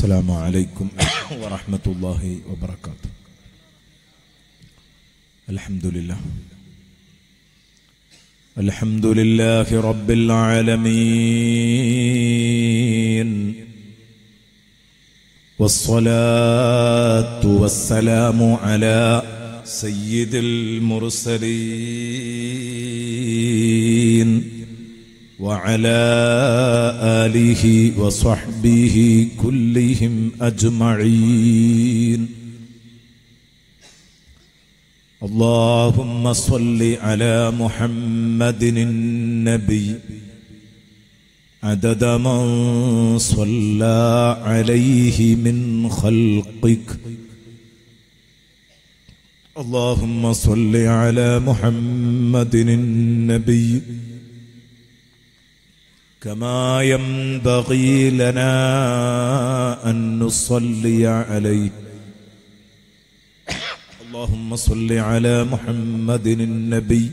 السلام عليكم ورحمة الله وبركاته الحمد لله الحمد لله رب العالمين والصلاة والسلام على سيد المرسلين وعلى آله وصحبه كلهم أجمعين اللهم صل على محمد النبي عدد من صلى عليه من خلقك اللهم صل على محمد النبي كما ينبغي لنا أن نصلي عليه اللهم صل على محمد النبي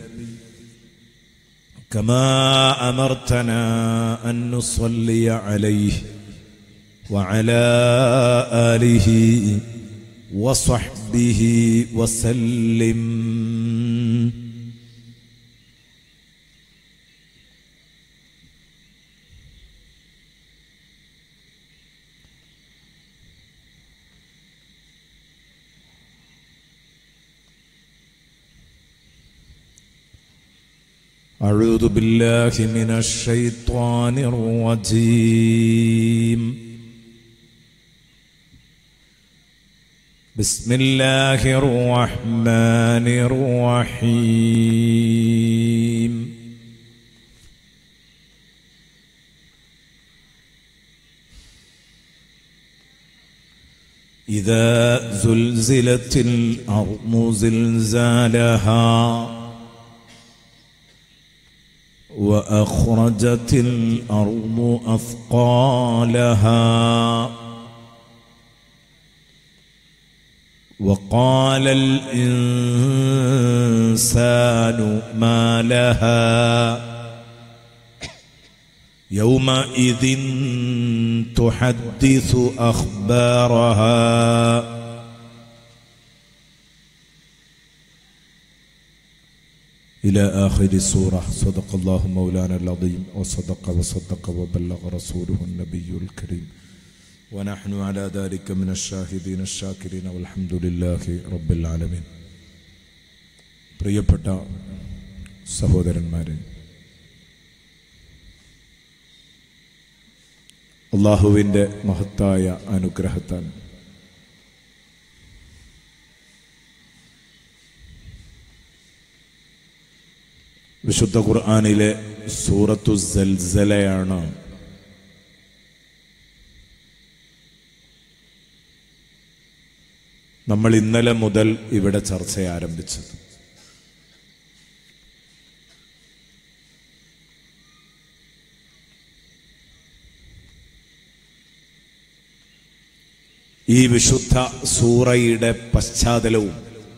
كما أمرتنا أن نصلي عليه وعلى آله وصحبه وسلم أعوذ بالله من الشيطان الرجيم بسم الله الرحمن الرحيم إذا زلزلت الأرض زلزالها وأخرجت الأرض أثقالها وقال الإنسان ما لها يومئذ تحدث أخبارها إلى آخر السورة صدق الله مولانا العظيم وصدق وصدق وبلغ رسوله النبي الكريم ونحن على ذلك من الشاهدين الشاكرين والحمد لله رب العالمين പ്രിയപ്പെട്ട സഹോദരന്മാരെ അള്ളാഹുവിൻ്റെ മഹത്തായ അനുഗ്രഹത്താൽ വിശുദ്ധ ഖുർആാനിലെ സൂറത്തു സൽസലയാണ് നമ്മൾ ഇന്നലെ മുതൽ ഇവിടെ ചർച്ച ആരംഭിച്ചത് ഈ വിശുദ്ധ സൂറയുടെ പശ്ചാത്തലവും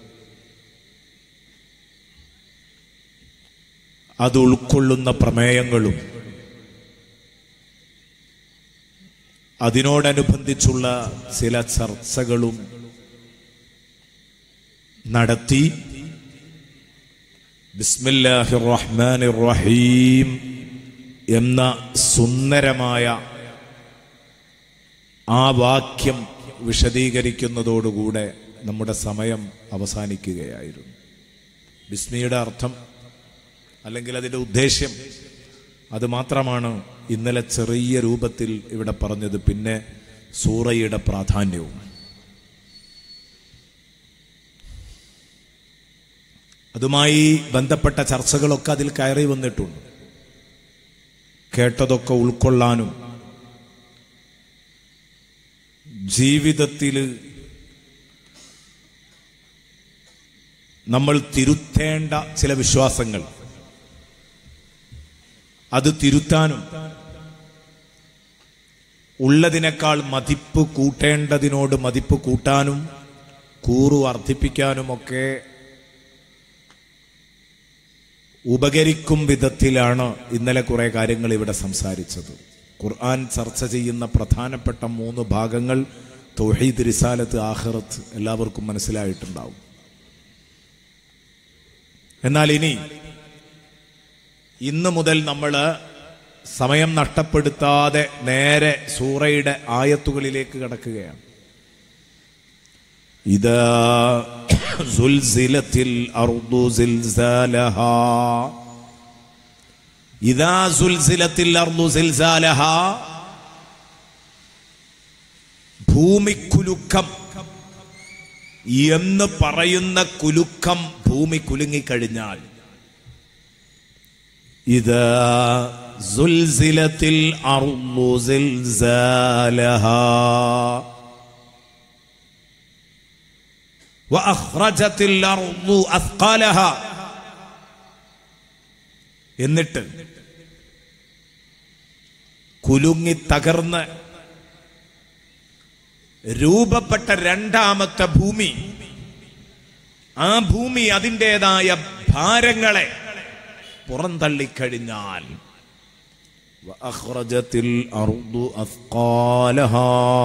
അത് ഉൾക്കൊള്ളുന്ന പ്രമേയങ്ങളും അതിനോടനുബന്ധിച്ചുള്ള ചില ചർച്ചകളും നടത്തി ബിസ്മില്ലാഹി റഹ്മാൻ റഹീം എന്ന സുന്ദരമായ ആ വാക്യം വിശദീകരിക്കുന്നതോടുകൂടെ നമ്മുടെ സമയം അവസാനിക്കുകയായിരുന്നു ബിസ്മിയുടെ അർത്ഥം അല്ലെങ്കിൽ അതിൻ്റെ ഉദ്ദേശ്യം അത് മാത്രമാണ് ഇന്നലെ ചെറിയ രൂപത്തിൽ ഇവിടെ പറഞ്ഞത് പിന്നെ സൂറയുടെ പ്രാധാന്യവും അതുമായി ബന്ധപ്പെട്ട ചർച്ചകളൊക്കെ അതിൽ കയറി വന്നിട്ടുണ്ട് കേട്ടതൊക്കെ ഉൾക്കൊള്ളാനും ജീവിതത്തിൽ നമ്മൾ തിരുത്തേണ്ട ചില വിശ്വാസങ്ങൾ അത് തിരുത്താനും ഉള്ളതിനേക്കാൾ മതിപ്പ് കൂട്ടേണ്ടതിനോട് മതിപ്പ് കൂട്ടാനും കൂറു വർദ്ധിപ്പിക്കാനുമൊക്കെ ഉപകരിക്കും വിധത്തിലാണ് ഇന്നലെ കുറെ കാര്യങ്ങൾ ഇവിടെ സംസാരിച്ചത് ഖുർആൻ ചർച്ച ചെയ്യുന്ന പ്രധാനപ്പെട്ട മൂന്ന് ഭാഗങ്ങൾ തൗഹീദ് റിസാലത്ത് ആഖിറത്ത് എല്ലാവർക്കും മനസ്സിലായിട്ടുണ്ടാവും എന്നാൽ ഇനി ഇന്ന് മുതൽ നമ്മൾ സമയം നഷ്ടപ്പെടുത്താതെ നേരെ സൂറയുടെ ആയത്തുകളിലേക്ക് കടക്കുകയാണ് ഇതാ സുൽസിലത്തിൽ അർദു സിൽസാലഹ ഇതാ സുൽസിലത്തിൽ അർദു സിൽസാലഹ ഭൂമിക്കുലുക്കം എന്ന് പറയുന്ന കുലുക്കം ഭൂമി കുലുങ്ങിക്കഴിഞ്ഞാൽ ഇത് സുൽസിലത്തിൽ അർദു സിൽസാലഹ وأخرجت الأرض أثقالها എന്നിട്ട് കുലുങ്ങി തകർന്ന് രൂപപ്പെട്ട രണ്ടാമത്തെ ഭൂമി ആ ഭൂമി അതിൻ്റെതായ ഭാരങ്ങളെ പുറന്തള്ളിക്കഴിഞ്ഞാൽ وأخرجت الأرض أثقالها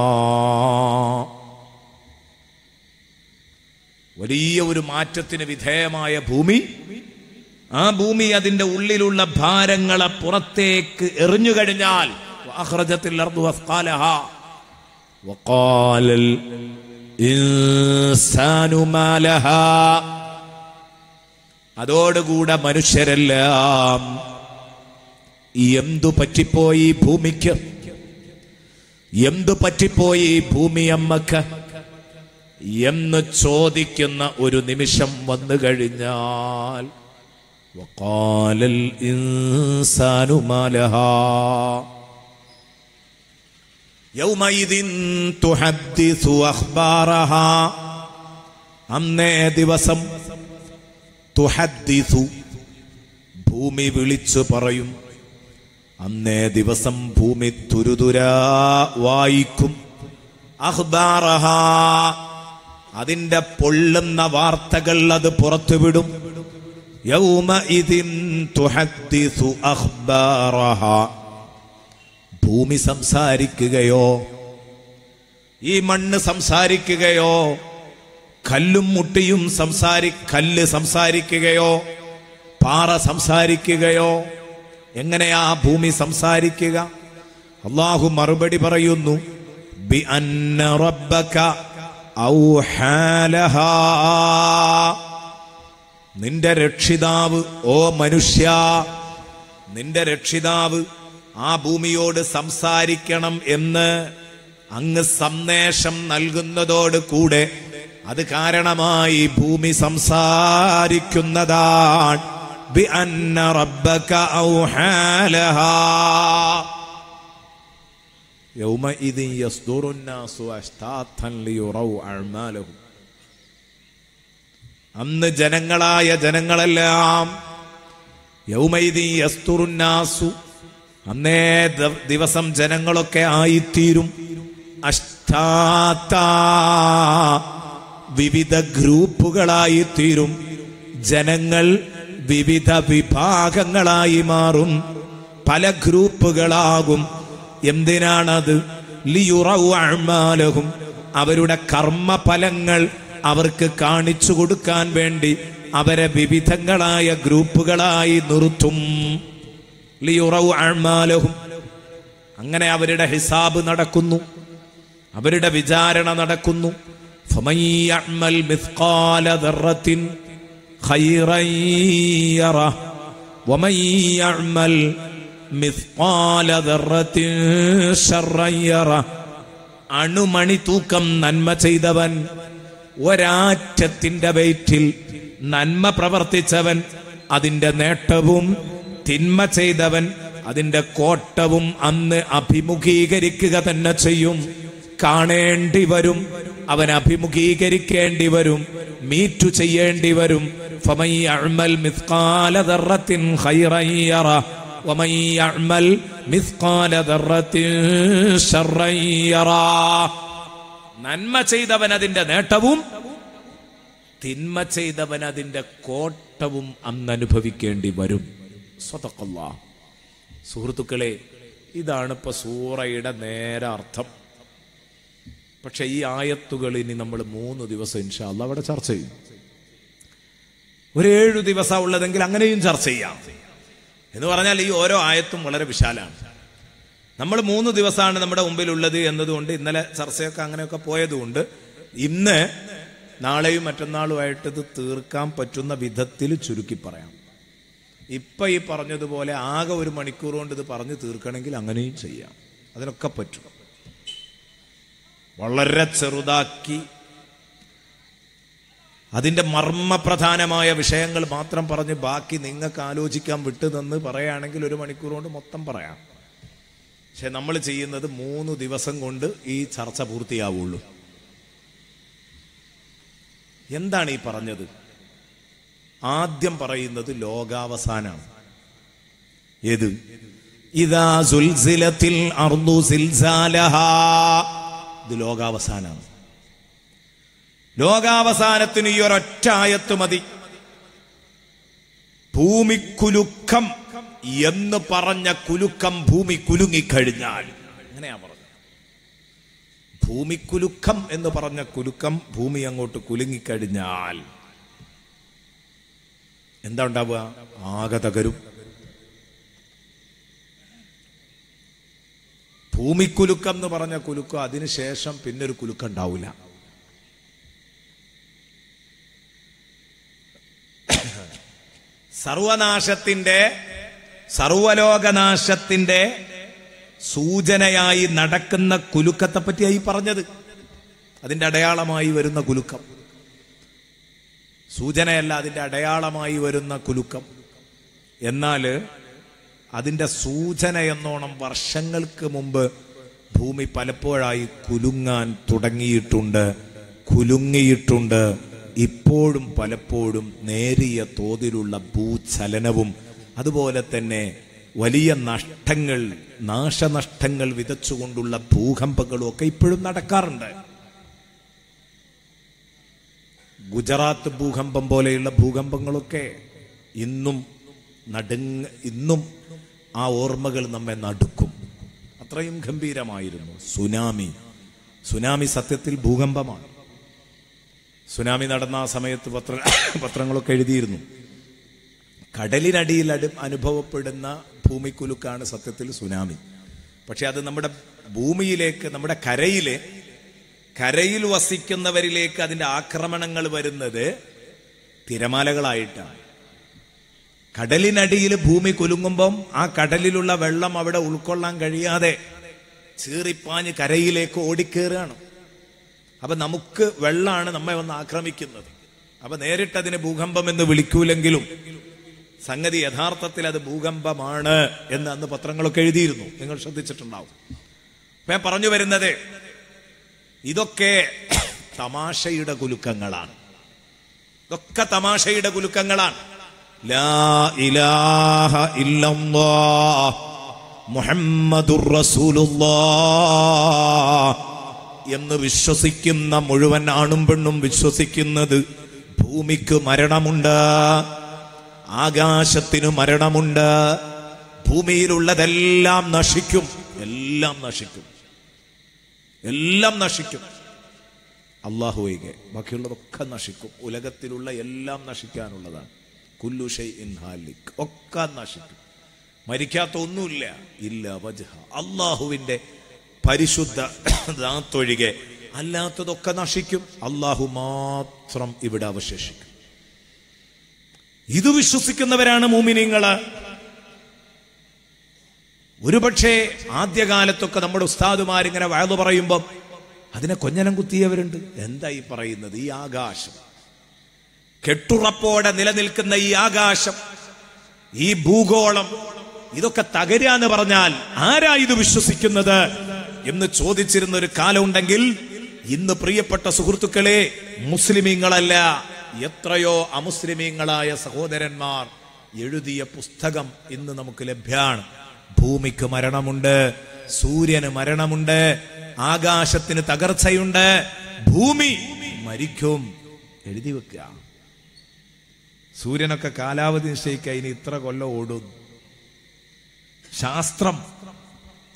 വലിയ ഒരു മാറ്റത്തിന് വിധേയമായ ഭൂമി ആ ഭൂമി അതിന്റെ ഉള്ളിലുള്ള ഭാരങ്ങളെ പുറത്തേക്ക് എറിഞ്ഞു കഴിഞ്ഞാൽ അഖ്റജത്തിൽ അർദു അസ്ഖാലഹാ وقال الإنسان ما لها അതോടുകൂടെ മനുഷ്യരെല്ലാം എന്തു പറ്റിപ്പോയി ഭൂമിക്ക് എന്തു പറ്റിപ്പോയി ഭൂമി അമ്മക്ക് എന്ന് ചോദിക്കുന്ന ഒരു നിമിഷം വന്നു കഴിഞ്ഞാൽ وقال الإنسان ما لها يومئذ تحدث أخبارها അന്നേ ദിവസം തുഹദ്ദിസു ഭൂമി വിളിച്ചു പറയും അന്നേ ദിവസം ഭൂമി തുരുതുരാ വായിക്കും അഖ്ബാറഹ അതിന്റെ പൊള്ളുന്ന വാർത്തകൾ അത് പുറത്തുവിടും യൗമഇദിൻ തുഹദ്ദിസു അഖ്ബാറഹ ഭൂമി സംസാരിക്കുകയോ ഈ മണ്ണ് സംസാരിക്കുകയോ കല്ലും മുട്ടിയും സംസാരി കല്ല് സംസാരിക്കുകയോ പാറ സംസാരിക്കുകയോ എങ്ങനെയാ ഭൂമി സംസാരിക്കുക അള്ളാഹു മറുപടി പറയുന്നു ബി അന്ന റബ്ബക ഔഹാലഹാ നിന്റെ രക്ഷിതാവ് ഓ മനുഷ്യ നിന്റെ രക്ഷിതാവ് ആ ഭൂമിയോട് സംസാരിക്കണം എന്ന് അങ്ങ് സന്ദേശം നൽകുന്നതോട് കൂടെ അത് കാരണമായി ഭൂമി സംസാരിക്കുന്നതാണ് ബി അന്ന റബ്ബക ഔഹാലഹാ يومئذ يصدر الناس أشتاتا ليروا أعمالهم അന്ന് ജനങ്ങളായ ജനങ്ങളെല്ലാം യൗമൈദി യസ്തുറുന്നാസു അന്നേ ദ- ദിവസം ജനങ്ങളൊക്കെ ആയിത്തീരും അഷ്ടാത്ത വിവിധ ഗ്രൂപ്പുകളായി തീരും ജനങ്ങൾ വിവിധ വിഭാഗങ്ങളായി മാറും പല ഗ്രൂപ്പുകളാകും എന്തിനാണത് ലിയുറൗ അഅ്മാലഹും അവരുടെ കർമ്മഫലങ്ങൾ അവർക്ക് കാണിച്ചു കൊടുക്കാൻ വേണ്ടി അവരെ വിവിധങ്ങളായ ഗ്രൂപ്പുകളായി നിർത്തും ലിയുറൗ അഅ്മാലഹും അങ്ങനെ അവരുടെ ഹിസാബ് നടക്കുന്നു അവരുടെ വിചാരണ നടക്കുന്നു فمن يعمل مثقال ذرة خيرا يره ومن يعمل مثقال ذرة شرا يره അണുമണി തൂക്കം നന്മ ചെയ്തവൻ ഒരാറ്റത്തിന്റെ വയറ്റിൽ നന്മ പ്രവർത്തിച്ചവൻ അതിന്റെ നേട്ടവും തിന്മ ചെയ്തവൻ അതിന്റെ കോട്ടവും അന്ന് അഭിമുഖീകരിക്കുക തന്നെ ചെയ്യും കാണേണ്ടി വരും അവൻ അഭിമുഖീകരിക്കേണ്ടി വരും മീറ്റു ചെയ്യേണ്ടി വരും فمن يعمل مثقال ذرة خيرا يره ومن يعمل مثقال ذرة شرا يره നന്മ ചെയ്തവൻ അതിന്റെ നേട്ടവും തിന്മ ചെയ്തവൻ അതിന്റെ കോട്ടവും അന്ന് അനുഭവിക്കേണ്ടി വരും സ്വതക്കല്ലാ സുഹൃത്തുക്കളെ ഇതാണ് ഇപ്പൊ സൂറയുടെ നേരെ അർത്ഥം പക്ഷെ ഈ ആയത്തുകൾ ഇനി നമ്മൾ മൂന്ന് ദിവസം ഇൻഷാല്ല അവിടെ ചർച്ച ചെയ്യും ഒരു ഏഴു ദിവസം ഉള്ളതെങ്കിൽ അങ്ങനെയും ചർച്ച ചെയ്യാം എന്ന് പറഞ്ഞാൽ ഈ ഓരോ ആയത്തും വളരെ വിശാലാണ് നമ്മൾ മൂന്ന് ദിവസമാണ് നമ്മുടെ മുമ്പിലുള്ളത് എന്നതുകൊണ്ട് ഇന്നലെ ചർച്ചയൊക്കെ അങ്ങനെയൊക്കെ പോയതുകൊണ്ട് ഇന്ന് നാളെയും മറ്റന്നാളുമായിട്ട് ഇത് തീർക്കാൻ പറ്റുന്ന വിധത്തിൽ ചുരുക്കി പറയാം ഇപ്പൊ ഈ പറഞ്ഞതുപോലെ ആകെ ഒരു മണിക്കൂർ കൊണ്ട് ഇത് പറഞ്ഞു തീർക്കണമെങ്കിൽ അങ്ങനെയും ചെയ്യാം അതിനൊക്കെ പറ്റും വളരെ ചെറുതാക്കി അതിന്റെ മർമ്മപ്രധാനമായ വിഷയങ്ങൾ മാത്രം പറഞ്ഞ് ബാക്കി നിങ്ങൾക്ക് ആലോചിക്കാൻ വിട്ടു തന്ന് പറയുകയാണെങ്കിൽ ഒരു മണിക്കൂർ കൊണ്ട് മൊത്തം പറയാം പക്ഷെ നമ്മൾ ചെയ്യുന്നത് മൂന്ന് ദിവസം കൊണ്ട് ഈ ചർച്ച പൂർത്തിയാവുള്ളൂ എന്താണ് ഈ പറഞ്ഞത് ആദ്യം പറയുന്നത് ലോകാവസാനാണ് ഏത് ഇതാ സുൽസിലത്തിൽ അർദു സിൽസാലഹാ ഇത് ലോകാവസാനാണ് ലോകാവസാനത്തിന് ഈ ഒരൊറ്റ ആയത്ത് മതി ഭൂമിക്കുലുക്കം എന്ന് പറഞ്ഞ കുലുക്കം ഭൂമി കുലുങ്ങിക്കഴിഞ്ഞാൽ അങ്ങനെയാ പറഞ്ഞത് ഭൂമിക്കുലുക്കം എന്ന് പറഞ്ഞ കുലുക്കം ഭൂമി അങ്ങോട്ട് കുലുങ്ങിക്കഴിഞ്ഞാൽ എന്താ ഉണ്ടാവുക ആകെ തകരും ഭൂമിക്കുലുക്കം എന്ന് പറഞ്ഞ കുലുക്കം അതിനുശേഷം പിന്നെ ഒരു കുലുക്കം ഉണ്ടാവില്ല സർവനാശത്തിന്റെ സർവലോകനാശത്തിന്റെ സൂചനയായി നടക്കുന്ന കുലുക്കത്തെ പറ്റിയായി പറഞ്ഞത് അതിന്റെ അടയാളമായി വരുന്ന കുലുക്കം സൂചനയല്ല അതിന്റെ അടയാളമായി വരുന്ന കുലുക്കം എന്നാൽ അതിന്റെ സൂചന എന്നോണം വർഷങ്ങൾക്ക് മുമ്പ് ഭൂമി പലപ്പോഴായി കുലുങ്ങാൻ തുടങ്ങിയിട്ടുണ്ട് കുലുങ്ങിയിട്ടുണ്ട് ഇപ്പോഴും പലപ്പോഴും നേരിയ തോതിലുള്ള ഭൂചലനവും അതുപോലെ തന്നെ വലിയ നഷ്ടങ്ങൾ നാശനഷ്ടങ്ങൾ വിതച്ചുകൊണ്ടുള്ള ഭൂകമ്പങ്ങളും ഒക്കെ ഇപ്പോഴും നടക്കാറുണ്ട് ഗുജറാത്ത് ഭൂകമ്പം പോലെയുള്ള ഭൂകമ്പങ്ങളൊക്കെ ഇന്നും നടുങ്ങ ഇന്നും ആ ഓർമ്മകൾ നമ്മെ നടുക്കും അത്രയും ഗംഭീരമായിരുന്നു സുനാമി സുനാമി സത്യത്തിൽ ഭൂകമ്പമാണ് സുനാമി നടന്ന ആ സമയത്ത് പത്ര പത്രങ്ങളൊക്കെ എഴുതിയിരുന്നു കടലിനടിയിൽ അടു അനുഭവപ്പെടുന്ന ഭൂമിക്കുലുക്കാണ് സത്യത്തിൽ സുനാമി പക്ഷെ അത് നമ്മുടെ ഭൂമിയിലേക്ക് നമ്മുടെ കരയിലെ കരയിൽ വസിക്കുന്നവരിലേക്ക് അതിന്റെ ആക്രമണങ്ങൾ വരുന്നത് തിരമാലകളായിട്ടാണ് കടലിനടിയിൽ ഭൂമി കുലുങ്ങുമ്പം ആ കടലിലുള്ള വെള്ളം അവിടെ ഉൾക്കൊള്ളാൻ കഴിയാതെ ചീറിപ്പാഞ്ഞ് കരയിലേക്ക് ഓടിക്കേറുകയാണ് അപ്പൊ നമുക്ക് വെള്ളമാണ് നമ്മെ വന്ന് ആക്രമിക്കുന്നത് അപ്പൊ നേരിട്ട് അതിനെ ഭൂകമ്പം എന്ന് വിളിക്കൂലെങ്കിലും സംഗതി യഥാർത്ഥത്തിൽ അത് ഭൂകമ്പമാണ് എന്ന് അന്ന് പത്രങ്ങളൊക്കെ എഴുതിയിരുന്നു നിങ്ങൾ ശ്രദ്ധിച്ചിട്ടുണ്ടാവും അപ്പൊ ഞാൻ പറഞ്ഞു വരുന്നത് ഇതൊക്കെ തമാശയുടെ കുലുക്കങ്ങളാണ് ഇതൊക്കെ തമാശയുടെ കുലുക്കങ്ങളാണ് ലാ ഇലാഹ ഇല്ലല്ലാഹ് മുഹമ്മദുർ റസൂലുള്ളാഹ് എന്ന് വിശ്വസിക്കുന്ന മുഴുവൻ ആണും പെണ്ണും വിശ്വസിക്കുന്നത് ഭൂമിക്ക് മരണമുണ്ട് ആകാശത്തിന് മരണമുണ്ട് ഭൂമിയിലുള്ളതെല്ലാം നശിക്കും എല്ലാം നശിക്കും എല്ലാം നശിക്കും അള്ളാഹു ഒഴികെ ബാക്കിയുള്ളതൊക്കെ നശിക്കും ഉലകത്തിലുള്ള എല്ലാം നശിക്കാനുള്ളതാണ് കുല്ലുഷൈ ഇൻ ഹാലിക് ഒക്കെ നശിക്കും മരിക്കാത്ത ഒന്നുമില്ല ഇല്ല വജ്ഹ അള്ളാഹുവിന്റെ പരിശുദ്ധ ദാത്തൊഴികെ അല്ലാത്തതൊക്കെ നശിക്കും അള്ളാഹു മാത്രം ഇവിടെ അവശേഷിക്കും ഇത് വിശ്വസിക്കുന്നവരാണ് മൂമിനിങ്ങള് ഒരുപക്ഷെ ആദ്യകാലത്തൊക്കെ നമ്മുടെ ഉസ്താദുമാരിങ്ങനെ വയത് പറയുമ്പം അതിനെ കൊഞ്ഞനം കുത്തിയവരുണ്ട് എന്താ ഈ പറയുന്നത് ഈ ആകാശം കെട്ടുറപ്പോടെ നിലനിൽക്കുന്ന ഈ ആകാശം ഈ ഭൂഗോളം ഇതൊക്കെ തകരാന്ന് പറഞ്ഞാൽ ആരാ ഇത് വിശ്വസിക്കുന്നത് എന്ന് ചോദിച്ചിരുന്ന ഒരു കാലം ഉണ്ടെങ്കിൽ ഇന്ന് പ്രിയപ്പെട്ട സുഹൃത്തുക്കളെ മുസ്ലിമീങ്ങളല്ല എത്രയോ അമുസ്ലിമീങ്ങളായ സഹോദരന്മാർ എഴുതിയ പുസ്തകം ഇന്ന് നമുക്ക് ലഭ്യമാണ് ഭൂമിക്ക് മരണമുണ്ട് സൂര്യന് മരണമുണ്ട് ആകാശത്തിന് തകർച്ചയുണ്ട് ഭൂമി മരിക്കും എഴുതി വെക്കുക സൂര്യനൊക്കെ കാലാവധി നിശ്ചയിക്കുക ഇനി ഇത്ര കൊല്ലം ഓടും ശാസ്ത്രം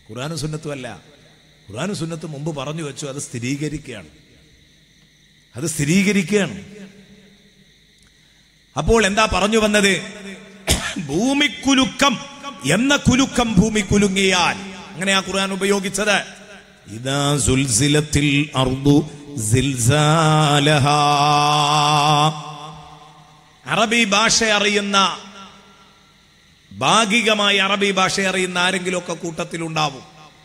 ഖുർആാനും സുന്നത്തും അല്ല ഖുർആാനും സുന്നത്തും മുമ്പ് പറഞ്ഞു വെച്ചു അത് സ്ഥിരീകരിക്കുകയാണ് അത് സ്ഥിരീകരിക്കുകയാണ് അപ്പോൾ എന്താ പറഞ്ഞു വന്നത് ഭൂമിക്കുലുക്കം എന്ന കുലുക്കം ഭൂമി കുലുങ്ങിയാൽ അങ്ങനെയാ ഖുർആൻ ഉപയോഗിച്ചത് ഇതാ സുൽസിലത്തിൽ അർദു സിൽസാലഹാ. അറബി ഭാഷ അറിയുന്ന ഭാഗികമായി അറബി ഭാഷ അറിയുന്ന ആരെങ്കിലും ഒക്കെ കൂട്ടത്തിലുണ്ടാവും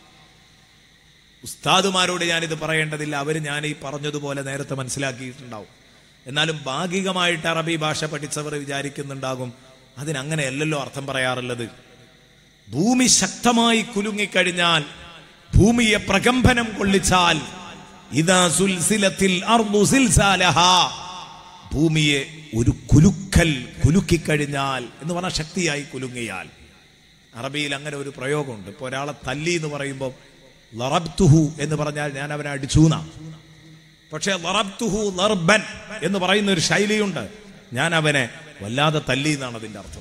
ഉസ്താദുമാരോട് ഞാനിത് പറയേണ്ടതില്ല അവർ ഞാൻ ഈ പറഞ്ഞതുപോലെ നേരത്തെ മനസ്സിലാക്കിയിട്ടുണ്ടാവും എന്നാലും ഭാഗികമായിട്ട് അറബി ഭാഷ പഠിച്ചവർ വിചാരിക്കുന്നുണ്ടാകും അതിനങ്ങനെയല്ലല്ലോ അർത്ഥം പറയാറുള്ളത് ഭൂമി ശക്തമായി കുലുങ്ങിക്കഴിഞ്ഞാൽ ഭൂമിയെ പ്രകമ്പനം കൊള്ളിച്ചാൽ ഇതാ സുൽസിലത്തിൽ അർദു സിൽസാലഹാ. ഭൂമിയെ ഒരു കുലുക്കൽ കുലുക്കിക്കഴിഞ്ഞാൽ എന്ന് പറഞ്ഞാൽ ശക്തിയായി കുലുങ്ങിയാൽ അറബിയിൽ അങ്ങനെ ഒരു പ്രയോഗമുണ്ട് ഇപ്പൊ ഒരാളെ തല്ലി എന്ന് പറയുമ്പോൾ ലറബ്തുഹു എന്ന് പറഞ്ഞാൽ ഞാൻ അവനെ അടിച്ചൂന്ന പക്ഷേ ലറബ്തുഹു ലർബൻ എന്ന് പറയുന്ന ഒരു ശൈലിയുണ്ട് ഞാൻ അവനെ വല്ലാതെ തല്ലി എന്നാണ് അതിന്റെ അർത്ഥം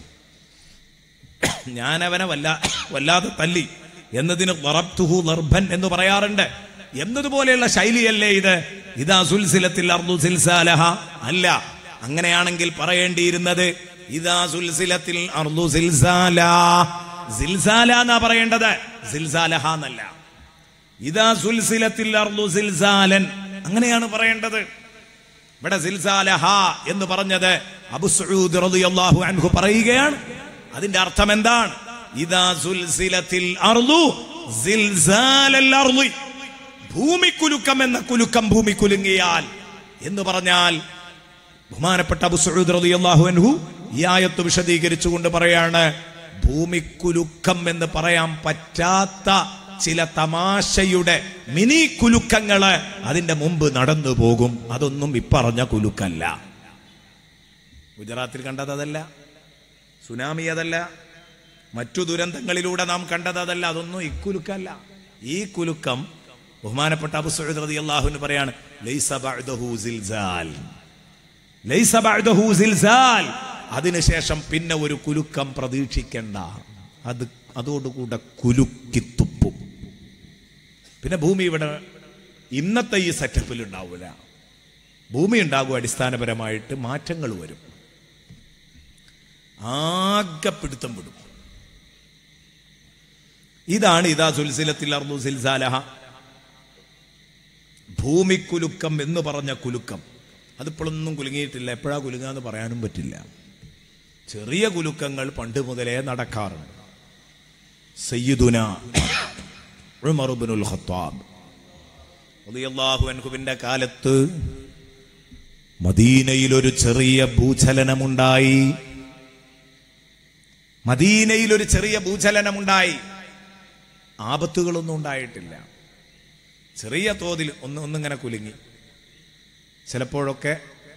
ഞാൻ അവനെ വല്ല വല്ലാതെ തല്ലി എന്നതിന് ലറബ്തുഹു ലർബൻ എന്ന് പറയാറുണ്ട് എന്നതുപോലെയുള്ള ശൈലിയല്ലേ ഇത് ഇതാ സുൽസിലത്തിൽ അർദു സിൽസാലഹ അല്ല അങ്ങനെയാണെങ്കിൽ പറയേണ്ടിയിരുന്നത് ഇതാ സുൽസിലത്തിൽ അർദു സിൽസാല സിൽസാല എന്നാ പറയേണ്ടത് സിൽസാലഹ എന്നല്ല ഇതാ സുൽസിലത്തിൽ അർദു സിൽസാലൻ അങ്ങനെയാണ് പറയേണ്ടത് ഇവിടെ സിൽസാലഹ എന്ന് പറഞ്ഞത് അബു സഊദ് റളിയല്ലാഹു അൻഹു പറയുകയാണ് അതിന്റെ അർത്ഥം എന്താണ് ഇതാ സുൽസിലത്തിൽ അർദു സിൽസാലൽ അർദി ഭൂമി കുലുക്കം എന്ന കുലുക്കം ഭൂമി കുലുങ്ങിയാൽ എന്ന് പറഞ്ഞാൽ ബഹുമാനപ്പെട്ട അബു സഊദ് റളിയല്ലാഹു അൻഹു ഈ ആയത്ത് വിശദീകരിച്ചുകൊണ്ട് പറയാണ് ഭൂമിക്കുലുക്കം എന്ന് പറയാൻ പറ്റാത്ത ചില തമാശയുടെ മിനി കുലുക്കങ്ങള് അതിന്റെ മുമ്പ് നടന്നു പോകും അതൊന്നും ഇപ്പറഞ്ഞ കുലുക്കല്ല ഗുജറാത്തിൽ കണ്ടത് അതല്ല സുനാമി അതല്ല മറ്റു ദുരന്തങ്ങളിലൂടെ നാം കണ്ടത് അതല്ല അതൊന്നും ഇക്കുലുക്കല്ല ഈ കുലുക്കം ബഹുമാനപ്പെട്ട അബു സഊദ് റളിയല്ലാഹു പറയാണ് ലൈസ ബഅദഹു സിൽസാൽ ലൈസ ബഅദഹു സിൽസാൽ അതിനുശേഷം പിന്നെ ഒരു കുലുക്കം പ്രതീക്ഷിക്കേണ്ട അത് അതോടുകൂടെ കുലുക്കി തുപ്പും പിന്നെ ഭൂമി ഇവിടെ ഇന്നത്തെ ഈ സെറ്റപ്പിൽ ഉണ്ടാവില്ല ഭൂമി ഉണ്ടാകും അടിസ്ഥാനപരമായിട്ട് മാറ്റങ്ങൾ വരും ആകെ പിടുത്തം വിടും ഇതാണ് ഇതാ സുൽസിലത്തിൽ അർദു സിൽസാലഹ ഭൂമിക്കുലുക്കം എന്ന് പറഞ്ഞ കുലുക്കം അതിപ്പോഴൊന്നും കുലുങ്ങിയിട്ടില്ല എപ്പോഴാ കുലുങ്ങാന്ന് പറയാനും പറ്റില്ല ചെറിയ കുലുക്കങ്ങൾ പണ്ട് മുതലേ നടക്കാറുണ്ട് സയ്യിദുന ഉമർ ഇബ്നുൽ ഖത്താബ് റളിയല്ലാഹു അൻഹുവിന്റെ കാലത്ത് മദീനയിൽ ഒരു ചെറിയ ഭൂചലനമുണ്ടായി മദീനയിൽ ഒരു ചെറിയ ഭൂചലനമുണ്ടായി ആപത്തുകളൊന്നും ഉണ്ടായിട്ടില്ല ചെറിയ തോതിൽ ഒന്ന് ഒന്നിങ്ങനെ കുലുങ്ങി ചിലപ്പോഴൊക്കെ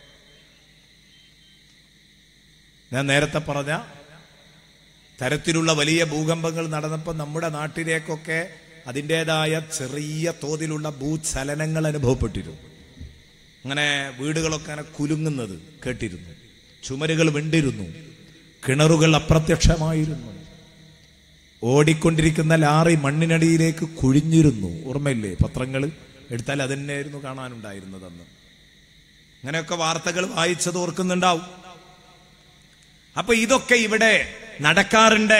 ഞാൻ നേരത്തെ പറഞ്ഞ തരത്തിലുള്ള വലിയ ഭൂകമ്പങ്ങൾ നടന്നപ്പോൾ നമ്മുടെ നാട്ടിലേക്കൊക്കെ അതിൻ്റെതായ ചെറിയ തോതിലുള്ള ഭൂചലനങ്ങൾ അനുഭവപ്പെട്ടിരുന്നു അങ്ങനെ വീടുകളൊക്കെ അങ്ങനെ കുലുങ്ങുന്നത് കേട്ടിരുന്നു ചുമരുകൾ വിണ്ടിരുന്നു കിണറുകൾ അപ്രത്യക്ഷമായിരുന്നു ഓടിക്കൊണ്ടിരിക്കുന്ന ലാറി മണ്ണിനടിയിലേക്ക് കുഴിഞ്ഞിരുന്നു ഓർമ്മയില്ലേ പത്രങ്ങൾ എടുത്താൽ അതന്നെയായിരുന്നു കാണാനുണ്ടായിരുന്നത് അന്ന് അങ്ങനെയൊക്കെ വാർത്തകൾ വായിച്ചത് ഓർക്കുന്നുണ്ടാവും അപ്പൊ ഇതൊക്കെ ഇവിടെ നടക്കാറുണ്ട്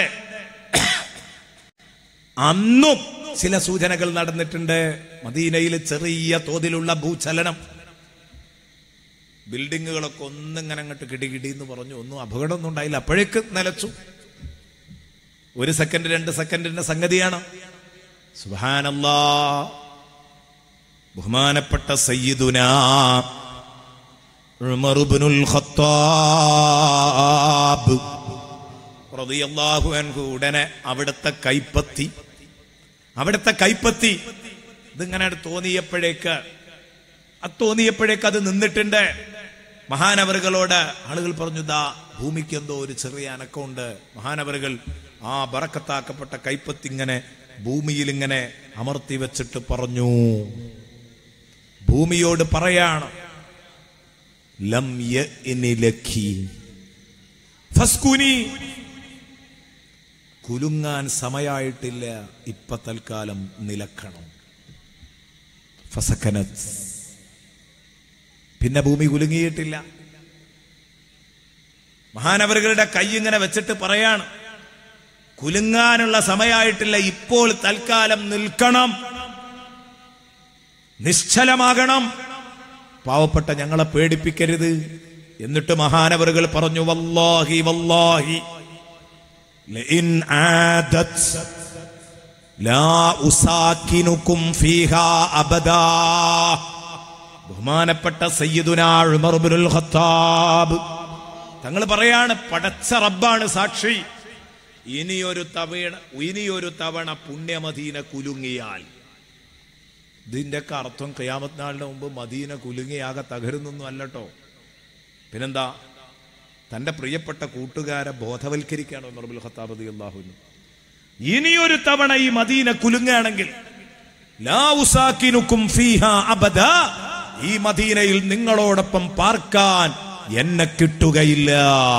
അന്നും ചില സൂചനകൾ നടന്നിട്ടുണ്ട് മദീനയിൽ ചെറിയ തോതിലുള്ള ഭൂചലനം ബിൽഡിങ്ങുകളൊക്കെ ഒന്നിങ്ങനെ അങ്ങോട്ട് കിടികിടി എന്ന് പറഞ്ഞു ഒന്നും അപകടമൊന്നും ഉണ്ടായില്ല അപ്പോഴേക്ക് നിലച്ചു ഒരു സെക്കൻഡ് രണ്ട് സെക്കൻഡിന്റെ സംഗതിയാണ് സുബാനല്ലാ ബഹുമാനപ്പെട്ട സയ്യിദുന ഉമർ ഇബ്നുൽ ഖത്താബ് റളിയല്ലാഹു അൻഹു ഉടനെ അവിടുത്തെ കൈപ്പത്തി അവിടുത്തെ കൈപ്പത്തി ഇതിങ്ങനെ തോന്നിയപ്പോഴേക്ക് അത് തോന്നിയപ്പോഴേക്ക് അത് നിന്നിട്ടുണ്ട് മഹാനവറുകളോട് ആളുകൾ പറഞ്ഞു ദാ ഭൂമിക്ക് എന്തോ ഒരു ചെറിയ അനക്കമുണ്ട് മഹാനവറുകൾ ആ ബറക്കത്താക്കപ്പെട്ട കൈപ്പത്തി ഇങ്ങനെ ഭൂമിയിൽ ഇങ്ങനെ അമർത്തി വെച്ചിട്ട് പറഞ്ഞു ഭൂമിയോട് പറയാണ് ലം യഅ്നി ലക്കി ഫസ്കുനി കുലുങ്ങാൻ സമയായിട്ടില്ല ഇപ്പൊ തൽക്കാലം നിലക്കണം ഫസക്കനത്ത് പിന്നെ ഭൂമി കുലുങ്ങിയിട്ടില്ല മഹാനവറുകളുടെ കൈ ഇങ്ങനെ വെച്ചിട്ട് പറയാണ് കുലുങ്ങാനുള്ള സമയമായിട്ടില്ല ഇപ്പോൾ തൽക്കാലം നിൽക്കണം നിശ്ചലമാകണം പാവപ്പെട്ട ഞങ്ങളെ പേടിപ്പിക്കരുത് എന്നിട്ട് മഹാനവറുകൾ പറഞ്ഞു വല്ലാഹി വല്ലാഹി ലഇൻ ആദത് ലാ ഉസാക്കിനുക്കും ഫീഹാ അബദാ ബഹുമാനപ്പെട്ട സയ്യിദുനാ ഉമർ ഇബ്നുൽ ഖത്താബ് തങ്ങൾ പറയാണ് പടച്ച റബ്ബാണ് സാക്ഷി ഇനിയൊരു തവണ ഇനിയൊരു തവണ പുണ്യമദീന കുലുങ്ങിയാൽ ഇതിന്റെ ഒക്കെ അർത്ഥം കയാമത്ത് നാളിന് മുമ്പ് മദീന കുലുങ്ങിയാകെ തകരുന്നൊന്നും അല്ലട്ടോ പിന്നെന്താ തന്റെ പ്രിയപ്പെട്ട കൂട്ടുകാരെ ബോധവൽക്കരിക്കുകയാണ് ഉമർബുൽ ഖത്താബ് റതി അള്ളാഹുവിന് ഇനിയൊരു തവണ ഈ മദീന കുലുങ്ങുകയാണെങ്കിൽ ലാ ഉസാക്കിനുക്കും ഫീഹാ അബദാ ഈ മദീനയിൽ നിങ്ങളോടൊപ്പം പാർക്കാൻ എന്നെ കിട്ടുകയില്ല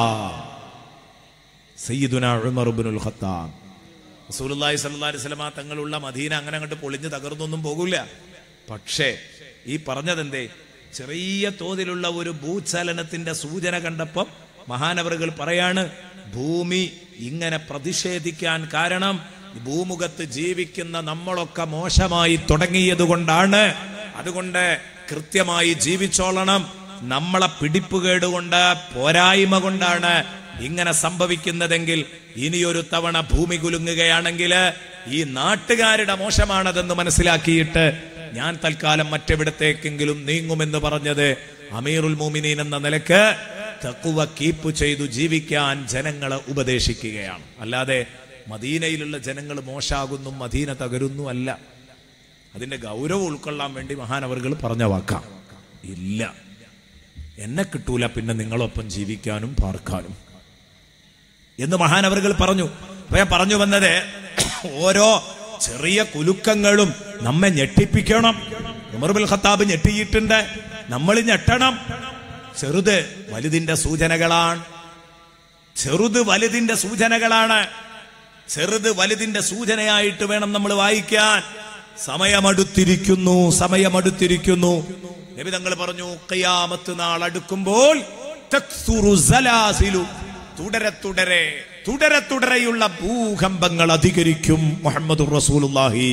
സയ്യിദുന ഉമർ ഇബ്നുൽ ഖത്താബ് റസൂലുള്ളാഹി സ്വല്ലല്ലാഹി അലൈഹി വസല്ലമ തങ്ങളുള്ള മദീന അങ്ങനെ അങ്ങോട്ട് പൊളിഞ്ഞ് തകർന്നൊന്നും പോകില്ല പക്ഷേ ഈ പറഞ്ഞതെന്തേ ചെറിയ തോതിലുള്ള ഒരു ഭൂചലനത്തിന്റെ സൂചന കണ്ടപ്പം മഹാനവറുകൾ പറയാണ് ഭൂമി ഇങ്ങനെ പ്രതിഷേധിക്കാൻ കാരണം ഭൂമുഖത്ത് ജീവിക്കുന്ന നമ്മളൊക്കെ മോശമായി തുടങ്ങിയത് കൊണ്ടാണ് അതുകൊണ്ട് കൃത്യമായി ജീവിച്ചോളണം നമ്മളെ പിടിപ്പുകേട് കൊണ്ട് പോരായ്മ കൊണ്ടാണ് ഇങ്ങനെ സംഭവിക്കുന്നതെങ്കിൽ ഇനിയൊരു തവണ ഭൂമി കുലുങ്ങുകയാണെങ്കിൽ ഈ നാട്ടുകാരുടെ മോശമാണതെന്ന് മനസ്സിലാക്കിയിട്ട് ഞാൻ തൽക്കാലം മറ്റെവിടത്തേക്കെങ്കിലും നീങ്ങുമെന്ന് പറഞ്ഞത് അമീറുൽ മോമിനീൻ എന്ന നിലക്ക് തക്കുവ കീപ്പ് ചെയ്തു ജീവിക്കാൻ ജനങ്ങളെ ഉപദേശിക്കുകയാണ് അല്ലാതെ മദീനയിലുള്ള ജനങ്ങൾ മോശാകുന്നു മദീന തകരുന്നു അല്ല അതിന്റെ ഗൗരവം ഉൾക്കൊള്ളാൻ വേണ്ടി മഹാനവറുകൾ പറഞ്ഞ വാക്കാം ഇല്ല എന്നെ കിട്ടൂല പിന്നെ നിങ്ങളൊപ്പം ജീവിക്കാനും പാർക്കാനും എന്ന് മഹാനവറുകൾ പറഞ്ഞു അപ്പൊ ഞാൻ പറഞ്ഞു വന്നത് ഓരോ ചെറിയ കുലുക്കങ്ങളും നമ്മെ ഞെട്ടിപ്പിക്കണം ഉമർബുൽ ഖത്താബ് ഞെട്ടിയിട്ടുണ്ട് നമ്മൾ ഞെട്ടണം ചെറുത് വലുതിന്റെ സൂചനകളാണ് ചെറുത് വലുതിന്റെ സൂചനകളാണ് ചെറുത് വലുതിന്റെ സൂചനയായിട്ട് വേണം നമ്മൾ വായിക്കാൻ സമയമടുത്തിരിക്കുന്നു സമയമടുത്തിരിക്കുന്നു നബി തങ്ങൾ പറഞ്ഞു ഖിയാമത്ത് നാൾ അടുക്കുമ്പോൾ തക്സുറു സലാസിലു തുടരെ തുടരെ തുടരെ തുടരെയുള്ള ഭൂകമ്പങ്ങൾ അധികരിക്കും മുഹമ്മദ് റസൂലുള്ളാഹി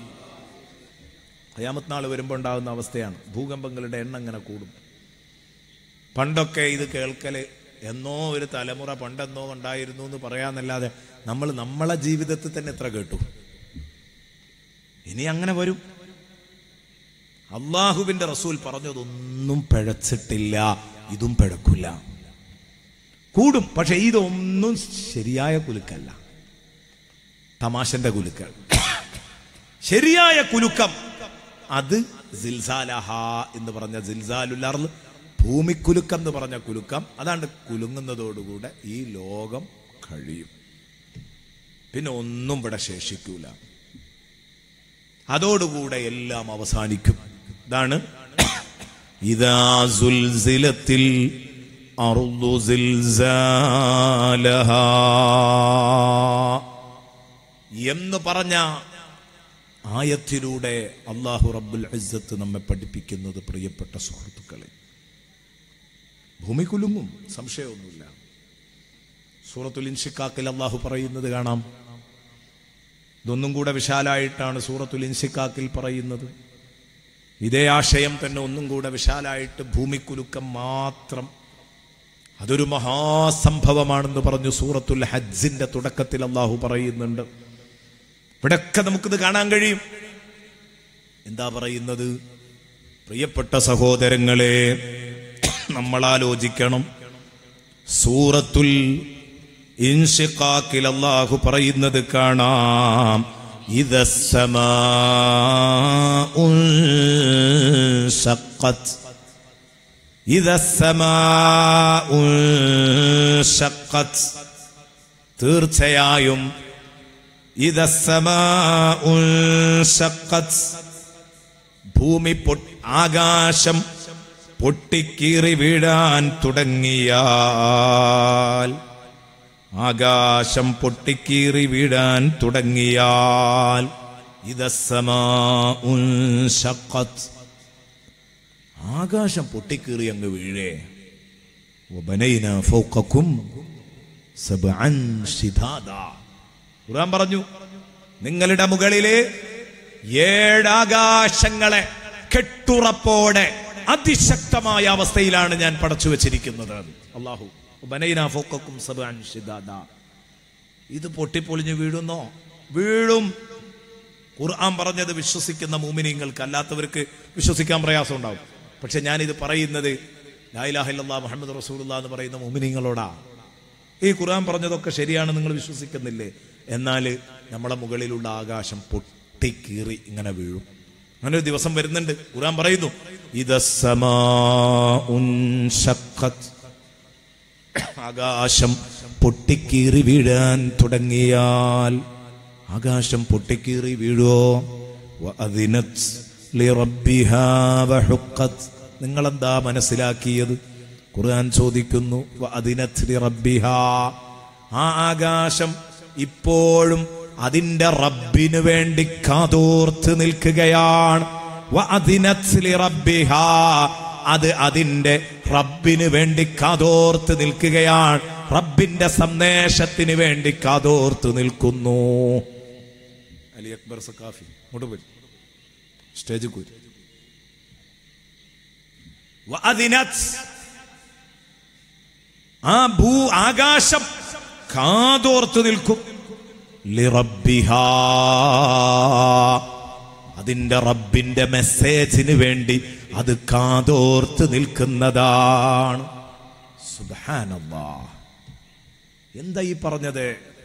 ഖിയാമത്ത് നാൾ വരുമ്പോൾ ഉണ്ടാകുന്ന അവസ്ഥയാണ് ഭൂകമ്പങ്ങളുടെ എണ്ണം ഇങ്ങനെ കൂടും പണ്ടൊക്കെ ഇത് കേൾക്കല് എന്നോ ഒരു തലമുറ പണ്ടെന്നോ ഉണ്ടായിരുന്നു എന്ന് പറയാന്നല്ലാതെ നമ്മൾ നമ്മളെ ജീവിതത്തിൽ തന്നെ എത്ര കേട്ടു ഇനി അങ്ങനെ വരും അള്ളാഹുവിന്റെ റസൂൽ പറഞ്ഞതൊന്നും പിഴച്ചിട്ടില്ല ഇതും പിഴക്കില്ല കൂടും പക്ഷെ ഇതൊന്നും ശരിയായ കുലുക്കല്ല തമാശന്റെ കുലുക്കൾ ശരിയായ കുലുക്കം അത് സിൽസാലഹ എന്ന് പറഞ്ഞ സിൽസാലുല്ലാർ ഭൂമിക്കുലുക്കം എന്ന് പറഞ്ഞ കുലുക്കം അതാണ്ട് കുലുങ്ങുന്നതോടുകൂടെ ഈ ലോകം കഴിയും പിന്നെ ഒന്നും ഇവിടെ ശേഷിക്കൂല അതോടുകൂടെ എല്ലാം അവസാനിക്കും ഇതാണ് ഇതാ സുൽസിലത്തിൽ അറുദു സിൽസാലഹ എന്ന് പറഞ്ഞ ആയത്തിലൂടെ അള്ളാഹു റബ്ബുൽ ഇസ്സത്ത് നമ്മെ പഠിപ്പിക്കുന്നത് പ്രിയപ്പെട്ട സുഹൃത്തുക്കളെ ഭൂമി കുലുങ്ങും സംശയമൊന്നുമില്ല സൂറത്തുൽ ഇൻഷിക്കാക്കിൽ അള്ളാഹു പറയുന്നത് കാണാം ഇതൊന്നും കൂടെ വിശാലായിട്ടാണ് സൂറത്തുൽ ഇൻഷിക്കാക്കിൽ പറയുന്നത് ഇതേ ആശയം തന്നെ ഒന്നും കൂടെ വിശാലായിട്ട് ഭൂമിക്കുലുക്കം മാത്രം അതൊരു മഹാസംഭവമാണെന്ന് പറഞ്ഞു സൂറത്തുൽ ഹജ്ജിന്റെ തുടക്കത്തിൽ അള്ളാഹു പറയുന്നുണ്ട് ഇവിടെയൊക്കെ നമുക്കിത് കാണാൻ കഴിയും എന്താ പറയുന്നത് പ്രിയപ്പെട്ട സഹോദരങ്ങളെ നമ്മൾ ആലോചിക്കണം സൂറത്തുൽ ഇൻഷിഖാക്കിൽ അല്ലാഹു പറയുന്നത് കാണാം ഇതസ്സമാഉൻഷഖത്ത് ഇതസ്സമാഉൻഷഖത്ത് തീർച്ചയായും ഇതസ്സമാഉൻഷഖത്ത് ഭൂമി പൊ- ആകാശം പൊട്ടിക്കീറി വീഴാൻ തുടങ്ങിയാൽ ആകാശം പൊട്ടിക്കീറി വീഴാൻ തുടങ്ങിയാൽ ഇതസമാ ആകാശം പൊട്ടിക്കീറി അങ്ങ് വീഴേ വബനൈന ഫൗഖക്കും സബ്അൻ ശിദാദാ. ഖുർആൻ പറഞ്ഞു നിങ്ങളുടെ മുകളില് ഏഴാകാശങ്ങളെ കെട്ടുറപ്പോടെ അതിശക്തമായ അവസ്ഥയിലാണ് ഞാൻ പടച്ചു വെച്ചിരിക്കുന്നത് അള്ളാഹു ബനൈന ഫൗഖക്കും സബ്അൻ ശിദാദാ. ഇത് പൊട്ടിപ്പൊളിഞ്ഞ് വീഴുന്നോ വീഴും ഖുർആൻ പറഞ്ഞത് വിശ്വസിക്കുന്ന മൂമിനിങ്ങൾക്ക് അല്ലാത്തവർക്ക് വിശ്വസിക്കാൻ പ്രയാസം ഉണ്ടാവും പക്ഷെ ഞാനിത് പറയുന്നത് ലായിലാഹില്ലാ മുഹമ്മദ് റസൂലുള്ള എന്ന് പറയുന്ന മൂമിനിങ്ങളോടാ ഈ ഖുർആൻ പറഞ്ഞതൊക്കെ ശരിയാണ് നിങ്ങൾ വിശ്വസിക്കുന്നില്ലേ എന്നാൽ നമ്മളെ മുകളിലുള്ള ആകാശം പൊട്ടിക്കീറി ഇങ്ങനെ വീഴും അങ്ങനെ ഒരു ദിവസം വരുന്നുണ്ട് ഖുർആൻ പറയുന്നു ഇതസമാ ആകാശം പൊട്ടിക്കീറി വീഴാൻ തുടങ്ങിയാൽ ആകാശം പൊട്ടിക്കീറി വീഴോ വഅദിനത് ലിറബ്ബിഹാ വഹുഖത്. നിങ്ങളെന്താ മനസ്സിലാക്കിയത് ഖുർആൻ ചോദിക്കുന്നു വഅദിനത് ലിറബ്ബിഹാ. ആ ആകാശം ഇപ്പോഴും അതിന്റെ റബ്ബിന് വേണ്ടി കാതോർത്ത് നിൽക്കുകയാണ് വഅദിനത് ലിറബ്ബിഹാ. അത് അതിന്റെ റബ്ബിന് വേണ്ടി കാതോർത്ത് നിൽക്കുകയാണ് റബ്ബിന്റെ സന്ദേശത്തിന് വേണ്ടി കാതോർത്ത് നിൽക്കുന്നു അലി അക്ബർ സക്കാഫി ഇങ്ങോട്ട് പോയി സ്റ്റേജ് കൂരി വഅദിനത്. ആ ഭൂ ആകാശം കാതോർത്ത് നിൽക്കും ലിറബ്ബിഹാ. അതിന്റെ റബ്ബിന്റെ മെസ്സേജിന് വേണ്ടി അത് കാതോർത്ത് നിൽക്കുന്നതാണ് സുബ്ഹാനല്ലാ എന്താ ഈ പറഞ്ഞത്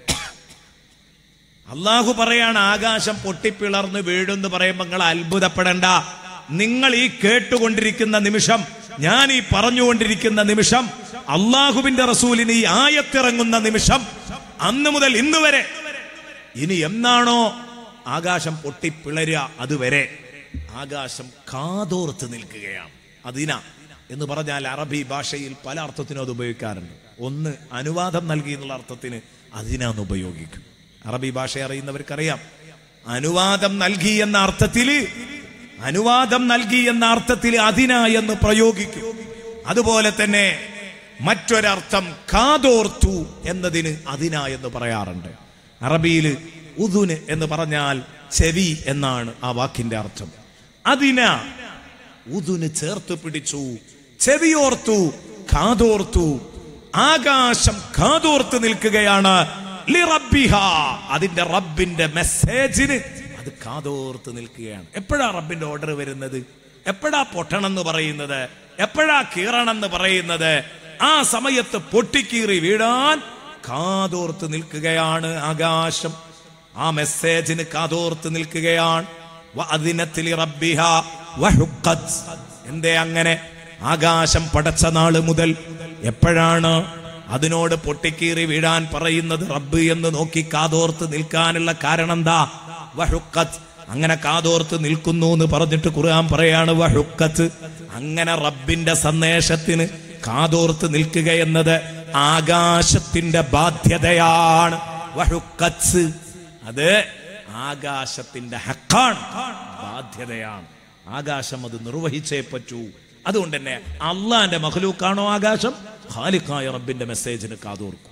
അള്ളാഹു പറയാണ് ആകാശം പൊട്ടിപ്പിളർന്ന് വീഴുന്ന് പറയുമ്പോൾ നിങ്ങൾ അത്ഭുതപ്പെടണ്ട നിങ്ങൾ ഈ കേട്ടുകൊണ്ടിരിക്കുന്ന നിമിഷം ഞാൻ ഈ പറഞ്ഞുകൊണ്ടിരിക്കുന്ന നിമിഷം അള്ളാഹുവിന്റെ റസൂലിന് ഈ ആയത്തിറങ്ങുന്ന നിമിഷം അന്ന് മുതൽ ഇന്ന് വരെ ഇനി എന്നാണോ ആകാശം പൊട്ടിപ്പിളരുക അതുവരെ ആകാശം കാതോർത്ത് നിൽക്കുകയാണ് അതിനാ എന്ന് പറഞ്ഞാൽ അറബി ഭാഷയിൽ പല അർത്ഥത്തിനും അത് ഉപയോഗിക്കാറുണ്ട് ഒന്ന് അനുവാദം നൽകി എന്നുള്ള അർത്ഥത്തിന് അതിനാന്ന് ഉപയോഗിക്കും അറബി ഭാഷ അറിയുന്നവർക്കറിയാം അനുവാദം നൽകി എന്ന അർത്ഥത്തില് അനുവാദം നൽകി എന്ന അർത്ഥത്തിൽ അതിന എന്ന് പ്രയോഗിക്കും അതുപോലെ തന്നെ മറ്റൊരർത്ഥം കാതോർത്തു എന്നതിന് അതിന എന്ന് പറയാറുണ്ട് അറബിയിൽ ഉദുന് എന്ന് പറഞ്ഞാൽ ചെവി എന്നാണ് ആ വാക്കിന്റെ അർത്ഥം അതിന ഉദുന് ചേർത്ത് പിടിച്ചു ചെവിയോർത്തു കാതോർത്തു ആകാശം കാതോർത്ത് നിൽക്കുകയാണ് ലിറബ്ബിഹ. അതിന്റെ റബ്ബിന്റെ മെസ്സേജിന് അത് കാതോർത്ത് നിൽക്കുകയാണ് എപ്പോഴാ റബ്ബിന്റെ ഓർഡർ വരുന്നത് എപ്പോഴാ പൊട്ടണം എന്ന് പറയുന്നത് എപ്പോഴാ കീറണം എന്ന് പറയുന്നത് ആ സമയത്ത് പൊട്ടിക്കീറി വീഴാൻ കാതോർത്ത് നിൽക്കുകയാണ് ആകാശം ആ മെസ്സേജിന് കാതോർത്ത് നിൽക്കുകയാണ് വഅദിനത്തിൽ റബ്ബിഹ വഹുഖത്. എന്തേ അങ്ങനെ ആകാശം പടച്ച നാള് മുതൽ എപ്പോഴാണ് അതിനോട് പൊട്ടിക്കീറി വീഴാൻ പറയുന്നത് റബ്ബ് എന്ന് നോക്കി കാതോർത്ത് നിൽക്കാനുള്ള കാരണം എന്താ വഹുക്കത്ത് അങ്ങനെ കാതോർത്ത് നിൽക്കുന്നു എന്ന് പറഞ്ഞിട്ട് ഖുർആൻ പറയാണ് വഹുക്കത്ത് അങ്ങനെ റബ്ബിന്റെ സന്ദേശത്തിന് കാതോർത്ത് നിൽക്കുക എന്നത് ആകാശത്തിന്റെ ബാധ്യതയാണ് വഹുക്കത്ത് അത് ആകാശത്തിന്റെ ഹക്കാണ് ബാധ്യതയാണ് ആകാശം അത് നിർവഹിച്ചേ പറ്റൂ അതുകൊണ്ട് തന്നെ അള്ളാന്റെ മഹലൂക്കാണോ ആകാശം ഖാലിഖായ റബ്ബിന്റെ മെസ്സേജിന് കാതോർക്കും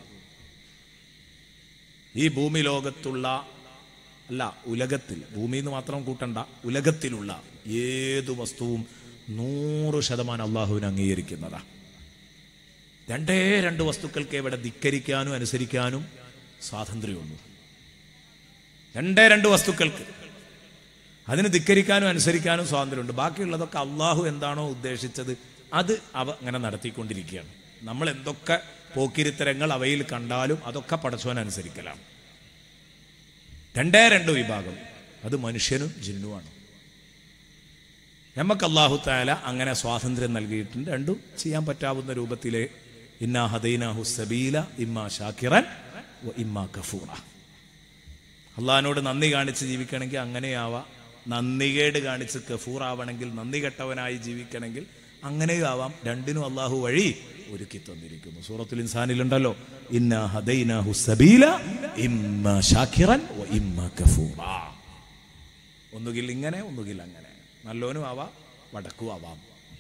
ഈ ഭൂമി ലോകത്തുള്ള അല്ല ഉലകത്തിൽ ഭൂമി എന്ന് മാത്രം കൂട്ടണ്ട ഉലകത്തിലുള്ള ഏതു വസ്തുവും നൂറ് ശതമാനം അള്ളാഹുവിന് അംഗീകരിക്കുന്നതാ രണ്ടേ രണ്ട് വസ്തുക്കൾക്ക് ഇവിടെ ധിക്കരിക്കാനും അനുസരിക്കാനും സ്വാതന്ത്ര്യമുള്ളൂ രണ്ടേ രണ്ട് വസ്തുക്കൾക്ക് അതിന് ധിക്കരിക്കാനും അനുസരിക്കാനും സ്വാതന്ത്ര്യമുണ്ട് ബാക്കിയുള്ളതൊക്കെ അള്ളാഹു എന്താണോ ഉദ്ദേശിച്ചത് അത് അവ അങ്ങനെ നടത്തിക്കൊണ്ടിരിക്കുകയാണ് നമ്മൾ എന്തൊക്കെ പോക്കിരിത്തരങ്ങൾ അവയിൽ കണ്ടാലും അതൊക്കെ പടച്ചോൻ അനുസരിക്കലാണ് രണ്ടേ രണ്ട് വിഭാഗം അത് മനുഷ്യനും ജിന്നുമാണ് നമുക്ക് അള്ളാഹു താല അങ്ങനെ സ്വാതന്ത്ര്യം നൽകിയിട്ടുണ്ട് രണ്ടും ചെയ്യാൻ പറ്റാവുന്ന രൂപത്തിലെ ഇന്നാ ഹദൈനാഹു സബീല ഇമ്മാ ഷാക്കിറൻ വ ഇമ്മാ കഫൂറ അള്ളഹാനോട് നന്ദി കാണിച്ച് ജീവിക്കണമെങ്കിൽ അങ്ങനെയാവാം നന്ദികേട് കാണിച്ച് കഫൂർ ആവണമെങ്കിൽ നന്ദി കെട്ടവനായി ജീവിക്കണമെങ്കിൽ അങ്ങനെയും ആവാം രണ്ടിനും അള്ളാഹു വഴി ഒരുക്കി തന്നിരിക്കുന്നു സൂറത്തുൽ ഇൻസാനിലുണ്ടല്ലോ ഇന്ന ഹദൈനാഹു സബീല ഇമ്മ ഷാക്കിറൻ വ ഇമ്മ കഫൂറ ഒന്നുകിൽ ഇങ്ങനെ ഒന്നുകിൽ അങ്ങനെ നല്ലോനും ആവാം വടക്കും ആവാം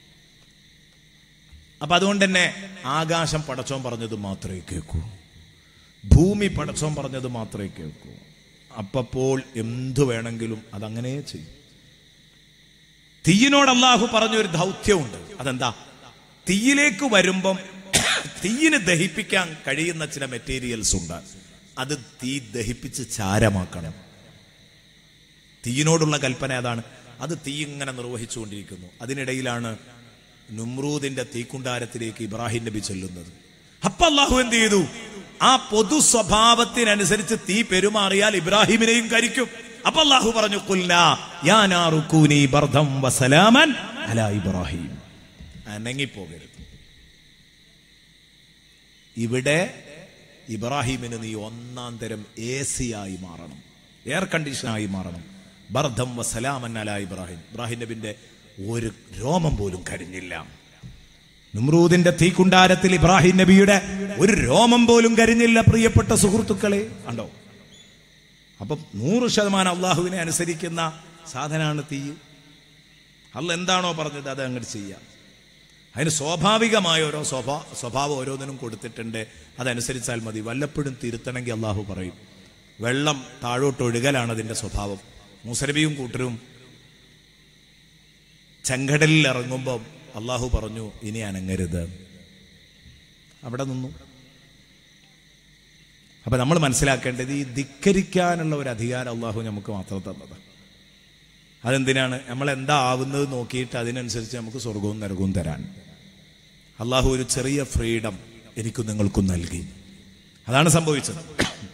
അപ്പൊ അതുകൊണ്ട് തന്നെ ആകാശം പടച്ചോൻ പറഞ്ഞത് മാത്രമേ കേൾക്കൂ ഭൂമി പടച്ചോൻ പറഞ്ഞത് മാത്രമേ കേൾക്കൂ അപ്പപ്പോൾ എന്തു വേണമെങ്കിലും അതങ്ങനെ ചെയ്യും തീയിനോട് അള്ളാഹു പറഞ്ഞൊരു ദൗത്യമുണ്ട് അതെന്താ തീയിലേക്ക് വരുമ്പം തീയിന് ദഹിപ്പിക്കാൻ കഴിയുന്ന ചില മെറ്റീരിയൽസ് ഉണ്ട് അത് തീ ദഹിപ്പിച്ച് ചാരമാക്കണം തീയിനോടുള്ള കൽപ്പന അതാണ് അത് തീ ഇങ്ങനെ നിർവഹിച്ചുകൊണ്ടിരിക്കുന്നു അതിനിടയിലാണ് നുമ്രൂദിന്റെ തീക്കുണ്ടാരത്തിലേക്ക് ഇബ്രാഹിം നബി ചെല്ലുന്നത് അപ്പൊ അള്ളാഹു എന്ത് ചെയ്തു ആ പൊതു സ്വഭാവത്തിനനുസരിച്ച് തീ പെരുമാറിയാൽ ഇബ്രാഹിമിനെയും കരിക്കും അപ്പൊ അള്ളാഹു പറഞ്ഞു കുൽന യാനാറുക്കൂനി ബർദം വസലാമൻ അല ഇബ്രാഹിം അനങ്ങിപ്പോകരുത് ഇവിടെ ഇബ്രാഹിമിന് നീ ഒന്നാം തരം എ സി ആയി മാറണം എയർ കണ്ടീഷനായി മാറണം ബർദം വസലാമൻ അല ഇബ്രാഹിം ഇബ്രാഹിം നബിന്റെ ഒരു രോമം പോലും കരിഞ്ഞില്ല നുമ്രൂദിന്റെ തീക്കുണ്ടാരത്തിൽ ഇബ്രാഹിം നബിയുടെ ഒരു രോമം പോലും കരിഞ്ഞില്ല പ്രിയപ്പെട്ട സുഹൃത്തുക്കളെ കണ്ടോ അപ്പം നൂറ് ശതമാനം അള്ളാഹുവിനെ അനുസരിക്കുന്ന സാധനമാണ് തീ അല്ല എന്താണോ പറഞ്ഞത് അത് അങ്ങോട്ട് ചെയ്യാം അതിന് സ്വാഭാവികമായ ഓരോ സ്വഭാ സ്വഭാവം ഓരോന്നിനും കൊടുത്തിട്ടുണ്ട് അതനുസരിച്ചാൽ മതി വല്ലപ്പോഴും തിരുത്തണമെങ്കിൽ അള്ളാഹു പറയും വെള്ളം താഴോട്ട് ഒഴുകലാണ് അതിന്റെ സ്വഭാവം മുസരബിയും കൂട്ടരും ചെങ്കടലിൽ ഇറങ്ങുമ്പോൾ അള്ളാഹു പറഞ്ഞു ഇനി അനങ്ങരുത് അവിടെ നിന്നു അപ്പൊ നമ്മൾ മനസ്സിലാക്കേണ്ടത് ഈ ധിക്കരിക്കാനുള്ള ഒരു അധികാരം അള്ളാഹു നമുക്ക് മാത്രം തന്നത് അതെന്തിനാണ് നമ്മൾ എന്താ ആവുന്നത് നോക്കിയിട്ട് അതിനനുസരിച്ച് നമുക്ക് സ്വർഗവും നരകവും തരാൻ അള്ളാഹു ഒരു ചെറിയ ഫ്രീഡം എനിക്കും നിങ്ങൾക്കും നൽകി അതാണ് സംഭവിച്ചത്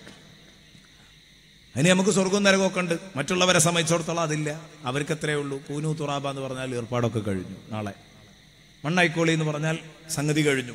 അതിന് നമുക്ക് സ്വർഗവും നരകമൊക്കെ ഉണ്ട് മറ്റുള്ളവരെ സംബന്ധിച്ചിടത്തോളം അതില്ല അവർക്ക് എത്രയേ ഉള്ളൂ കൂനു തുറാബ എന്ന് പറഞ്ഞാൽ ഏർപ്പാടൊക്കെ കഴിഞ്ഞു നാളെ മണ്ണായിക്കോളി എന്ന് പറഞ്ഞാൽ സംഗതി കഴിഞ്ഞു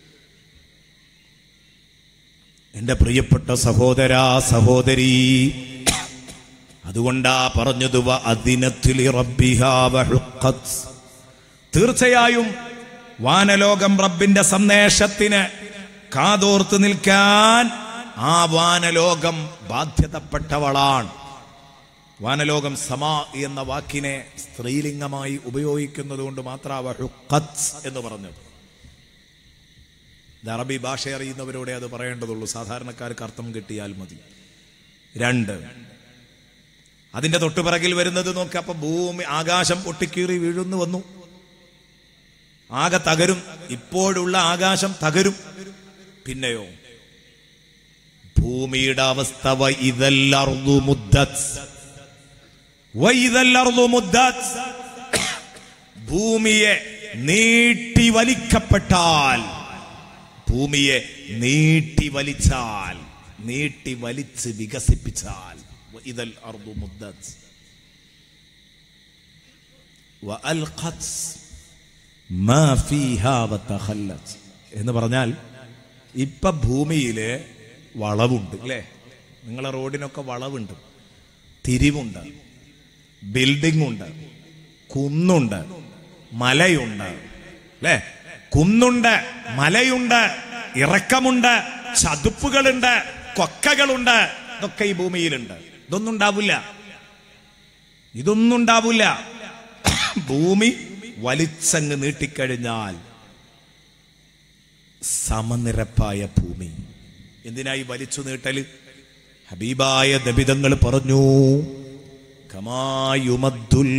എന്റെ പ്രിയപ്പെട്ട സഹോദര സഹോദരി അതുകൊണ്ടാ പറഞ്ഞത് വ അദിനത്തിലി റബ്ബിഹാ വഹുഖത്ത്. തീർച്ചയായും വാനലോകം റബ്ബിന്റെ സന്ദേശത്തിന് കാതോർത്ത് നിൽക്കാൻ ആ വാനലോകം ബാധ്യതപ്പെട്ടവളാണ് വാനലോകം സമാ എന്ന വാക്കിനെ സ്ത്രീലിംഗമായി ഉപയോഗിക്കുന്നത് കൊണ്ട് മാത്രം വഹുഖത്ത് എന്ന് പറഞ്ഞു ഇത് അറബി ഭാഷ അറിയുന്നവരോടെ അത് പറയേണ്ടതുള്ളൂ സാധാരണക്കാർക്ക് അർത്ഥം കിട്ടിയാൽ മതി രണ്ട് അതിന്റെ തൊട്ടുപിറകിൽ വരുന്നത് നോക്കി അപ്പൊ ഭൂമി ആകാശം പൊട്ടിക്കീറി വീഴുന്നു വന്നു ആകെ തകരും ഇപ്പോഴുള്ള ആകാശം തകരും പിന്നെയോ ഭൂമിയുടെ അവസ്ഥ വൈതല്ലർദു മുദ്ദത്ത് വൈതല്ലർദു മുദ്ദത്ത് ഭൂമിയെ നീട്ടി വലിക്കപ്പെട്ടാൽ ഭൂമിയെ നീട്ടി വലിച്ചാൽ നീട്ടി വലിച്ച് വികസിപ്പിച്ചാൽ ഇതൽ അർദു മുദ്ദത്ത് വഅൽഖത് മാ ഫീഹാ വതഖല്ലത് എന്ന് പറഞ്ഞാൽ ഇപ്പൊ ഭൂമിയില് വളവുണ്ട് അല്ലേ നിങ്ങളെ റോഡിനൊക്കെ വളവുണ്ട് തിരിവുണ്ട് ബിൽഡിംഗ് ഉണ്ട് കുന്നുണ്ട് മലയുണ്ട് അല്ലേ കുന്നുണ്ട് മലയുണ്ട് ഇറക്കമുണ്ട് ചതുപ്പുകളുണ്ട് കൊക്കകളുണ്ട് ഇതൊക്കെ ഈ ഭൂമിയിലുണ്ട് ഇതൊന്നും ഉണ്ടാവില്ല ഇതൊന്നും ഉണ്ടാവില്ല ഭൂമി വലിച്ചങ്ങ് നീട്ടിക്കഴിഞ്ഞാൽ സമനിരപ്പായ ഭൂമി എന്തിനായി വലിച്ചു നീട്ടല് ഹബീബായ ദബിതങ്ങൾ പറഞ്ഞു കമായുമദ്ദുൽ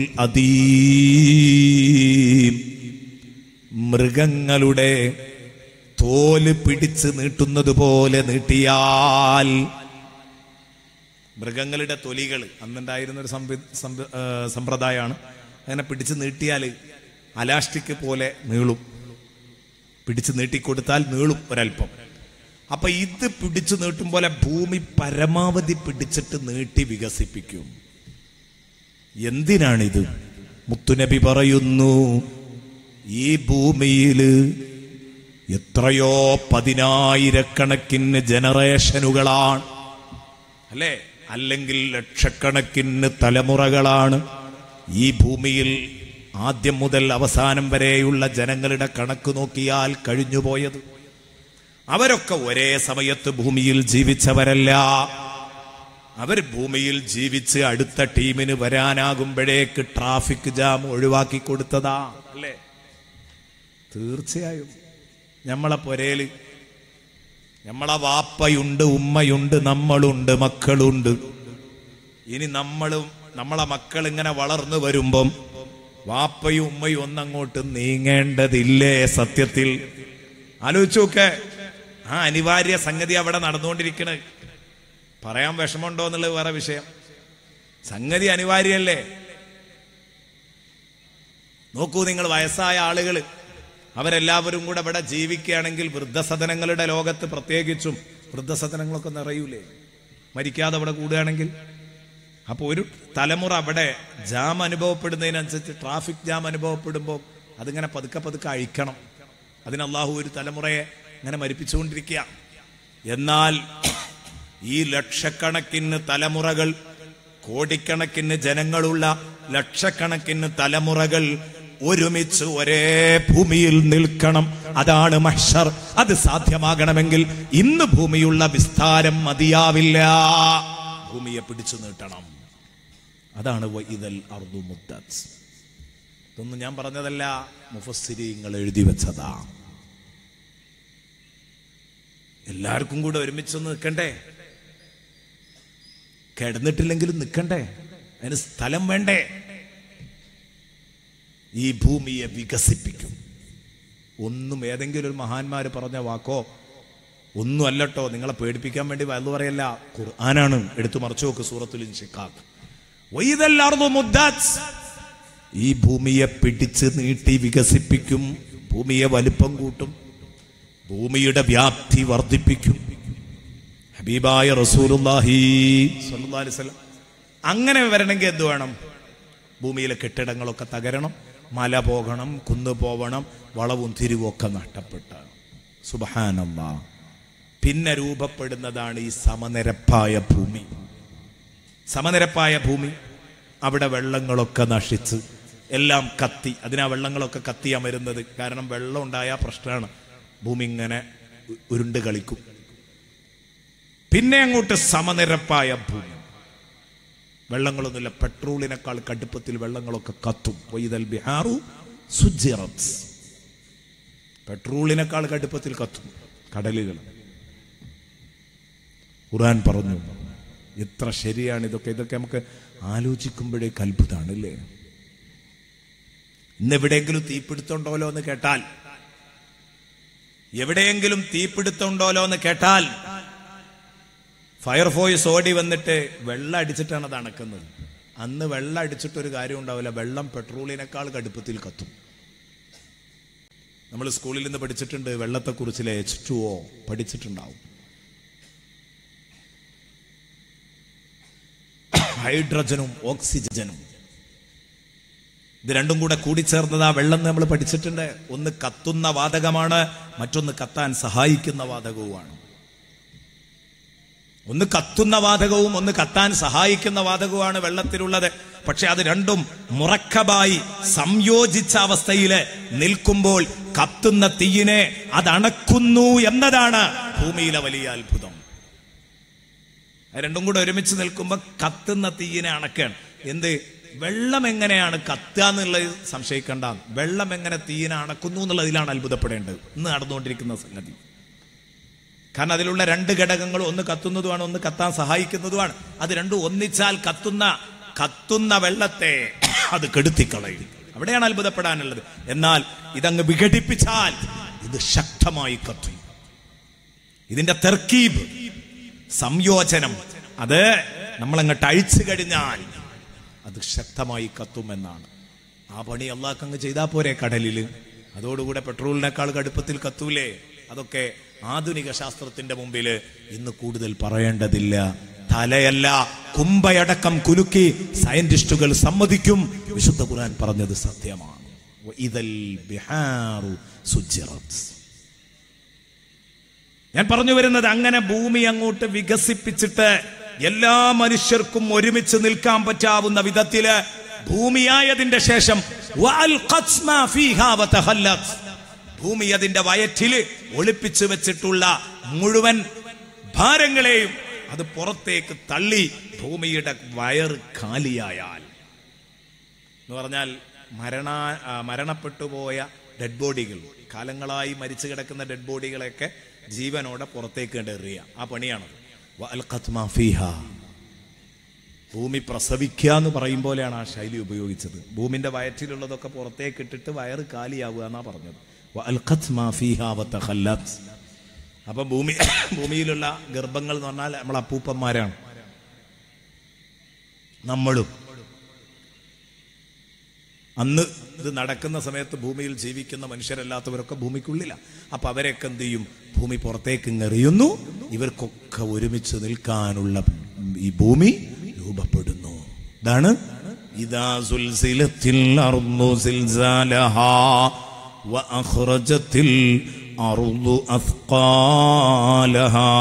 അദീം മൃഗങ്ങളുടെ തോല് പിടിച്ച് നീട്ടുന്നത് പോലെ നീട്ടിയാൽ മൃഗങ്ങളുടെ തൊലികൾ അന്നുണ്ടായിരുന്ന ഒരു സംവി- സംവി- ആ, സമ്പ്രദായമാണ് അങ്ങനെ പിടിച്ച് നീട്ടിയാൽ അലാസ്റ്റിക് പോലെ നീളും പിടിച്ച് നീട്ടിക്കൊടുത്താൽ നീളും ഒരല്പം അപ്പൊ ഇത് പിടിച്ചു നീട്ടും പോലെ ഭൂമി പരമാവധി പിടിച്ചിട്ട് നീട്ടി വികസിപ്പിക്കും എന്തിനാണിത് മുത്തുനബി പറയുന്നു ഈ ഭൂമിയില് എത്രയോ പതിനായിരക്കണക്കിന് ജനറേഷനുകളാണ് അല്ലേ അല്ലെങ്കിൽ ലക്ഷക്കണക്കിന് തലമുറകളാണ് ഈ ഭൂമിയിൽ ആദ്യം മുതൽ അവസാനം വരെയുള്ള ജനങ്ങളുടെ കണക്ക് നോക്കിയാൽ കഴിഞ്ഞുപോയത് അവരൊക്കെ ഒരേ സമയത്ത് ഭൂമിയിൽ ജീവിച്ചവരല്ല അവർ ഭൂമിയിൽ ജീവിച്ച് അടുത്ത ടീമിന് വരാനാകുമ്പോഴേക്ക് ട്രാഫിക് ജാം ഒഴിവാക്കി കൊടുത്തതാ അല്ലേ തീർച്ചയായും നമ്മളെ പൊരേല് നമ്മളെ വാപ്പയുണ്ട് ഉമ്മയുണ്ട് നമ്മളുണ്ട് മക്കളുണ്ട് ഇനി നമ്മളും നമ്മളെ മക്കൾ ഇങ്ങനെ വളർന്നു വരുമ്പം വാപ്പയും ഉമ്മയും ഒന്നങ്ങോട്ട് നീങ്ങേണ്ടതില്ലേ സത്യത്തിൽ ആലോചിച്ചു നോക്കെ ആ അനിവാര്യ സംഗതി അവിടെ നടന്നുകൊണ്ടിരിക്കണേ പറയാൻ വിഷമമുണ്ടോ എന്നുള്ളത് വേറെ വിഷയം സംഗതി അനിവാര്യമല്ലേ നോക്കൂ നിങ്ങൾ വയസ്സായ ആളുകൾ അവരെല്ലാവരും കൂടെ ഇവിടെ ജീവിക്കുകയാണെങ്കിൽ വൃദ്ധസദനങ്ങളുടെ ലോകത്ത് പ്രത്യേകിച്ചും വൃദ്ധസദനങ്ങളൊക്കെ നിറയൂലേ മരിക്കാതെ അവിടെ കൂടുകയാണെങ്കിൽ അപ്പോൾ ഒരു തലമുറ അവിടെ ജാം അനുഭവപ്പെടുന്നതിനനുസരിച്ച് ട്രാഫിക് ജാം അനുഭവപ്പെടുമ്പോൾ അതിങ്ങനെ പതുക്കെ പതുക്കെ അഴിക്കണം അതിന് അള്ളാഹു ഒരു തലമുറയെ ഇങ്ങനെ മരിപ്പിച്ചുകൊണ്ടിരിക്കുക എന്നാൽ ഈ ലക്ഷക്കണക്കിന് തലമുറകൾ കോടിക്കണക്കിന് ജനങ്ങളുള്ള ലക്ഷക്കണക്കിന് തലമുറകൾ ഒരുമിച്ച് ഒരേ ഭൂമിയിൽ നിൽക്കണം അതാണ് മഹ്ഷർ അത് സാധ്യമാകണമെങ്കിൽ ഇന്ന് ഭൂമിയുള്ള വിസ്താരം മതിയാവില്ല ഭൂമിയെ പിടിച്ചു നീട്ടണം അതാണ് ഇതൽ അർദു മുദ്ദത്ത് ഇതൊന്നും ഞാൻ പറഞ്ഞതല്ല മുഫസ്സിരിങ്ങൾ എഴുതി വെച്ചതാ എല്ലാവർക്കും കൂടെ ഒരുമിച്ചൊന്ന് നിൽക്കണ്ടേ കിടന്നിട്ടില്ലെങ്കിലും നിൽക്കണ്ടേ അതിന് സ്ഥലം വേണ്ടേ ഈ ഭൂമിയെ വികസിപ്പിക്കും ഒന്നും ഏതെങ്കിലും ഒരു മഹാന്മാര് പറഞ്ഞ വാക്കോ ഒന്നും അല്ലട്ടോ നിങ്ങളെ പേടിപ്പിക്കാൻ വേണ്ടി വയലു പറയല്ല ഖുർആനാണ് എടുത്തു മറച്ചു നോക്ക് സൂറത്തുൽ ഇൻഷിഖാഖ് വൈദല്ലാർന്നു മുദ്ദാത്ത് ഈ ഭൂമിയെ പിടിച്ച് നീട്ടി വികസിപ്പിക്കും ഭൂമിയെ വലിപ്പം കൂട്ടും ഭൂമിയുടെ വ്യാപ്തി വർദ്ധിപ്പിക്കും ഹബീബായ റസൂലുള്ളാഹി സ്വല്ലല്ലാഹി അലൈഹി വസല്ലം അങ്ങനെ വരണമെങ്കിൽ എന്ത് വേണം ഭൂമിയിലെ കെട്ടിടങ്ങളൊക്കെ തകരണം മല പോകണം കുന്ന് പോവണം വളവും തിരിവും ഒക്കെ നഷ്ടപ്പെട്ട സുബഹാനല്ലാ പിന്നെ രൂപപ്പെടുന്നതാണ് ഈ സമനിരപ്പായ ഭൂമി സമനിരപ്പായ ഭൂമി അവിടെ വെള്ളങ്ങളൊക്കെ നശിച്ച് എല്ലാം കത്തി അതിനാ വെള്ളങ്ങളൊക്കെ കത്തി അമരുന്നത് കാരണം വെള്ളം ഉണ്ടായ പ്രശ്നമാണ് ഭൂമി ഇങ്ങനെ ഉ- ഉരുണ്ട് കളിക്കും പിന്നെ അങ്ങോട്ട് സമനിരപ്പായ ഭൂമി വെള്ളങ്ങളൊന്നുമില്ല പെട്രോളിനേക്കാൾ കടുപ്പത്തിൽ വെള്ളങ്ങളൊക്കെ കത്തും വൈതൽ ബിഹാറു സുജിറത്ത് പെട്രോളിനേക്കാൾ കടുപ്പത്തിൽ കത്തും കടലുകൾ ഖുർആൻ പറഞ്ഞു എത്ര ശരിയാണ് ഇതൊക്കെ ഇതൊക്കെ നമുക്ക് ആലോചിക്കുമ്പോഴേക്ക് അത്ഭുതമാണ് അല്ലേ ഇന്ന് എവിടെയെങ്കിലും തീപിടുത്തുണ്ടോലോ എന്ന് കേട്ടാൽ എവിടെയെങ്കിലും തീപിടുത്തുണ്ടോലോ എന്ന് കേട്ടാൽ ഫയർഫോഴ്സ് ഓടി വന്നിട്ട് വെള്ളം അടിച്ചിട്ടാണ് അത് അണക്കുന്നത് അന്ന് വെള്ളം അടിച്ചിട്ടൊരു കാര്യം ഉണ്ടാവില്ല വെള്ളം പെട്രോളിനേക്കാൾ കടുപ്പത്തിൽ കത്തും നമ്മൾ സ്കൂളിൽ നിന്ന് പഠിച്ചിട്ടുണ്ട് വെള്ളത്തെക്കുറിച്ചിലെ എച്ച് ടു ഒ പഠിച്ചിട്ടുണ്ടാവും ഹൈഡ്രജനും ഓക്സിജനും ഇത് രണ്ടും കൂടെ കൂടിച്ചേർന്നതാ വെള്ളം നമ്മൾ പഠിച്ചിട്ടുണ്ട് ഒന്ന് കത്തുന്ന വാതകമാണ് മറ്റൊന്ന് കത്താൻ സഹായിക്കുന്ന വാതകവുമാണ് ഒന്ന് കത്തുന്ന വാതകവും ഒന്ന് കത്താൻ സഹായിക്കുന്ന വാതകവുമാണ് വെള്ളത്തിലുള്ളത് പക്ഷെ അത് രണ്ടും മുറക്കബായി സംയോജിച്ച അവസ്ഥയിൽ നിൽക്കുമ്പോൾ കത്തുന്ന തീയിനെ അത് അണക്കുന്നു എന്നതാണ് ഭൂമിയിലെ വലിയ അത്ഭുതം അത് രണ്ടും കൂടെ ഒരുമിച്ച് നിൽക്കുമ്പോൾ കത്തുന്ന തീയിനെ അണക്കാണ് എന്ത് വെള്ളം എങ്ങനെയാണ് കത്തുക എന്നുള്ളത് സംശയിക്കണ്ട വെള്ളം എങ്ങനെ തീയിനെ അണക്കുന്നു എന്നുള്ളതിലാണ് അത്ഭുതപ്പെടേണ്ടത് ഇന്ന് നടന്നുകൊണ്ടിരിക്കുന്ന സംഗതി കാരണം അതിലുള്ള രണ്ട് ഘടകങ്ങൾ ഒന്ന് കത്തുന്നതുമാണ് ഒന്ന് കത്താൻ സഹായിക്കുന്നതുമാണ് അത് രണ്ടും ഒന്നിച്ചാൽ കത്തുന്ന കത്തുന്ന വെള്ളത്തെ അത് കെടുത്തിക്കളയും അവിടെയാണ് അത്ഭുതപ്പെടാനുള്ളത് എന്നാൽ ഇതങ്ങ് വിഘടിപ്പിച്ചാൽ ഇത് ശക്തമായി കത്തും ഇതിന്റെ തെർക്കീബ് സംയോജനം അത് നമ്മളങ്ങോട്ട് അഴിച്ചു കഴിഞ്ഞാൽ അത് ശക്തമായി കത്തുമെന്നാണ് ആ പണി അള്ളാഹ് അങ്ങ് ചെയ്താൽ പോരെ കടലില് അതോടുകൂടെ പെട്രോളിനേക്കാൾ കടുപ്പത്തിൽ കത്തൂലേ അതൊക്കെ ആധുനിക ശാസ്ത്രത്തിന്റെ മുമ്പിൽ ഇന്ന് കൂടുതൽ പറയേണ്ടതില്ല തലയല്ല കുമ്പയടക്കം കുലുക്കി സയന്റിസ്റ്റുകൾ സമ്മതിക്കും വിശുദ്ധ ഖുർആൻ പറഞ്ഞത് സത്യമാണ് ഇതൽ ബിഹാറു സുജിറത്ത് ഞാൻ പറഞ്ഞു വരുന്നത് അങ്ങനെ ഭൂമി അങ്ങോട്ട് വികസിപ്പിച്ചിട്ട് എല്ലാ മനുഷ്യർക്കും ഒരുമിച്ച് നിൽക്കാൻ പറ്റാവുന്ന വിധത്തില് ഭൂമിയായതിന്റെ ശേഷം വഅൽഖത് മാ ഫീഹാ വതഖല്ലത്. ഭൂമി അതിന്റെ വയറ്റില് ഒളിപ്പിച്ചു വെച്ചിട്ടുള്ള മുഴുവൻ ഭാരങ്ങളെയും അത് പുറത്തേക്ക് തള്ളി ഭൂമിയുടെ വയറ് കാലിയായാൽ എന്ന് പറഞ്ഞാൽ മരണ ആ, മരണപ്പെട്ടു പോയ ഡെഡ് ബോഡികൾ കാലങ്ങളായി മരിച്ചു കിടക്കുന്ന ഡെഡ് ബോഡികളെയൊക്കെ ജീവനോടെ പുറത്തേക്ക് കണ്ട് എറിയുക ആ പണിയാണ് വഅൽഖത് മാ ഫീഹാ. ഭൂമി പ്രസവിക്കുക എന്ന് പറയും പോലെയാണ് ആ ശൈലി ഉപയോഗിച്ചത് ഭൂമിന്റെ വയറ്റിലുള്ളതൊക്കെ പുറത്തേക്ക് ഇട്ടിട്ട് വയറ് കാലിയാവുക എന്നാ പറഞ്ഞത് വഅൽഖത് മാ ഫീഹാ വതഖല്ലത്. അപ്പൊ ഭൂമി ഭൂമിയിലുള്ള ഗർഭങ്ങൾ എന്ന് പറഞ്ഞാൽ നമ്മളെ അപ്പൂപ്പന്മാരാണ് നമ്മളും അന്ന് ഇത് നടക്കുന്ന സമയത്ത് ഭൂമിയിൽ ജീവിക്കുന്ന മനുഷ്യരല്ലാത്തവരൊക്കെ ഭൂമിക്കുള്ളില്ല അപ്പൊ അവരൊക്കെ എന്ത് ചെയ്യും ഭൂമി പുറത്തേക്ക് ഇങ്ങെറിയുന്നു ഇവർക്കൊക്കെ ഒരുമിച്ച് നിൽക്കാനുള്ള ഈ ഭൂമി രൂപപ്പെടുന്നു ഇതാണ് ഇതാ സുൽസിലത്തിൽ അർദു സിൽസാലഹാ വഅഖ്റജത്തിൽ അർദു അസ്ഖാലഹാ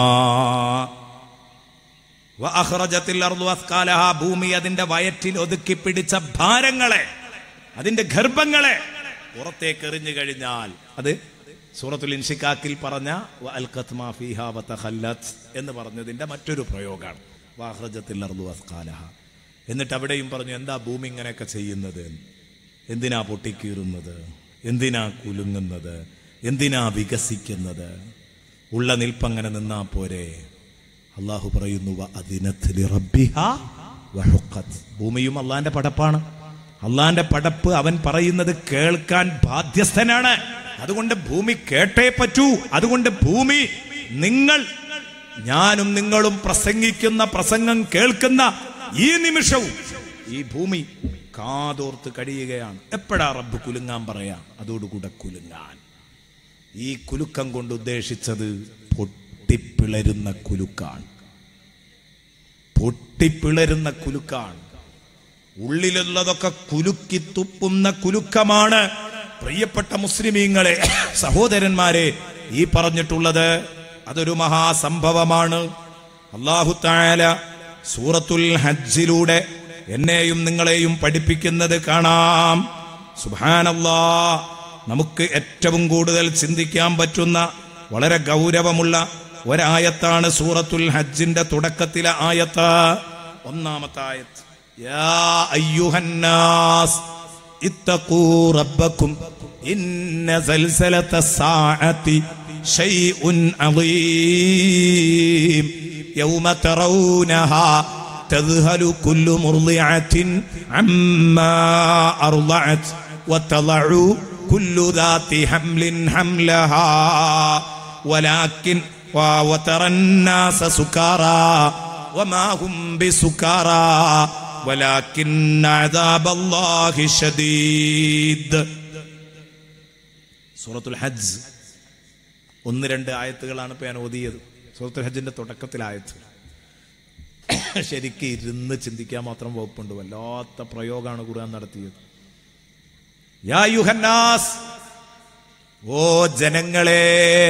വഅഖ്റജത്തിൽ അർദു അസ്ഖാലഹാ ഭൂമി അതിന്റെ വയറ്റിൽ ഒതുക്കി പിടിച്ച ഭാരങ്ങളെ അതിന്റെ ഗർഭങ്ങളെ പുറത്തേക്ക് എറിഞ്ഞു കഴിഞ്ഞാൽ അത് സൂറത്തുൽ ഇൻഷിക്കാക്കിൽ പറഞ്ഞ വഅൽഖത് മാ ഫീഹാ വതഖല്ലത് എന്ന് പറഞ്ഞതിന്റെ മറ്റൊരു പ്രയോഗമാണ് വഅഖ്റജത്തിൽ അർദു അസ്ഖാലഹ എന്നിട്ട് അവിടെയും പറഞ്ഞു എന്താ ഭൂമി ഇങ്ങനെയൊക്കെ ചെയ്യുന്നത് എന്തിനാ പൊട്ടിക്കീറുന്നത് എന്തിനാ കുലുങ്ങുന്നത് എന്തിനാ വികസിക്കുന്നത് ഉള്ള നിൽപ്പങ്ങനെ നിന്നാ പോരെ അള്ളാഹു പറയുന്നു "വ അദിനത്ത് ലിറബ്ബിഹാ വഹുഖത്." ഭൂമിയും അള്ളാന്റെ പടപ്പാണ് അള്ളാന്റെ പടപ്പ് അവൻ പറയുന്നത് കേൾക്കാൻ ബാധ്യസ്ഥനാണ് അതുകൊണ്ട് ഭൂമി കേട്ടേ പറ്റൂ അതുകൊണ്ട് ഭൂമി നിങ്ങൾ ഞാനും നിങ്ങളും പ്രസംഗിക്കുന്ന പ്രസംഗം കേൾക്കുന്ന ഈ നിമിഷവും ഈ ഭൂമി കാതോർത്ത് കഴിയുകയാണ് എപ്പോഴാ റബ്ബ് കുലുങ്ങാൻ പറയാ അതോടുകൂടെ കുലുങ്ങാൻ ഈ കുലുക്കം കൊണ്ട് ഉദ്ദേശിച്ചത് പൊട്ടിപ്പിളരുന്ന കുലുക്കാണ് പൊട്ടിപ്പിളരുന്ന കുലുക്കാണ് ഉള്ളിലുള്ളതൊക്കെ കുലുക്കി തുപ്പുന്ന കുലുക്കമാണ് പ്രിയപ്പെട്ട മുസ്ലിമീങ്ങളെ സഹോദരന്മാരെ ഈ പറഞ്ഞിട്ടുള്ളത് അതൊരു മഹാസംഭവമാണ് അള്ളാഹു താല സൂറത്തുൽ ഹജ്ജിലൂടെ എന്നെയും നിങ്ങളെയും പഠിപ്പിക്കുന്നത് കാണാം സുബാനല്ലാ നമുക്ക് ഏറ്റവും കൂടുതൽ ചിന്തിക്കാൻ പറ്റുന്ന വളരെ ഗൗരവമുള്ള ഒരായത്താണ് സൂറത്തുൽ ഹജ്ജിന്റെ തുടക്കത്തിലെ ആയത്ത് ഒന്നാമത്തെ ആയത്ത് യാ അയ്യുഹന്നാസ് ഇത്തഖൂ റബ്ബക്കും ഇന്ന സൽസലത സാഅതി ഷൈഉൻ അളീം യൗമ തറൗനഹാ تذهل كل مرضعة عما أرضعت وتضع كل ذات حمل حملها ولكن و- وترى الناس سكارى وما هم بسكارى ولكن عذاب الله شديد സൂറത്തുൽ ഹജ്ജ് ഒന്ന് രണ്ട് ആയത്തുകളാണ് ഇപ്പൊ ഞാൻ ഓതിയത് സൂറത്തുൽ ഹജ്ജിന്റെ തുടക്കത്തിലെ ആയത്ത് ശരിക്ക് ഇരുന്ന് ചിന്തിക്കാൻ മാത്രം വകുപ്പുണ്ട് വല്ലാത്ത പ്രയോഗമാണ് ഖുർആൻ നടത്തിയത് യാ യുഹന്നാസ് ഓ ജനങ്ങളെ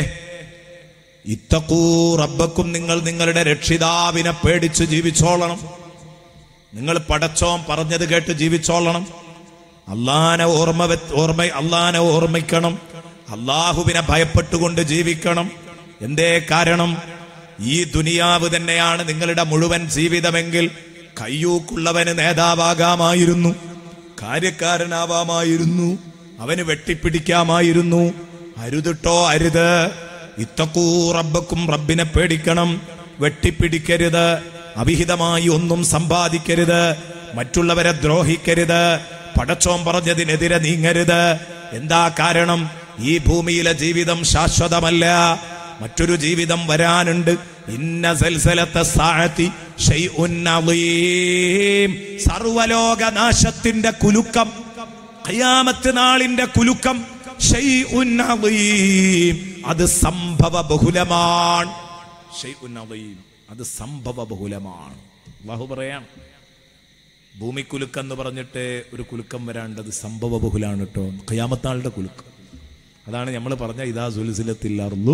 ഇത്തക്കൂ റബ്ബക്കും നിങ്ങൾ നിങ്ങളുടെ രക്ഷിതാവിനെ പേടിച്ച് ജീവിച്ചോളണം നിങ്ങൾ പടച്ചോൻ പറഞ്ഞത് കേട്ട് ജീവിച്ചോളണം അള്ളാനെ ഓർമ്മ വെ- ഓർമ്മ അള്ളാനെ ഓർമ്മിക്കണം അള്ളാഹുവിനെ ഭയപ്പെട്ടുകൊണ്ട് ജീവിക്കണം എന്തേ കാരണം ഈ ദുനിയാവ് തന്നെയാണ് നിങ്ങളുടെ മുഴുവൻ ജീവിതമെങ്കിൽ കയ്യൂക്കുള്ളവന് നേതാവാകാമായിരുന്നു കാര്യക്കാരനാവാമായിരുന്നു അവന് വെട്ടിപ്പിടിക്കാമായിരുന്നു അരുതിട്ടോ അരുത് ഇത്തക്കൂ റബ്ബക്കും റബ്ബിനെ പേടിക്കണം വെട്ടിപ്പിടിക്കരുത് അവിഹിതമായി ഒന്നും സമ്പാദിക്കരുത് മറ്റുള്ളവരെ ദ്രോഹിക്കരുത് പടച്ചോൻ പറഞ്ഞതിനെതിരെ നീങ്ങരുത് എന്താ കാരണം ഈ ഭൂമിയിലെ ജീവിതം ശാശ്വതമല്ല മറ്റൊരു ജീവിതം വരാനുണ്ട് ഇന്ന സൽസലത്തെ സാഴത്തി ഷൈഉൻ അളീം. സർവലോക നാശത്തിന്റെ കുലുക്കം ഖിയാമത്ത് നാളിന്റെ കുലുക്കം ഷൈഉൻ അളീം. അത് സംഭവ ബഹുലമാണ് ഷൈഉൻ അളീം. അത് സംഭവ ബഹുലമാണ് അള്ളാഹു പറയാം ഭൂമിക്കുലുക്കം എന്ന് പറഞ്ഞിട്ട് ഒരു കുലുക്കം വരാണ്ടത് സംഭവ ബഹുലാണ് കേട്ടോ ഖിയാമത്താളുടെ കുലുക്കം അതാണ് നമ്മൾ പറഞ്ഞ ഇതാ സുൽസിലത്തില്ലാർന്നു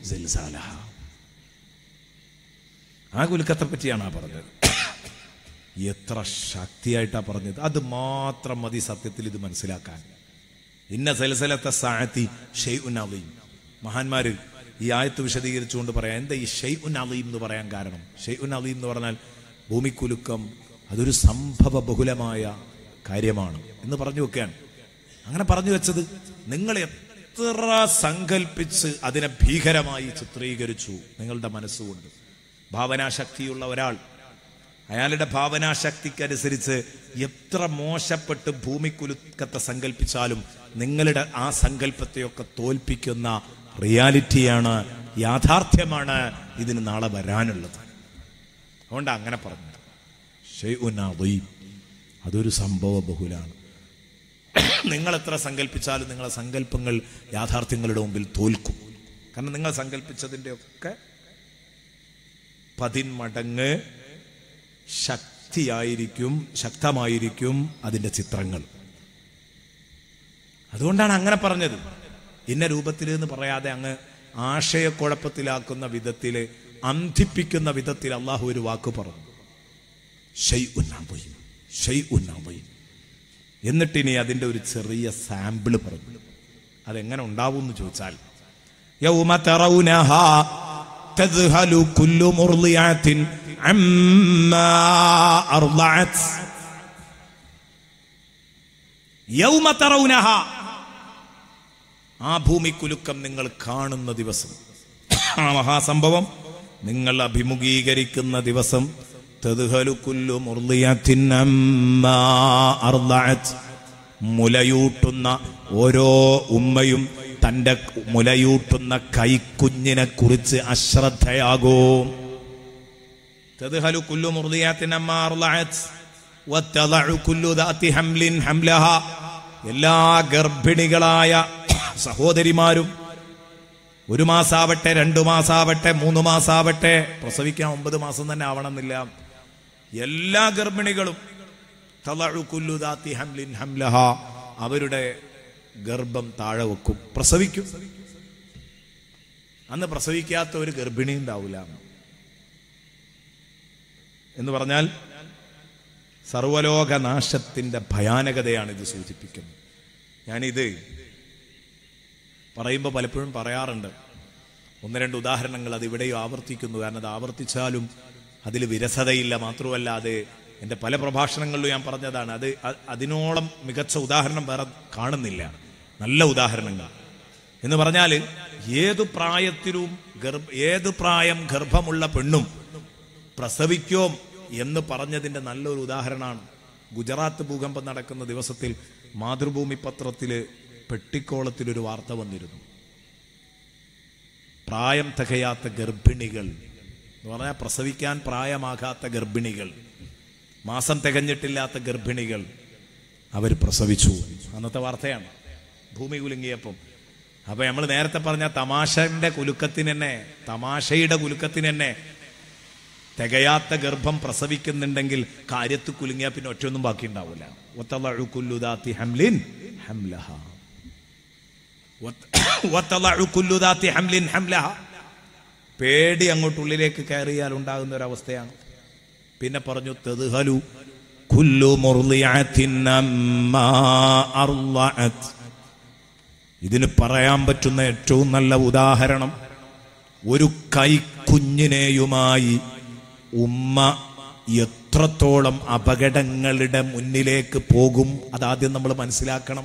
ആ കുലുക്കത്തെ പറ്റിയാണ് ആ പറഞ്ഞത് എത്ര ശക്തിയായിട്ടാ പറഞ്ഞത് അത് മാത്രം മതി സത്യത്തിൽ ഇത് മനസ്സിലാക്കാൻ ഇന്ന സലസലത്തെ സാഴത്തി ഷെയ് ഉൻ അലീം മഹാന്മാര് ഈ ആയത്ത് വിശദീകരിച്ചുകൊണ്ട് പറയാം എന്താ ഈ ഷെയ് ഉൻ അലീം എന്ന് പറയാൻ കാരണം ഷെയ് ഉൻ അലീം എന്ന് പറഞ്ഞാൽ ഭൂമിക്കുലുക്കം അതൊരു സംഭവ ബഹുലമായ കാര്യമാണ് എന്ന് പറഞ്ഞു വെക്കുകയാണ് അങ്ങനെ പറഞ്ഞു വെച്ചത് നിങ്ങൾ എത്ര സങ്കല്പിച്ച് അതിനെ ഭീകരമായി ചിത്രീകരിച്ചു നിങ്ങളുടെ മനസ്സുകൊണ്ട് ഭാവനാശക്തിയുള്ള ഒരാൾ അയാളുടെ ഭാവനാശക്തിക്കനുസരിച്ച് എത്ര മോശപ്പെട്ട് ഭൂമിക്കുലുക്കത്തെ സങ്കല്പിച്ചാലും നിങ്ങളുടെ ആ സങ്കല്പത്തെയൊക്കെ തോൽപ്പിക്കുന്ന റിയാലിറ്റിയാണ് യാഥാർത്ഥ്യമാണ് ഇതിന് നാളെ വരാനുള്ളത് അതുകൊണ്ട് അങ്ങനെ പറഞ്ഞു ഷെയ്ഉൻ അദീം. അതൊരു സംഭവ ബഹുലാണ് നിങ്ങൾ എത്ര സങ്കല്പിച്ചാലും നിങ്ങളെ സങ്കല്പങ്ങൾ യാഥാർത്ഥ്യങ്ങളുടെ മുമ്പിൽ തോൽക്കും കാരണം നിങ്ങൾ സങ്കല്പിച്ചതിൻ്റെ ഒക്കെ പതിന്മടങ്ങ് ശക്തിയായിരിക്കും ശക്തമായിരിക്കും അതിന്റെ ചിത്രങ്ങൾ അതുകൊണ്ടാണ് അങ്ങനെ പറഞ്ഞത് ഇന്ന രൂപത്തിൽ എന്ന് പറയാതെ അങ്ങ് ആശയക്കുഴപ്പത്തിലാക്കുന്ന വിധത്തില് അന്ധിപ്പിക്കുന്ന വിധത്തിൽ അള്ളാഹു ഒരു വാക്ക് പറഞ്ഞു ഷെയ് ഉന്നാബയും ഷെയ് ഉന്നാബയും എന്നിട്ടിനി അതിന്റെ ഒരു ചെറിയ സാമ്പിള് പറഞ്ഞു അതെങ്ങനെ ഉണ്ടാവും എന്ന് ചോദിച്ചാൽ യൗമ തറൗനഹാ തദ്ഹലു കുല്ലു മുർളിയാത്തിൻ അമ്മാ അർളഅത് യൗമ തറൗനഹാ ആ ഭൂമിക്കുലുക്കം നിങ്ങൾ കാണുന്ന ദിവസം ആ മഹാസംഭവം നിങ്ങൾ അഭിമുഖീകരിക്കുന്ന ദിവസം തദ്ഹലു കുല്ലു മുർളിയാത്തിൻ അമ്മാ അർളഅത് മുലയൂട്ടുന്ന ഓരോ ഉമ്മയും തന്റെ മുലയൂട്ടുന്ന കൈക്കുഞ്ഞിനെ കുറിച്ച് അശ്രദ്ധയാകും തദ്ഹലു കുല്ലു മുർദിയാത്തിൻ അമ്മാ അർളഅത് വതദഉ കുല്ലു ദാതി ഹംലിൻ ഹംലഹ എല്ലാ ഗർഭിണികളായ സഹോദരിമാരും ഒരു മാസാവട്ടെ രണ്ടു മാസാവട്ടെ മൂന്ന് മാസാവട്ടെ പ്രസവിക്കാൻ ഒമ്പത് മാസം തന്നെ ആവണമെന്നില്ല എല്ലാ ഗർഭിണികളും തളഴു കുല്ലു ദാത്തി ഹംലിൻ ഹംലഹ അവരുടെ ഗർഭം താഴെ വെക്കും പ്രസവിക്കും അന്ന് പ്രസവിക്കാത്ത ഒരു ഗർഭിണി ഉണ്ടാവില്ല എന്ന് പറഞ്ഞാൽ സർവലോക നാശത്തിന്റെ ഭയാനകതയാണ് ഇത് സൂചിപ്പിക്കുന്നത് ഞാനിത് പറയുമ്പോൾ പലപ്പോഴും പറയാറുണ്ട് ഒന്ന് രണ്ട് ഉദാഹരണങ്ങൾ അത് ഇവിടെയും ആവർത്തിക്കുന്നു കാരണം അത് ആവർത്തിച്ചാലും അതിൽ വിരസതയില്ല മാത്രമല്ല അത് എൻ്റെ പല പ്രഭാഷണങ്ങളിലും ഞാൻ പറഞ്ഞതാണ് അത് അ- അതിനോളം മികച്ച ഉദാഹരണം വേറെ കാണുന്നില്ല നല്ല ഉദാഹരണങ്ങൾ എന്ന് പറഞ്ഞാൽ ഏതു പ്രായത്തിലും ഗർഭ ഏത് പ്രായം ഗർഭമുള്ള പെണ്ണും പ്രസവിക്കോം എന്ന് പറഞ്ഞതിന്റെ നല്ലൊരു ഉദാഹരണമാണ് ഗുജറാത്ത് ഭൂകമ്പം നടക്കുന്ന ദിവസത്തിൽ മാതൃഭൂമി പത്രത്തില് പെട്ടിക്കോളത്തിലൊരു വാർത്ത വന്നിരുന്നു പ്രായം തികയാത്ത ഗർഭിണികൾ എന്ന് പറഞ്ഞാൽ പ്രസവിക്കാൻ പ്രായമാകാത്ത ഗർഭിണികൾ മാസം തികഞ്ഞിട്ടില്ലാത്ത ഗർഭിണികൾ അവർ പ്രസവിച്ചു അന്നത്തെ വാർത്തയാണ് ഭൂമി കുലുങ്ങിയപ്പം അപ്പൊ നമ്മൾ നേരത്തെ പറഞ്ഞ തമാശന്റെ കുലുക്കത്തിന് തന്നെ തമാശയുടെ കുലുക്കത്തിന് തന്നെ തികയാത്ത ഗർഭം പ്രസവിക്കുന്നുണ്ടെങ്കിൽ കാര്യത്ത് കുലുങ്ങിയാൽ പിന്നെ ഒറ്റയൊന്നും ബാക്കി ഉണ്ടാവില്ല വത്തളഉ കുല്ലു ദാത്തി ഹംലിൻ ഹംലഹ. വത്ത- വത്തളഉ കുല്ലു ദാത്തി ഹംലിൻ ഹംലഹ. പേടി അങ്ങോട്ടുള്ളിലേക്ക് കയറിയാൽ ഉണ്ടാകുന്ന ഒരു അവസ്ഥയാണ് പിന്നെ പറഞ്ഞു തെതുഹലു കുല്ലു മുർളിഅത്തിൻ അമ്മാ അർളഅത്. ഇതിന് പറയാൻ പറ്റുന്ന ഏറ്റവും നല്ല ഉദാഹരണം ഒരു കൈക്കുഞ്ഞിനെയുമായി ഉമ്മ എത്രത്തോളം അപകടങ്ങളുടെ മുന്നിലേക്ക് പോകും അതാദ്യം നമ്മൾ മനസ്സിലാക്കണം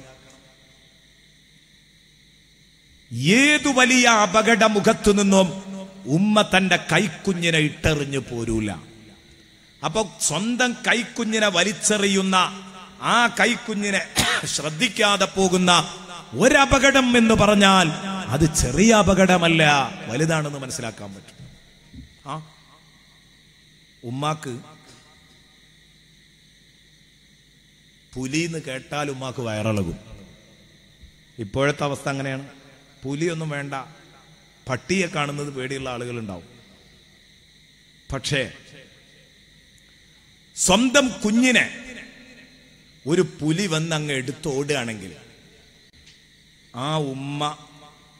ഏതു വലിയ അപകട മുഖത്തു നിന്നും ഉമ്മ തന്റെ കൈക്കുഞ്ഞിനെ ഇട്ടെറിഞ്ഞു പോരൂല അപ്പൊ സ്വന്തം കൈക്കുഞ്ഞിനെ വലിച്ചെറിയുന്ന ആ കൈക്കുഞ്ഞിനെ ശ്രദ്ധിക്കാതെ പോകുന്ന ഒരപകടം എന്ന് പറഞ്ഞാൽ അത് ചെറിയ അപകടമല്ല വലുതാണെന്ന് മനസ്സിലാക്കാൻ പറ്റും ആ ഉമ്മാക്ക് പുലിന്ന് കേട്ടാൽ ഉമ്മാക്ക് വയറിളകും ഇപ്പോഴത്തെ അവസ്ഥ അങ്ങനെയാണ് പുലിയൊന്നും വേണ്ട പട്ടിയെ കാണുന്നത് പേടിയുള്ള ആളുകളുണ്ടാവും പക്ഷേ സ്വന്തം കുഞ്ഞിനെ ഒരു പുലി വന്ന് അങ്ങ് എടുത്തോടുകയാണെങ്കിൽ ആ ഉമ്മ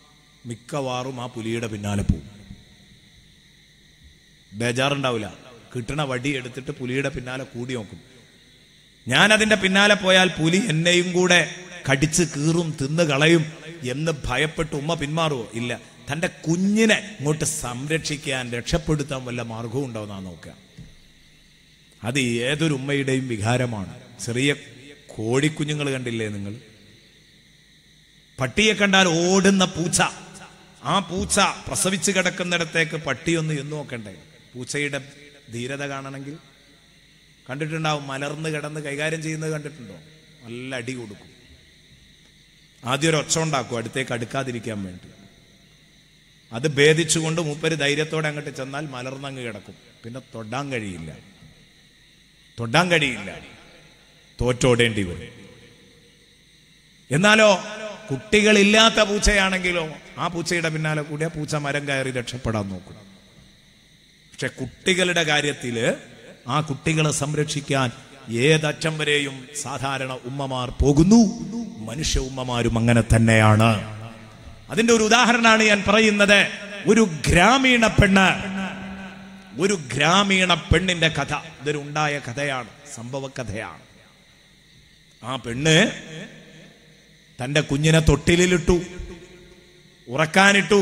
മിക്കവാറും ആ പുലിയുടെ പിന്നാലെ പോകും ബേജാറുണ്ടാവില്ല കിട്ടണ വടി എടുത്തിട്ട് പുലിയുടെ പിന്നാലെ കൂടി നോക്കും ഞാൻ അതിന്റെ പിന്നാലെ പോയാൽ പുലി എന്നെയും കൂടെ കടിച്ച് കീറും തിന്ന് കളയും എന്ന് ഭയപ്പെട്ട് ഉമ്മ പിന്മാറുമോ ഇല്ല തന്റെ കുഞ്ഞിനെ ഇങ്ങോട്ട് സംരക്ഷിക്കാൻ രക്ഷപ്പെടുത്താൻ വല്ല മാർഗവും ഉണ്ടോന്നാ നോക്കുക അത് ഏതൊരു ഉമ്മയുടെയും വികാരമാണ് ചെറിയ കോഴിക്കുഞ്ഞുങ്ങൾ കണ്ടില്ലേ നിങ്ങൾ പട്ടിയെ കണ്ടാൽ ഓടുന്ന പൂച്ച ആ പൂച്ച പ്രസവിച്ച് കിടക്കുന്നിടത്തേക്ക് പട്ടിയൊന്ന് എന്ന് നോക്കണ്ടേ പൂച്ചയുടെ ധീരത കാണണമെങ്കിൽ കണ്ടിട്ടുണ്ടാവും മലർന്ന് കിടന്ന് കൈകാര്യം ചെയ്യുന്നത് കണ്ടിട്ടുണ്ടോ നല്ല അടി കൊടുക്കും ആദ്യം ഒരു ഒച്ച ഉണ്ടാക്കും അടുത്തേക്ക് അടുക്കാതിരിക്കാൻ വേണ്ടി അത് ഭേദിച്ചുകൊണ്ട് മൂപ്പര് ധൈര്യത്തോടെ അങ്ങോട്ട് ചെന്നാൽ മലർന്നങ്ങ് കിടക്കും പിന്നെ തൊടാൻ കഴിയില്ല തൊടാൻ കഴിയില്ല തോറ്റോടേണ്ടി വരും എന്നാലോ കുട്ടികളില്ലാത്ത പൂച്ചയാണെങ്കിലോ ആ പൂച്ചയുടെ പിന്നാലെ കൂടിയ പൂച്ച മരം കയറി രക്ഷപ്പെടാൻ നോക്കും പക്ഷെ കുട്ടികളുടെ കാര്യത്തില് ആ കുട്ടികളെ സംരക്ഷിക്കാൻ ഏതറ്റം വരെയും സാധാരണ ഉമ്മമാർ പോകുന്നു മനുഷ്യ ഉമ്മമാരും അങ്ങനെ തന്നെയാണ് അതിന്റെ ഒരു ഉദാഹരണമാണ് ഞാൻ പറയുന്നത് ഒരു ഗ്രാമീണ പെണ്ണ് ഒരു ഗ്രാമീണ പെണ്ണിന്റെ കഥ ഇതൊരു ഉണ്ടായ കഥയാണ് സംഭവ കഥയാണ് ആ പെണ്ണ് തന്റെ കുഞ്ഞിനെ തൊട്ടിലിലിട്ടു ഉറക്കാനിട്ടു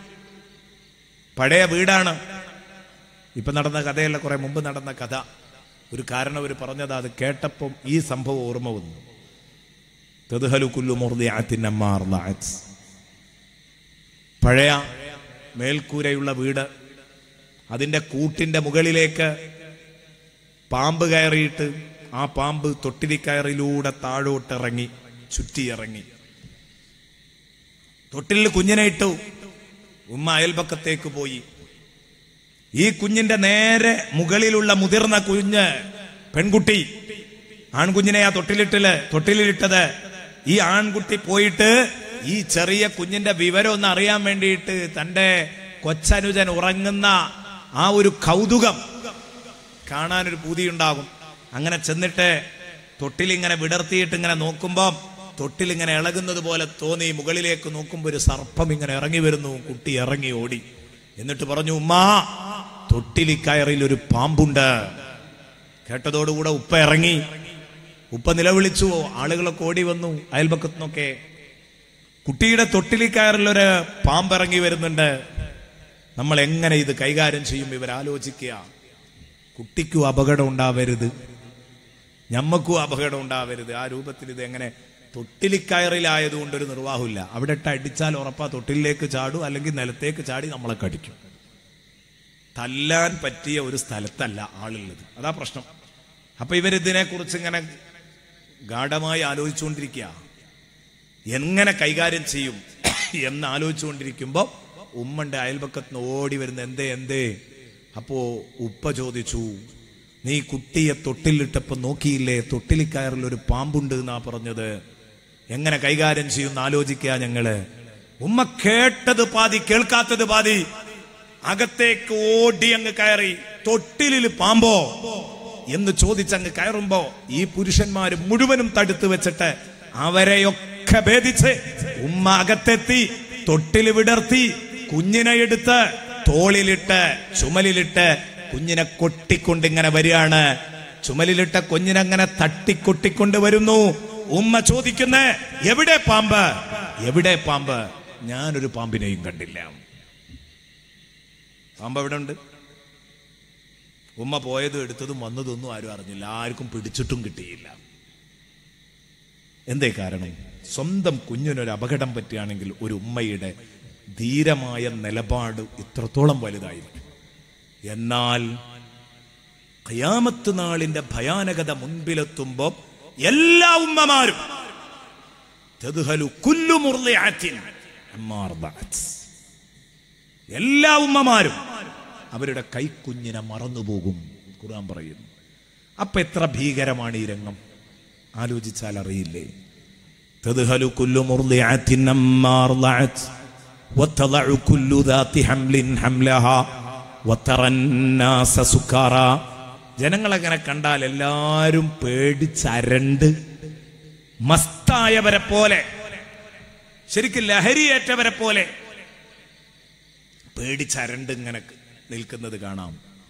പഴയ വീടാണ് ഇപ്പൊ നടന്ന കഥയല്ല കുറെ മുമ്പ് നടന്ന കഥ ഒരു കാരണം അവർ പറഞ്ഞത് അത് കേട്ടപ്പം ഈ സംഭവം ഓർമ്മ വന്നു തെതുഹലു കുല്ലു മുർദിഅത്തിനമ്മാർലഅത്ത്. പഴയ മേൽക്കൂരയുള്ള വീട് അതിന്റെ കൂട്ടിന്റെ മുകളിലേക്ക് പാമ്പ് കയറിയിട്ട് ആ പാമ്പ് തൊട്ടിലിക്കയറിലൂടെ താഴോട്ടിറങ്ങി ചുറ്റിയിറങ്ങി തൊട്ടിലിൽ കുഞ്ഞിനെ ഇട്ടു ഉമ്മ അയൽപക്കത്തേക്ക് പോയി ഈ കുഞ്ഞിന്റെ നേരെ മുകളിലുള്ള മുതിർന്ന കുഞ്ഞ് പെൺകുട്ടി ആൺകുഞ്ഞിനെ ആ തൊട്ടിലിട്ടില് തൊട്ടിലിട്ടത് ഈ ആൺകുട്ടി പോയിട്ട് ഈ ചെറിയ കുഞ്ഞിന്റെ വിവരം ഒന്ന് അറിയാൻ വേണ്ടിയിട്ട് തന്റെ കൊച്ചനുജൻ ഉറങ്ങുന്ന ആ ഒരു കൗതുകം കാണാനൊരു പൂതിയുണ്ടാകും അങ്ങനെ ചെന്നിട്ട് തൊട്ടിലിങ്ങനെ വിടർത്തിയിട്ട് ഇങ്ങനെ നോക്കുമ്പം തൊട്ടിലിങ്ങനെ ഇളകുന്നത് പോലെ തോന്നി മുകളിലേക്ക് നോക്കുമ്പോൾ ഒരു സർപ്പം ഇങ്ങനെ ഇറങ്ങി വരുന്നു കുട്ടി ഇറങ്ങി ഓടി എന്നിട്ട് പറഞ്ഞു ഉമ്മാ തൊട്ടിലിക്കയറിൽ ഒരു പാമ്പുണ്ട് കേട്ടതോടുകൂടെ ഉപ്പ ഇറങ്ങി ഉപ്പ നിലവിളിച്ചു ആളുകളൊക്കെ ഓടി വന്നു അയൽപക്കത്തുനിന്നൊക്കെ കുട്ടിയുടെ തൊട്ടിലിക്കയറിൽ ഒരു പാമ്പ് ഇറങ്ങി വരുന്നുണ്ട് നമ്മൾ എങ്ങനെ ഇത് കൈകാര്യം ചെയ്യും ഇവർ ആലോചിക്കുക കുട്ടിക്കും അപകടം ഉണ്ടാവരുത് ഞമ്മക്കും അപകടം ഉണ്ടാവരുത് ആ രൂപത്തിൽ ഇത് എങ്ങനെ തൊട്ടിലിക്കയറിലായതുകൊണ്ട് ഒരു നിർവാഹമില്ല അവിടെ ഇട്ട് അടിച്ചാൽ ഉറപ്പാ തൊട്ടിലേക്ക് ചാടും അല്ലെങ്കിൽ നിലത്തേക്ക് ചാടി നമ്മളെ കടിക്കും തല്ലാൻ പറ്റിയ ഒരു സ്ഥലത്തല്ല ആളുള്ളത് അതാ പ്രശ്നം അപ്പൊ ഇവരിതിനെ കുറിച്ച് ഇങ്ങനെ ഗാഠമായി ആലോചിച്ചുകൊണ്ടിരിക്കുക എങ്ങനെ കൈകാര്യം ചെയ്യും എന്ന് ആലോചിച്ചുകൊണ്ടിരിക്കുമ്പോ ഉമ്മന്റെ അയൽപക്കത്ത് ഓടി വരുന്ന എന്തേ എന്തേ അപ്പോ ഉപ്പ ചോദിച്ചു നീ കുട്ടിയെ തൊട്ടിലിട്ടപ്പോ നോക്കിയില്ലേ തൊട്ടിലിക്കയറിൽ ഒരു പാമ്പുണ്ട് എന്നാ പറഞ്ഞത് എങ്ങനെ കൈകാര്യം ചെയ്യുമെന്ന് ആലോചിക്കുക ഞങ്ങള് ഉമ്മ കേട്ടത് പാതി കേൾക്കാത്തത് പാതി അകത്തേക്ക് ഓടി അങ്ങ് കയറി തൊട്ടിലിൽ പാമ്പോ എന്ന് ചോദിച്ചങ്ങ് കയറുമ്പോ ഈ പുരുഷന്മാര് മുഴുവനും തടുത്തു വെച്ചിട്ട് അവരെയൊക്കെ ഭേദിച്ച് ഉമ്മ അകത്തെത്തി തൊട്ടിൽ വിടർത്തി കുഞ്ഞിനെ എടുത്ത് തോളിലിട്ട് ചുമലിലിട്ട് കുഞ്ഞിനെ കൊട്ടിക്കൊണ്ട് ഇങ്ങനെ വരികയാണ് ചുമലിലിട്ട കുഞ്ഞിനങ്ങനെ തട്ടിക്കൊട്ടിക്കൊണ്ട് വരുന്നു ഉമ്മ ചോദിക്കുന്നേ എവിടെ പാമ്പ് എവിടെ പാമ്പ് ഞാനൊരു പാമ്പിനെയും കണ്ടില്ല പാമ്പ് എവിടെ ഉണ്ട് ഉമ്മ പോയതും എടുത്തതും വന്നതൊന്നും ആരും അറിഞ്ഞില്ല ആർക്കും പിടിച്ചിട്ടും കിട്ടിയില്ല എന്തേ കാരണം സ്വന്തം കുഞ്ഞിനൊരു അപകടം പറ്റുകയാണെങ്കിൽ ഒരു ഉമ്മയുടെ ധീരമായ നിലപാട് ഇത്രത്തോളം വലുതായിരിക്കും എന്നാൽ ഖയാമത്ത് നാളിന്റെ ഭയാനകത മുൻപിലെത്തുമ്പോ എല്ലാ ഉമ്മമാരും തദ്ഹലു കുല്ലു മുർളിഅത്തിൻ അമ്മാ അർദഅത്. എല്ലാ ഉമ്മമാരും അവരുടെ കൈക്കുഞ്ഞിനെ മറന്നുപോകും ഖുർആൻ പറയുന്നു അപ്പൊ എത്ര ഭീകരമാണ് ഈ രംഗം ആലോചിച്ചാൽ അറിയില്ലേ തദ്ഹലു കുല്ലു മുർളിഅത്തിൻ അമ്മാ അർദഅത്. وتضع كل ذات حمل حملها وترى الناس سكارى ജനങ്ങളങ്ങനെ കണ്ടാൽ എല്ലാരും പേടിച്ചരണ്ട് മസ്തായവരെ പോലെ ശരിക്കും ലഹരിയേറ്റവരെ പോലെ പേടിച്ചരണ്ട് ഇങ്ങനെ നിൽക്കുന്നത് കാണാം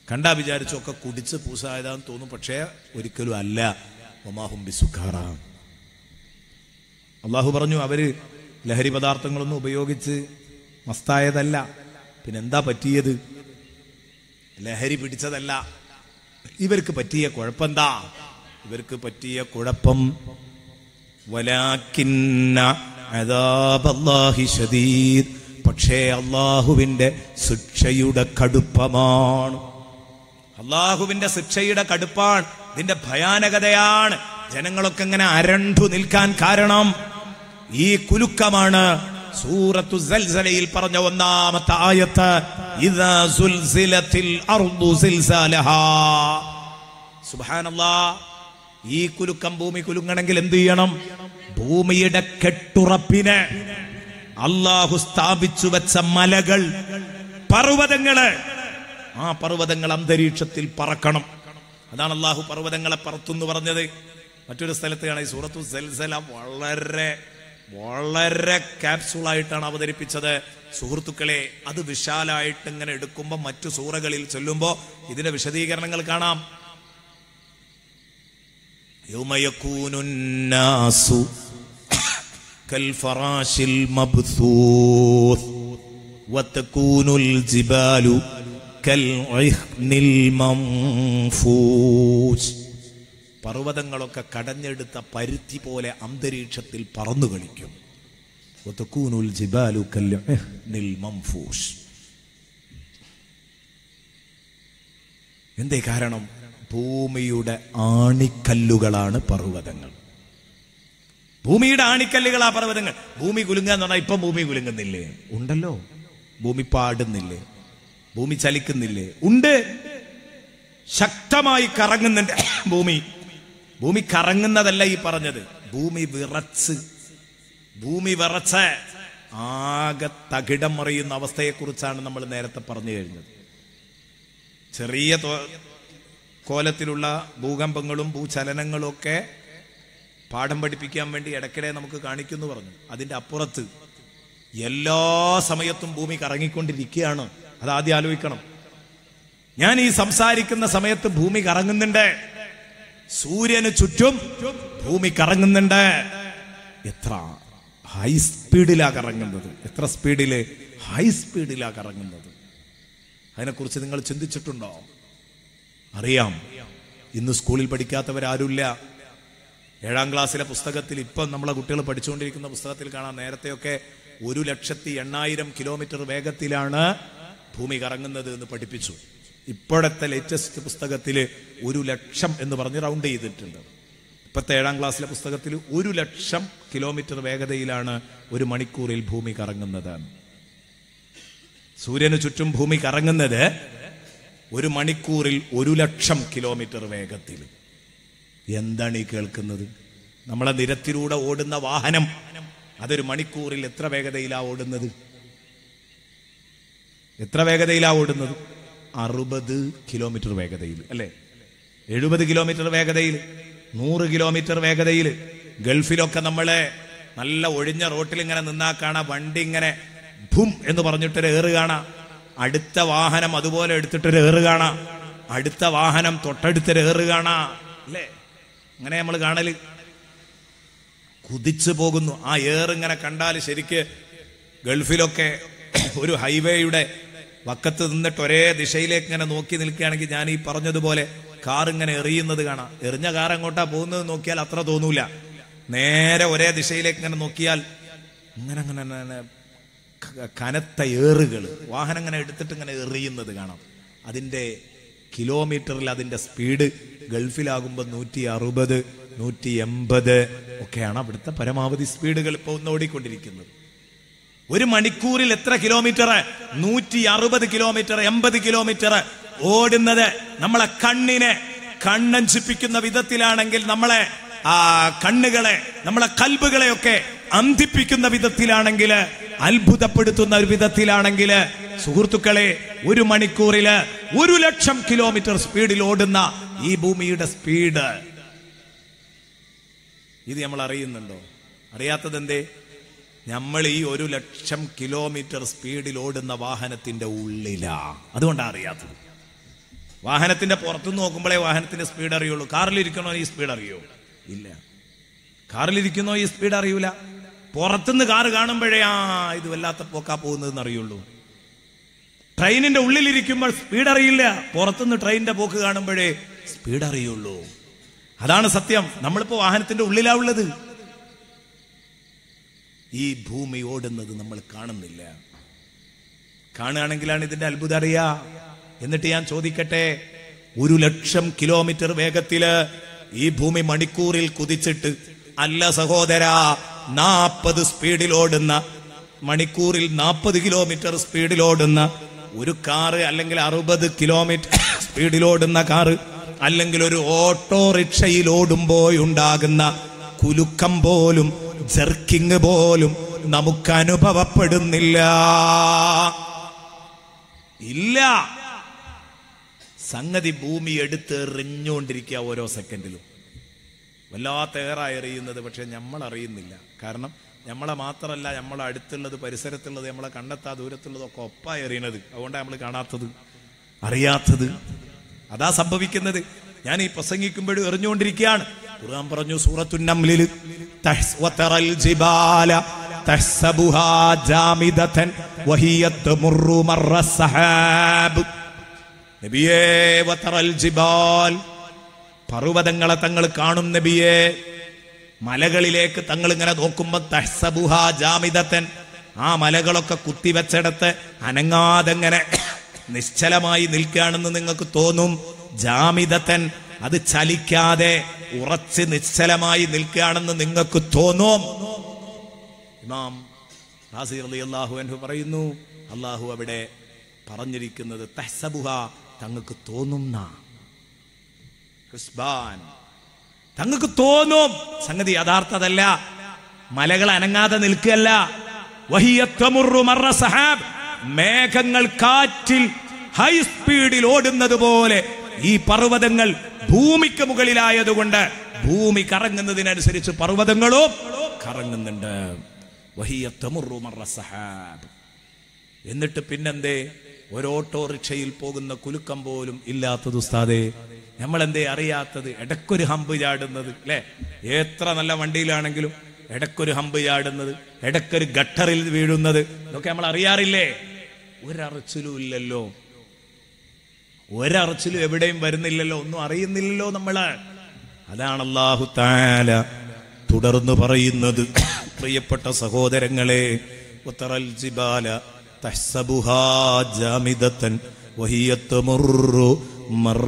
കണ്ടാ വിചാരിച്ചൊക്കെ കുടിച്ച് പൂസായതാന്ന് തോന്നും പക്ഷേ ഒരിക്കലും അല്ല ഒമാഹും ബിസുഖാറ അള്ളാഹു പറഞ്ഞു അവര് ലഹരി പദാർത്ഥങ്ങളൊന്നും ഉപയോഗിച്ച് മസ്തായതല്ല പിന്നെന്താ പറ്റിയത് ലഹരി പിടിച്ചതല്ല ഇവർക്ക് പറ്റിയ കുഴപ്പമെന്താ ഇവർക്ക് പറ്റിയ കുഴപ്പം വലാക്കിന്ന അദാബല്ലാഹി ശദീദ് പക്ഷേ അള്ളാഹുവിന്റെ ശിക്ഷയുടെ കടുപ്പമാണ് അള്ളാഹുവിന്റെ ശിക്ഷയുടെ കടുപ്പാണ് ഇതിന്റെ ഭയാനകതയാണ് ജനങ്ങളൊക്കെ ഇങ്ങനെ അരണ്ടു നിൽക്കാൻ കാരണം ഈ കുലുക്കമാണ് സൂറത്തു സൽസലയിൽ പറഞ്ഞ ഒന്നാമത്തെ ആയത്ത് ഇദാ സുൽസിലത്തിൽ അർദു സിൽസാലഹാ സുബ്ഹാനല്ലാ ഈ കുലുക്കം ഭൂമി കുലുങ്ങണമെങ്കിൽ എന്ത് ചെയ്യണം ഭൂമിയുടെ കെട്ടുറപ്പിന് അള്ളാഹു സ്ഥാപിച്ചു വെച്ച മലകൾ പർവ്വതങ്ങള് ആ പർവ്വതങ്ങൾ അന്തരീക്ഷത്തിൽ പറക്കണം അതാണ് അള്ളാഹു പർവ്വതങ്ങളെ പറത്തുന്നു പറഞ്ഞത് മറ്റൊരു സ്ഥലത്താണ് ഈ സൂറത്തു സൽസല വളരെ വളരെ ക്യാപ്സൂളായിട്ടാണ് അവതരിപ്പിച്ചത് സുഹൃത്തുക്കളെ അത് വിശാലായിട്ട് ഇങ്ങനെ എടുക്കുമ്പോൾ മറ്റു സൂറകളിൽ ചൊല്ലുമ്പോൾ ഇതിന്റെ വിശദീകരണങ്ങൾ കാണാം يوم يكون الناس كالفراش المبثوث وتكون الجبال كالعهن المنفوش പർവ്വതങ്ങളൊക്കെ കടഞ്ഞെടുത്ത പരുത്തി പോലെ അന്തരീക്ഷത്തിൽ പറന്നു കളിക്കും വതകൂനുൽ ജിബാലു കൽഅഹ്നിൽ മംഫൂഷ് എന്തേ കാരണം ഭൂമിയുടെ ആണിക്കല്ലുകളാണ് പർവ്വതങ്ങൾ ഭൂമിയുടെ ആണിക്കല്ലുകളാ പർവ്വതങ്ങൾ ഭൂമി കുലുങ്ങുക എന്ന് പറഞ്ഞാൽ ഇപ്പം ഭൂമി കുലുങ്ങുന്നില്ലേ ഉണ്ടല്ലോ ഭൂമി പാടുന്നില്ലേ ഭൂമി ചലിക്കുന്നില്ലേ ഉണ്ട് ശക്തമായി കറങ്ങുന്നുണ്ട് ഭൂമി ഭൂമി കറങ്ങുന്നതല്ല ഈ പറഞ്ഞത് ഭൂമി വിറച്ച് ഭൂമി വിറച്ച് ആകെ തകിടം മറിയുന്ന അവസ്ഥയെക്കുറിച്ചാണ് നമ്മൾ നേരത്തെ പറഞ്ഞു കഴിഞ്ഞത് ചെറിയ തോ- കോലത്തിലുള്ള ഭൂകമ്പങ്ങളും ഭൂചലനങ്ങളും ഒക്കെ പാഠം പഠിപ്പിക്കാൻ വേണ്ടി ഇടയ്ക്കിടെ നമുക്ക് കാണിക്കുന്നു പറഞ്ഞു അതിന്റെ അപ്പുറത്ത് എല്ലാ സമയത്തും ഭൂമി കറങ്ങിക്കൊണ്ടിരിക്കുകയാണ് അത് ആദ്യം ആലോചിക്കണം ഞാൻ ഈ സംസാരിക്കുന്ന സമയത്ത് ഭൂമി കറങ്ങുന്നുണ്ട് സൂര്യന് ചുറ്റും ഭൂമി കറങ്ങുന്നുണ്ട് എത്ര ഹൈ സ്പീഡിലാ കറങ്ങുന്നത് എത്ര സ്പീഡില് ഹൈ സ്പീഡിലാ കറങ്ങുന്നത് അതിനെക്കുറിച്ച് നിങ്ങൾ ചിന്തിച്ചിട്ടുണ്ടോ അറിയാം ഇന്ന് സ്കൂളിൽ പഠിക്കാത്തവരാരുമില്ല ഏഴാം ക്ലാസ്സിലെ പുസ്തകത്തിൽ ഇപ്പം നമ്മളെ കുട്ടികൾ പഠിച്ചുകൊണ്ടിരിക്കുന്ന പുസ്തകത്തിൽ കാണാം നേരത്തെയൊക്കെ ഒരു ലക്ഷത്തി എണ്ണായിരം കിലോമീറ്റർ വേഗത്തിലാണ് ഭൂമി കറങ്ങുന്നത് എന്ന് പഠിപ്പിച്ചു ഇപ്പോഴത്തെ ലേറ്റസ്റ്റ് പുസ്തകത്തിൽ ഒരു ലക്ഷം എന്ന് പറഞ്ഞ് റൗണ്ട് ചെയ്തിട്ടുണ്ട് ഇപ്പോഴത്തെ ഏഴാം ക്ലാസ്സിലെ പുസ്തകത്തിൽ ഒരു ലക്ഷം കിലോമീറ്റർ വേഗതയിലാണ് ഒരു മണിക്കൂറിൽ ഭൂമി കറങ്ങുന്നത് സൂര്യന് ചുറ്റും ഭൂമി കറങ്ങുന്നത് ഒരു മണിക്കൂറിൽ ഒരു ലക്ഷം കിലോമീറ്റർ വേഗത്തിൽ എന്താണ് ഈ കേൾക്കുന്നത് നമ്മളെ നിരത്തിലൂടെ ഓടുന്ന വാഹനം അതൊരു മണിക്കൂറിൽ എത്ര വേഗതയിലാ ഓടുന്നത് എത്ര വേഗതയിലാ ഓടുന്നത് അറുപത് കിലോമീറ്റർ വേഗതയിൽ അല്ലേ എഴുപത് കിലോമീറ്റർ വേഗതയിൽ നൂറ് കിലോമീറ്റർ വേഗതയിൽ ഗൾഫിലൊക്കെ നമ്മളെ നല്ല ഒഴിഞ്ഞ റോട്ടിൽ ഇങ്ങനെ നിന്നാ കാണാം വണ്ടി ഇങ്ങനെ ഭും എന്ന് പറഞ്ഞിട്ടൊരു ഏറ് കാണാം അടുത്ത വാഹനം അതുപോലെ എടുത്തിട്ടൊരു ഏറ് കാണാം അടുത്ത വാഹനം തൊട്ടടുത്തൊരു ഏറ് കാണാം അല്ലേ അങ്ങനെ നമ്മൾ കാണല് കുതിച്ചു പോകുന്നു ആ ഏർ ഇങ്ങനെ കണ്ടാൽ ശരിക്ക് ഗൾഫിലൊക്കെ ഒരു ഹൈവേയുടെ വക്കത്ത് നിന്നിട്ട് ഒരേ ദിശയിലേക്ക് ഇങ്ങനെ നോക്കി നിൽക്കുകയാണെങ്കിൽ ഞാൻ ഈ പറഞ്ഞതുപോലെ കാർ ഇങ്ങനെ എറിയുന്നത് കാണാം എറിഞ്ഞ കാർ എങ്ങോട്ടാ പോകുന്നത് നോക്കിയാൽ അത്ര തോന്നൂല നേരെ ഒരേ ദിശയിലേക്ക് ഇങ്ങനെ നോക്കിയാൽ ഇങ്ങനെ അങ്ങനെ അങ്ങനെ ക- കനത്ത ഏറുകൾ വാഹനം ഇങ്ങനെ എടുത്തിട്ട് ഇങ്ങനെ എറിയുന്നത് കാണാം അതിന്റെ കിലോമീറ്ററിൽ അതിന്റെ സ്പീഡ് ഗൾഫിലാകുമ്പോൾ നൂറ്റി അറുപത് നൂറ്റി എൺപത് ഒക്കെയാണ് അവിടുത്തെ പരമാവധി സ്പീഡുകൾ ഇപ്പോൾ ഒന്ന് ഓടിക്കൊണ്ടിരിക്കുന്നത് ഒരു മണിക്കൂറിൽ എത്ര കിലോമീറ്റർ നൂറ്റി അറുപത് കിലോമീറ്റർ എൺപത് കിലോമീറ്റർ ഓടുന്നത് നമ്മളെ കണ്ണിനെ കണ്ണഞ്ചിപ്പിക്കുന്ന വിധത്തിലാണെങ്കിൽ നമ്മളെ ആ കണ്ണുകളെ നമ്മളെ കൽബുകളെയൊക്കെ അന്ധിപ്പിക്കുന്ന വിധത്തിലാണെങ്കിൽ അത്ഭുതപ്പെടുത്തുന്ന ഒരു വിധത്തിലാണെങ്കിൽ സുഹൃത്തുക്കളെ ഒരു മണിക്കൂറില് ഒരു ലക്ഷം കിലോമീറ്റർ സ്പീഡിൽ ഓടുന്ന ഈ ഭൂമിയുടെ സ്പീഡ് ഇത് നമ്മൾ അറിയുന്നുണ്ടോ അറിയാത്തത് എന്തേ നമ്മൾ ഈ ഒരു ലക്ഷം കിലോമീറ്റർ സ്പീഡിൽ ഓടുന്ന വാഹനത്തിന്റെ ഉള്ളിലാ അതുകൊണ്ടാണ് അറിയാത്തത് വാഹനത്തിന്റെ പുറത്തുനിന്ന് നോക്കുമ്പോഴേ വാഹനത്തിന്റെ സ്പീഡ് അറിയുള്ളൂ കാറിലിരിക്കണോ ഈ സ്പീഡ് അറിയോ ഇല്ല കാറിലിരിക്കുന്നോ ഈ സ്പീഡ് അറിയൂല പുറത്തുനിന്ന് കാറ് കാണുമ്പോഴേ ആ ഇത് വല്ലാത്ത പോക്കാ പോകുന്നതെന്ന് അറിയുള്ളൂ ട്രെയിനിന്റെ ഉള്ളിലിരിക്കുമ്പോൾ സ്പീഡ് അറിയില്ല പുറത്തുനിന്ന് ട്രെയിനിന്റെ പോക്ക് കാണുമ്പോഴേ സ്പീഡ് അറിയുള്ളൂ അതാണ് സത്യം നമ്മളിപ്പോ വാഹനത്തിന്റെ ഉള്ളിലാ ഉള്ളത് ഈ ഭൂമി ഓടുന്നത് നമ്മൾ കാണുന്നില്ല കാണുകയാണെങ്കിലാണ് ഇതിന്റെ അത്ഭുതം അറിയാ എന്നിട്ട് ഞാൻ ചോദിക്കട്ടെ ഒരു ലക്ഷം കിലോമീറ്റർ വേഗത്തില് ഈ ഭൂമി മണിക്കൂറിൽ കുതിച്ചിട്ട് അല്ല സഹോദര നാപ്പത് സ്പീഡിൽ ഓടുന്ന മണിക്കൂറിൽ നാൽപ്പത് കിലോമീറ്റർ സ്പീഡിൽ ഓടുന്ന ഒരു കാറ് അല്ലെങ്കിൽ അറുപത് കിലോമീറ്റർ സ്പീഡിൽ ഓടുന്ന കാറ് അല്ലെങ്കിൽ ഒരു ഓട്ടോറിക്ഷയിൽ ഓടുമ്പോഴുണ്ടാകുന്ന കുലുക്കം പോലും ജർക്കിങ് പോലും നമുക്ക് അനുഭവപ്പെടുന്നില്ല ഇല്ല സംഗതി ഭൂമി എടുത്ത് എറിഞ്ഞുകൊണ്ടിരിക്കുക ഓരോ സെക്കൻഡിലും വല്ലാത്ത ഏറാ എറിയുന്നത് പക്ഷെ നമ്മൾ അറിയുന്നില്ല കാരണം നമ്മളെ മാത്രമല്ല നമ്മളെ അടുത്തുള്ളത് പരിസരത്തുള്ളത് നമ്മളെ കണ്ടെത്താ ദൂരത്തുള്ളതൊക്കെ ഒപ്പാ എറിയണത് അതുകൊണ്ടാണ് നമ്മൾ കാണാത്തത് അറിയാത്തത് അതാ സംഭവിക്കുന്നത് ഞാൻ ഈ പ്രസംഗിക്കുമ്പോഴും എറിഞ്ഞുകൊണ്ടിരിക്കുകയാണ് ഖുർആൻ പറഞ്ഞു സൂറത്തുന്നംലിൽ തഹ്സ് വതറൽ ജിബാല തഹ്സബുഹാ ജാമിദതൻ വഹിയ തമുറു മർറ സഹാബ് നബിയേ വതറൽ ജിബാൽ പർവ്വതങ്ങളെ തങ്ങൾ കാണും നബിയെ മലകളിലേക്ക് തങ്ങൾ ഇങ്ങനെ നോക്കുമ്പോ തഹ്സബുഹ ജാമിദത്തൻ ആ മലകളൊക്കെ കുത്തിവെച്ചിടത്ത് അനങ്ങാതെങ്ങനെ നിശ്ചലമായി നിൽക്കുകയാണെന്ന് നിങ്ങൾക്ക് തോന്നും ജാമിദത്തൻ അത് ചലിക്കാതെ ഉറച്ച് നിശ്ചലമായി നിൽക്കുകയാണെന്ന് നിങ്ങൾക്ക് തോന്നും ഇമാം റാസി റളിയല്ലാഹു അൻഹു പറയുന്നു അള്ളാഹു അവിടെ പറഞ്ഞിരിക്കുന്നത് തഹ്സബുഹ തങ്ങൾക്ക് തോന്നുന്ന ഹുസ്ബാൻ തങ്ങൾക്ക് തോന്നും സംഗതി യഥാർത്ഥതല്ല മലകൾ അനങ്ങാതെ നിൽക്കുകയല്ല വഹിയത്തമുറു മറ സഹാബ് മേഘങ്ങൾ കാറ്റിൽ ഹൈ സ്പീഡിൽ ഓടുന്നത് പോലെ ഈ പർവ്വതങ്ങൾ ഭൂമിക്ക് മുകളിലായതുകൊണ്ട് ഭൂമി കറങ്ങുന്നതിനനുസരിച്ച് പർവ്വതങ്ങളും കറങ്ങുന്നുണ്ട് വഹിയത്തമുറു മറ സഹാബ് എന്നിട്ട് പിന്നെന്തേ ഒരു ഓട്ടോറിക്ഷയിൽ പോകുന്ന കുലുക്കം പോലും ഇല്ലാത്തത് ഉസ്താദേ നമ്മൾ എന്തേ അറിയാത്തത് ഇടയ്ക്കൊരു ഹമ്പ് ചാടുന്നത് അല്ലെ എത്ര നല്ല വണ്ടിയിലാണെങ്കിലും ഇടയ്ക്കൊരു ഹമ്പ് ചാടുന്നത് ഇടയ്ക്കൊരു ഗട്ടറിൽ വീഴുന്നത് ഇതൊക്കെ നമ്മൾ അറിയാറില്ലേ ഒരറച്ചിലും ഇല്ലല്ലോ ഒരറച്ചിലും എവിടെയും വരുന്നില്ലല്ലോ ഒന്നും അറിയുന്നില്ലല്ലോ നമ്മള് അതാണ് അള്ളാഹു താല തുടർന്ന് പറയുന്നത് പ്രിയപ്പെട്ട സഹോദരങ്ങളെ ഉത്തറൽ ജിബാല തഹ്സബുഹാ ജാമിദത്തൻ വഹിയ തമുറു മറ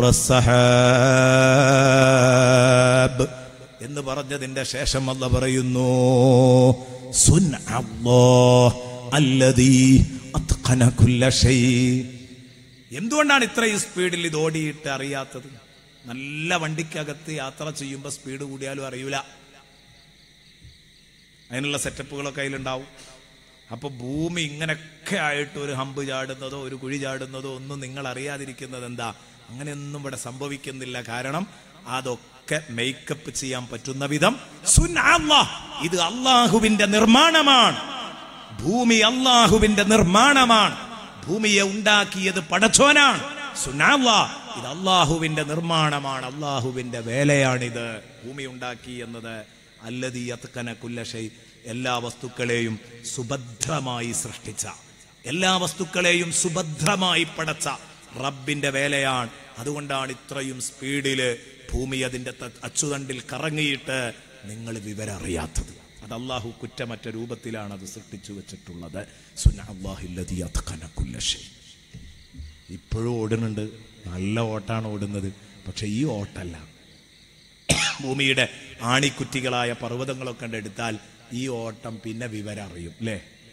സഹാബ് എന്ന് പറഞ്ഞതിന്റെ ശേഷം അല്ല പറയുന്നു സുൻ അല്ലദീ അത്ഖന കുല്ല ഷൈ എന്തുകൊണ്ടാണ് ഇത്രയും സ്പീഡിൽ ഇത് ഓടിയിട്ട് അറിയാത്തത് നല്ല വണ്ടിക്കകത്ത് യാത്ര ചെയ്യുമ്പോൾ സ്പീഡ് കൂടിയാലും അറിയൂല അതിനുള്ള സെറ്റപ്പുകളൊക്കെ അതിലുണ്ടാവും അപ്പൊ ഭൂമി ഇങ്ങനെയൊക്കെ ആയിട്ട് ഒരു ഹമ്പ് ചാടുന്നതോ ഒരു കുഴി ചാടുന്നതോ ഒന്നും നിങ്ങൾ അറിയാതിരിക്കുന്നത് എന്താ അങ്ങനെയൊന്നും ഇവിടെ സംഭവിക്കുന്നില്ല കാരണം അതൊക്കെ മേക്കപ്പ് ചെയ്യാൻ പറ്റുന്ന വിധം സുന്നാ ഇത് അള്ളാഹുവിന്റെ നിർമ്മാണമാണ് ഭൂമി അള്ളാഹുവിന്റെ നിർമ്മാണമാണ് ഭൂമിയെ ഉണ്ടാക്കിയത് പടച്ചോനാണ് സുനാള്ള ഇത് അള്ളാഹുവിന്റെ നിർമ്മാണമാണ് അള്ളാഹുവിന്റെ വേലയാണിത് ഭൂമി ഉണ്ടാക്കി എന്നത് അല്ലതി അത്കന കുല്ലഷൈ എല്ലാ വസ്തുക്കളെയും സുഭദ്രമായി സൃഷ്ടിച്ച എല്ലാ വസ്തുക്കളെയും സുഭദ്രമായി പടച്ച റബ്ബിന്റെ വേലയാണ് അതുകൊണ്ടാണ് ഇത്രയും സ്പീഡില് ഭൂമി അതിന്റെ ത- അച്ചുതണ്ടിൽ കറങ്ങിയിട്ട് നിങ്ങൾ വിവരം അറിയാത്തത് അത് അള്ളാഹു കുറ്റമറ്റ രൂപത്തിലാണ് അത് സൃഷ്ടിച്ചു വെച്ചിട്ടുള്ളത് സുന്ന അള്ളാഹില്ലതി അത്കന കുല്ലഷൈ ഇപ്പോഴും ഓടുന്നുണ്ട് നല്ല ഓട്ടാണ് ഓടുന്നത് പക്ഷെ ഈ ഓട്ടല്ല ഭൂമിയുടെ ആണിക്കുറ്റികളായ പർവ്വതങ്ങളൊക്കെ കണ്ട് എടുത്താൽ ഈ ഓട്ടം പിന്നെ വിവരം അറിയും അല്ലേ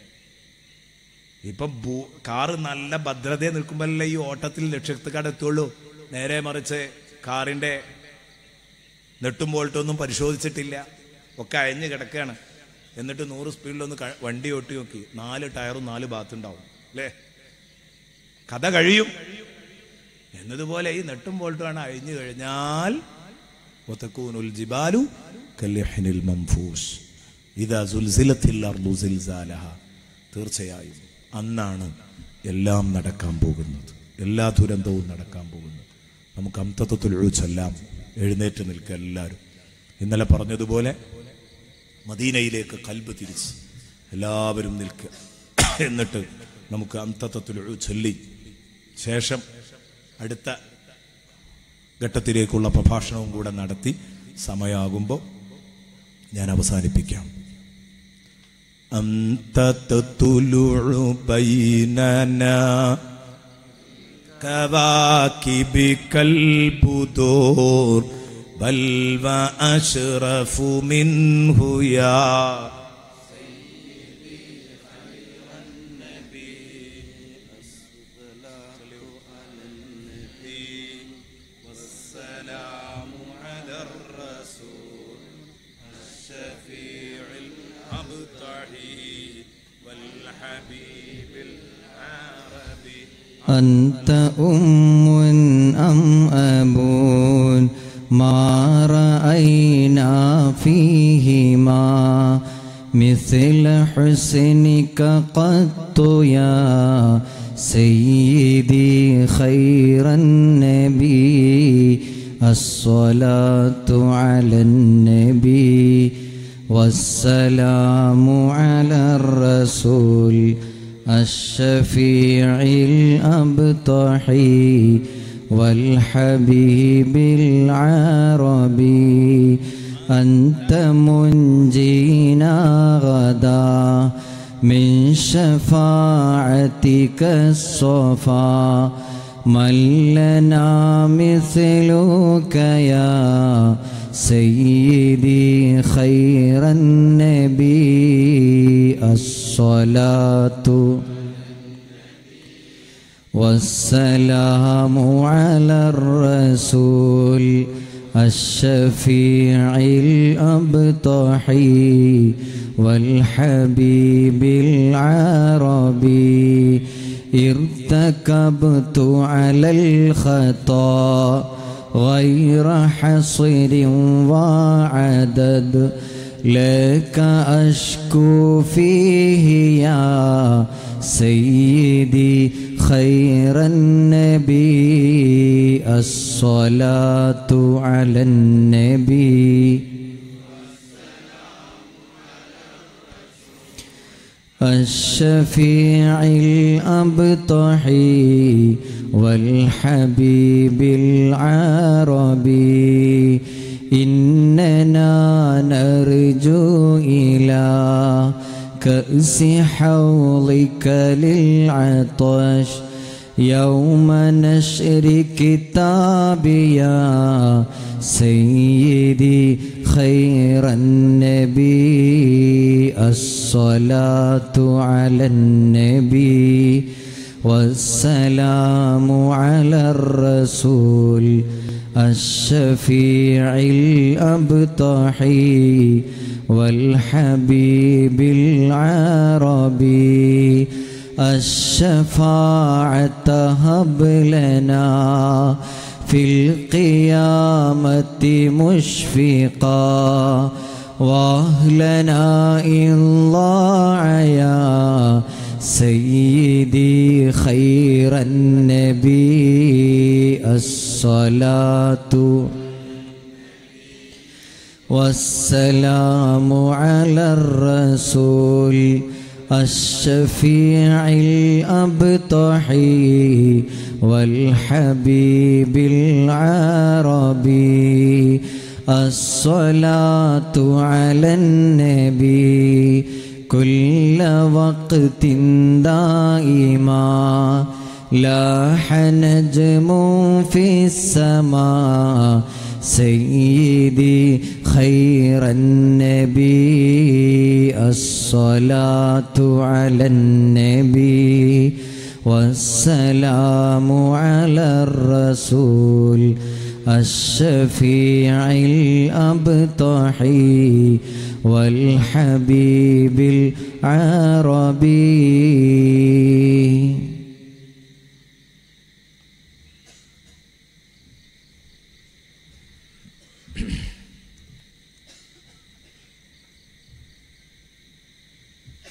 ഇപ്പം ഭൂ കാറ് നല്ല ഭദ്രതയെ നിൽക്കുമ്പോഴല്ലേ ഈ ഓട്ടത്തിൽ ലക്ഷ്യത്തുകാട് എത്തുള്ളൂ നേരെ മറിച്ച് കാറിന്റെ നെട്ടും ബോൾട്ടൊന്നും പരിശോധിച്ചിട്ടില്ല ഒക്കെ അയഞ്ഞ് കിടക്കുകയാണ് എന്നിട്ട് നൂറ് സ്പീഡിലൊന്ന് ക- വണ്ടി ഓട്ടി നോക്കി നാല് ടയറും നാല് ബാത്തുണ്ടാവും അല്ലേ കഥ കഴിയും എന്നതുപോലെ ഈ നെട്ടും ബോൾട്ടുമാണ് അഴിഞ്ഞു കഴിഞ്ഞാൽ വതകൂനുൽ ജിബാലു കല്യഹ്നിൽ മംഫൂസ് ഇദാ സുൽസിലത്തിൽ അർദു സിൽസാലഹ തീർച്ചയായും അന്നാണ് എല്ലാം നടക്കാൻ പോകുന്നത് എല്ലാ ദുരന്തവും നടക്കാൻ പോകുന്നത് നമുക്ക് അംതത്വത്തിൽ ഒഴിച്ചെല്ലാം എഴുന്നേറ്റ് നിൽക്കുക എല്ലാവരും ഇന്നലെ പറഞ്ഞതുപോലെ മദീനയിലേക്ക് കൽബ് തിരിച്ച് എല്ലാവരും നിൽക്കുക എന്നിട്ട് നമുക്ക് അംതത്വത്തിൽ ചൊല്ലി ശേഷം അടുത്ത ഘട്ടത്തിലേക്കുള്ള പ്രഭാഷണവും കൂടെ നടത്തി സമയമാകുമ്പോൾ ഞാൻ അവസാനിപ്പിക്കാം أنت تطلع بيننا كواكبك البدور بل وأشرف منه يا والسلام على الرسول الشفيع الأبطحي والحبيب العربي أنت أم أم أب ما رأينا فيهما مثل حسنك قط يا سيدي خير النبي الصلاة على النبي والسلام على الرسول الشفيع الأبطحي والحبيب العربي أنت منجينا غدا من شفاعتك الصفا من لنا مثلك يا سيدي خير النبي الصلاة والسلام على الرسول الشفيع الأبطحي والحبيب العربي ارتكبت على الخطا غير حصر وعدد لك أشكو فيه يا سيدي خير النبي الصلاة على النبي الشفيع الأبطحي والحبيب العربي إننا نرجو إلى كأس حوضك للعطش يوم نشر كتابي يا سيدي خير النبي الصلاة على النبي والسلام على الرسول الشفيع الأبطحي والحبيب العربي الشفاعة هب لنا في القيامة مشفقا واهلنا إن ضاع يا سيدي خير النبي الصلاة والسلام على الرسول الشفيع الأبطحي والحبيب العربي الصلاة على النبي كل وقت دائما لاح نجم في السماء سيدي خير النبي الصلاة على النبي والسلام على الرسول الشفيع الأبطحي والحبيب العربي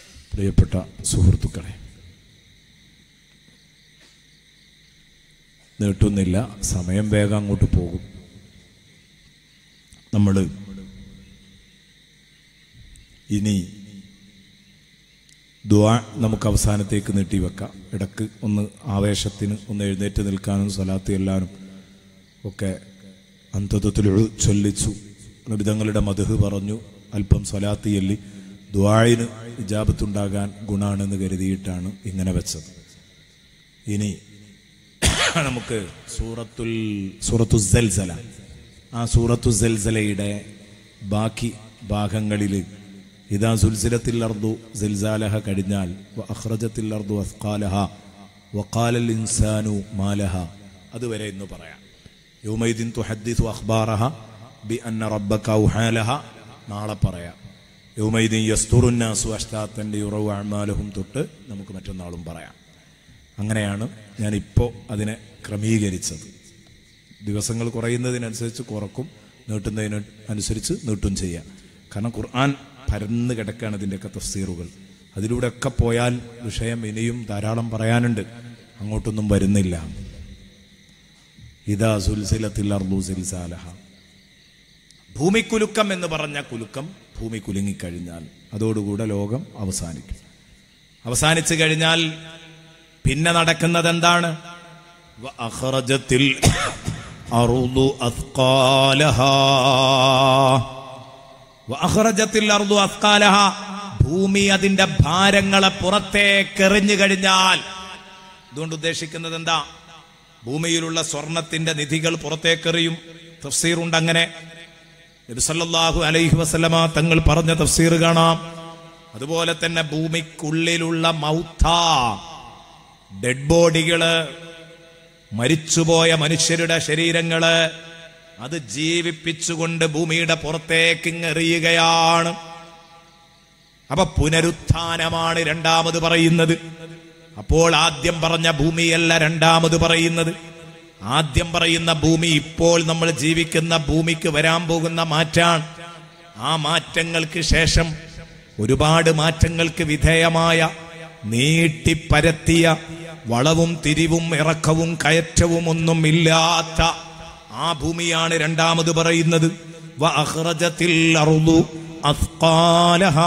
പ്രിയപ്പെട്ട സുഹൃത്തുക്കളെ നീട്ടുന്നില്ല സമയം വേഗം അങ്ങോട്ട് പോകും നമ്മൾ ഇനി ദ്വാ നമുക്ക് അവസാനത്തേക്ക് നീട്ടിവെക്കാം ഇടക്ക് ഒന്ന് ആവേശത്തിന് ഒന്ന് എഴുന്നേറ്റ് നിൽക്കാനും സ്വലാത്ത് ചെല്ലാനും ഒക്കെ അന്തത്വത്തിൽ ചൊല്ലിച്ചു നബിതങ്ങളുടെ മധുഹ് പറഞ്ഞു അല്പം സ്വലാത്ത് ചൊല്ലി ദ്വാഴിന് ഇജാബത്തുണ്ടാകാൻ ഗുണാണെന്ന് കരുതിയിട്ടാണ് ഇങ്ങനെ വെച്ചത് ഇനി നമുക്ക് സൂറത്തുൽ സൂറത്തു സൽസല ആ സൂറത്തു സൽസലയുടെ ബാക്കി ഭാഗങ്ങളിൽ ഇതാ സുൽസിലത്തിൽ അർദു സിൽസാലഹ കഴിഞ്ഞാൽ വ അഖ്റജത്തിൽ അർദു അസ്കാലഹ വഖാലൽ ഇൻസാനു മാലഹ അതുവരെ ഇന്ന് പറയാം യൗമൈദിൻ തുഹദ്ദിസു അഖ്ബാറഹ ബി അന്ന റബ്ബക ഔഹാലഹ നാളെ പറയാം യൗമൈദിൻ യസ്തുറുന്നാസു അഷ്താത്തൻ്റെ യുറവു അമാലഹും തൊട്ട് നമുക്ക് മറ്റന്നാളും പറയാം അങ്ങനെയാണ് ഞാനിപ്പോൾ അതിനെ ക്രമീകരിച്ചത് ദിവസങ്ങൾ കുറയുന്നതിനനുസരിച്ച് കുറക്കും നീട്ടുന്നതിന് അനുസരിച്ച് നീട്ടും ചെയ്യാം കാരണം ഖുർആൻ പരന്ന് കിടക്കുകയാണ് ഇതിൻ്റെയൊക്കെ തഫ്സീറുകൾ അതിലൂടെയൊക്കെ പോയാൽ വിഷയം ഇനിയും ധാരാളം പറയാനുണ്ട് അങ്ങോട്ടൊന്നും വരുന്നില്ല ഇതാ സുൽസിലത്തിൽ അർദു സിൽസാലഹ ഭൂമിക്കുലുക്കം എന്ന് പറഞ്ഞ കുലുക്കം ഭൂമി കുലുങ്ങിക്കഴിഞ്ഞാൽ അതോടുകൂടെ ലോകം അവസാനിക്കും അവസാനിച്ചു കഴിഞ്ഞാൽ പിന്നെ നടക്കുന്നത് എന്താണ് അഖറജത്തിൽ അറുദു അസ്കാലഹ വഅഖ്റജത്തിൽ അർദു അസ്കാലഹ ഭൂമി അതിന്റെ ഭാരങ്ങളെ പുറത്തേക്ക് എറിഞ്ഞു കഴിഞ്ഞാൽ ഇതുകൊണ്ട് ഉദ്ദേശിക്കുന്നത് എന്താ ഭൂമിയിലുള്ള സ്വർണത്തിന്റെ നിധികൾ പുറത്തേക്കെറിയും തഫ്സീറുണ്ട് അങ്ങനെ നബിസല്ലാഹു അലൈഹി വസല്ലമ തങ്ങൾ പറഞ്ഞ തഫ്സീർ കാണാം അതുപോലെ തന്നെ ഭൂമിക്കുള്ളിലുള്ള മൗത്ത ഡെഡ് ബോഡികള് മരിച്ചുപോയ മനുഷ്യരുടെ ശരീരങ്ങള് അത് ജീവിപ്പിച്ചുകൊണ്ട് ഭൂമിയുടെ പുറത്തേക്ക് എറിയുകയാണ് അപ്പൊ പുനരുത്ഥാനമാണ് രണ്ടാമത് പറയുന്നത് അപ്പോൾ ആദ്യം പറഞ്ഞ ഭൂമിയല്ല രണ്ടാമത് പറയുന്നത് ആദ്യം പറയുന്ന ഭൂമി ഇപ്പോൾ നമ്മൾ ജീവിക്കുന്ന ഭൂമിക്ക് വരാൻ പോകുന്ന മാറ്റാണ് ആ മാറ്റങ്ങൾക്ക് ശേഷം ഒരുപാട് മാറ്റങ്ങൾക്ക് വിധേയമായ നീട്ടിപ്പരത്തിയ വളവും തിരിവും ഇറക്കവും കയറ്റവും ഒന്നും ഇല്ലാത്ത ആ ഭൂമിയാണ് രണ്ടാമത് പറയുന്നത് വ അഖ്റജത്തിൽ അർദു അസ്ഖാലഹാ.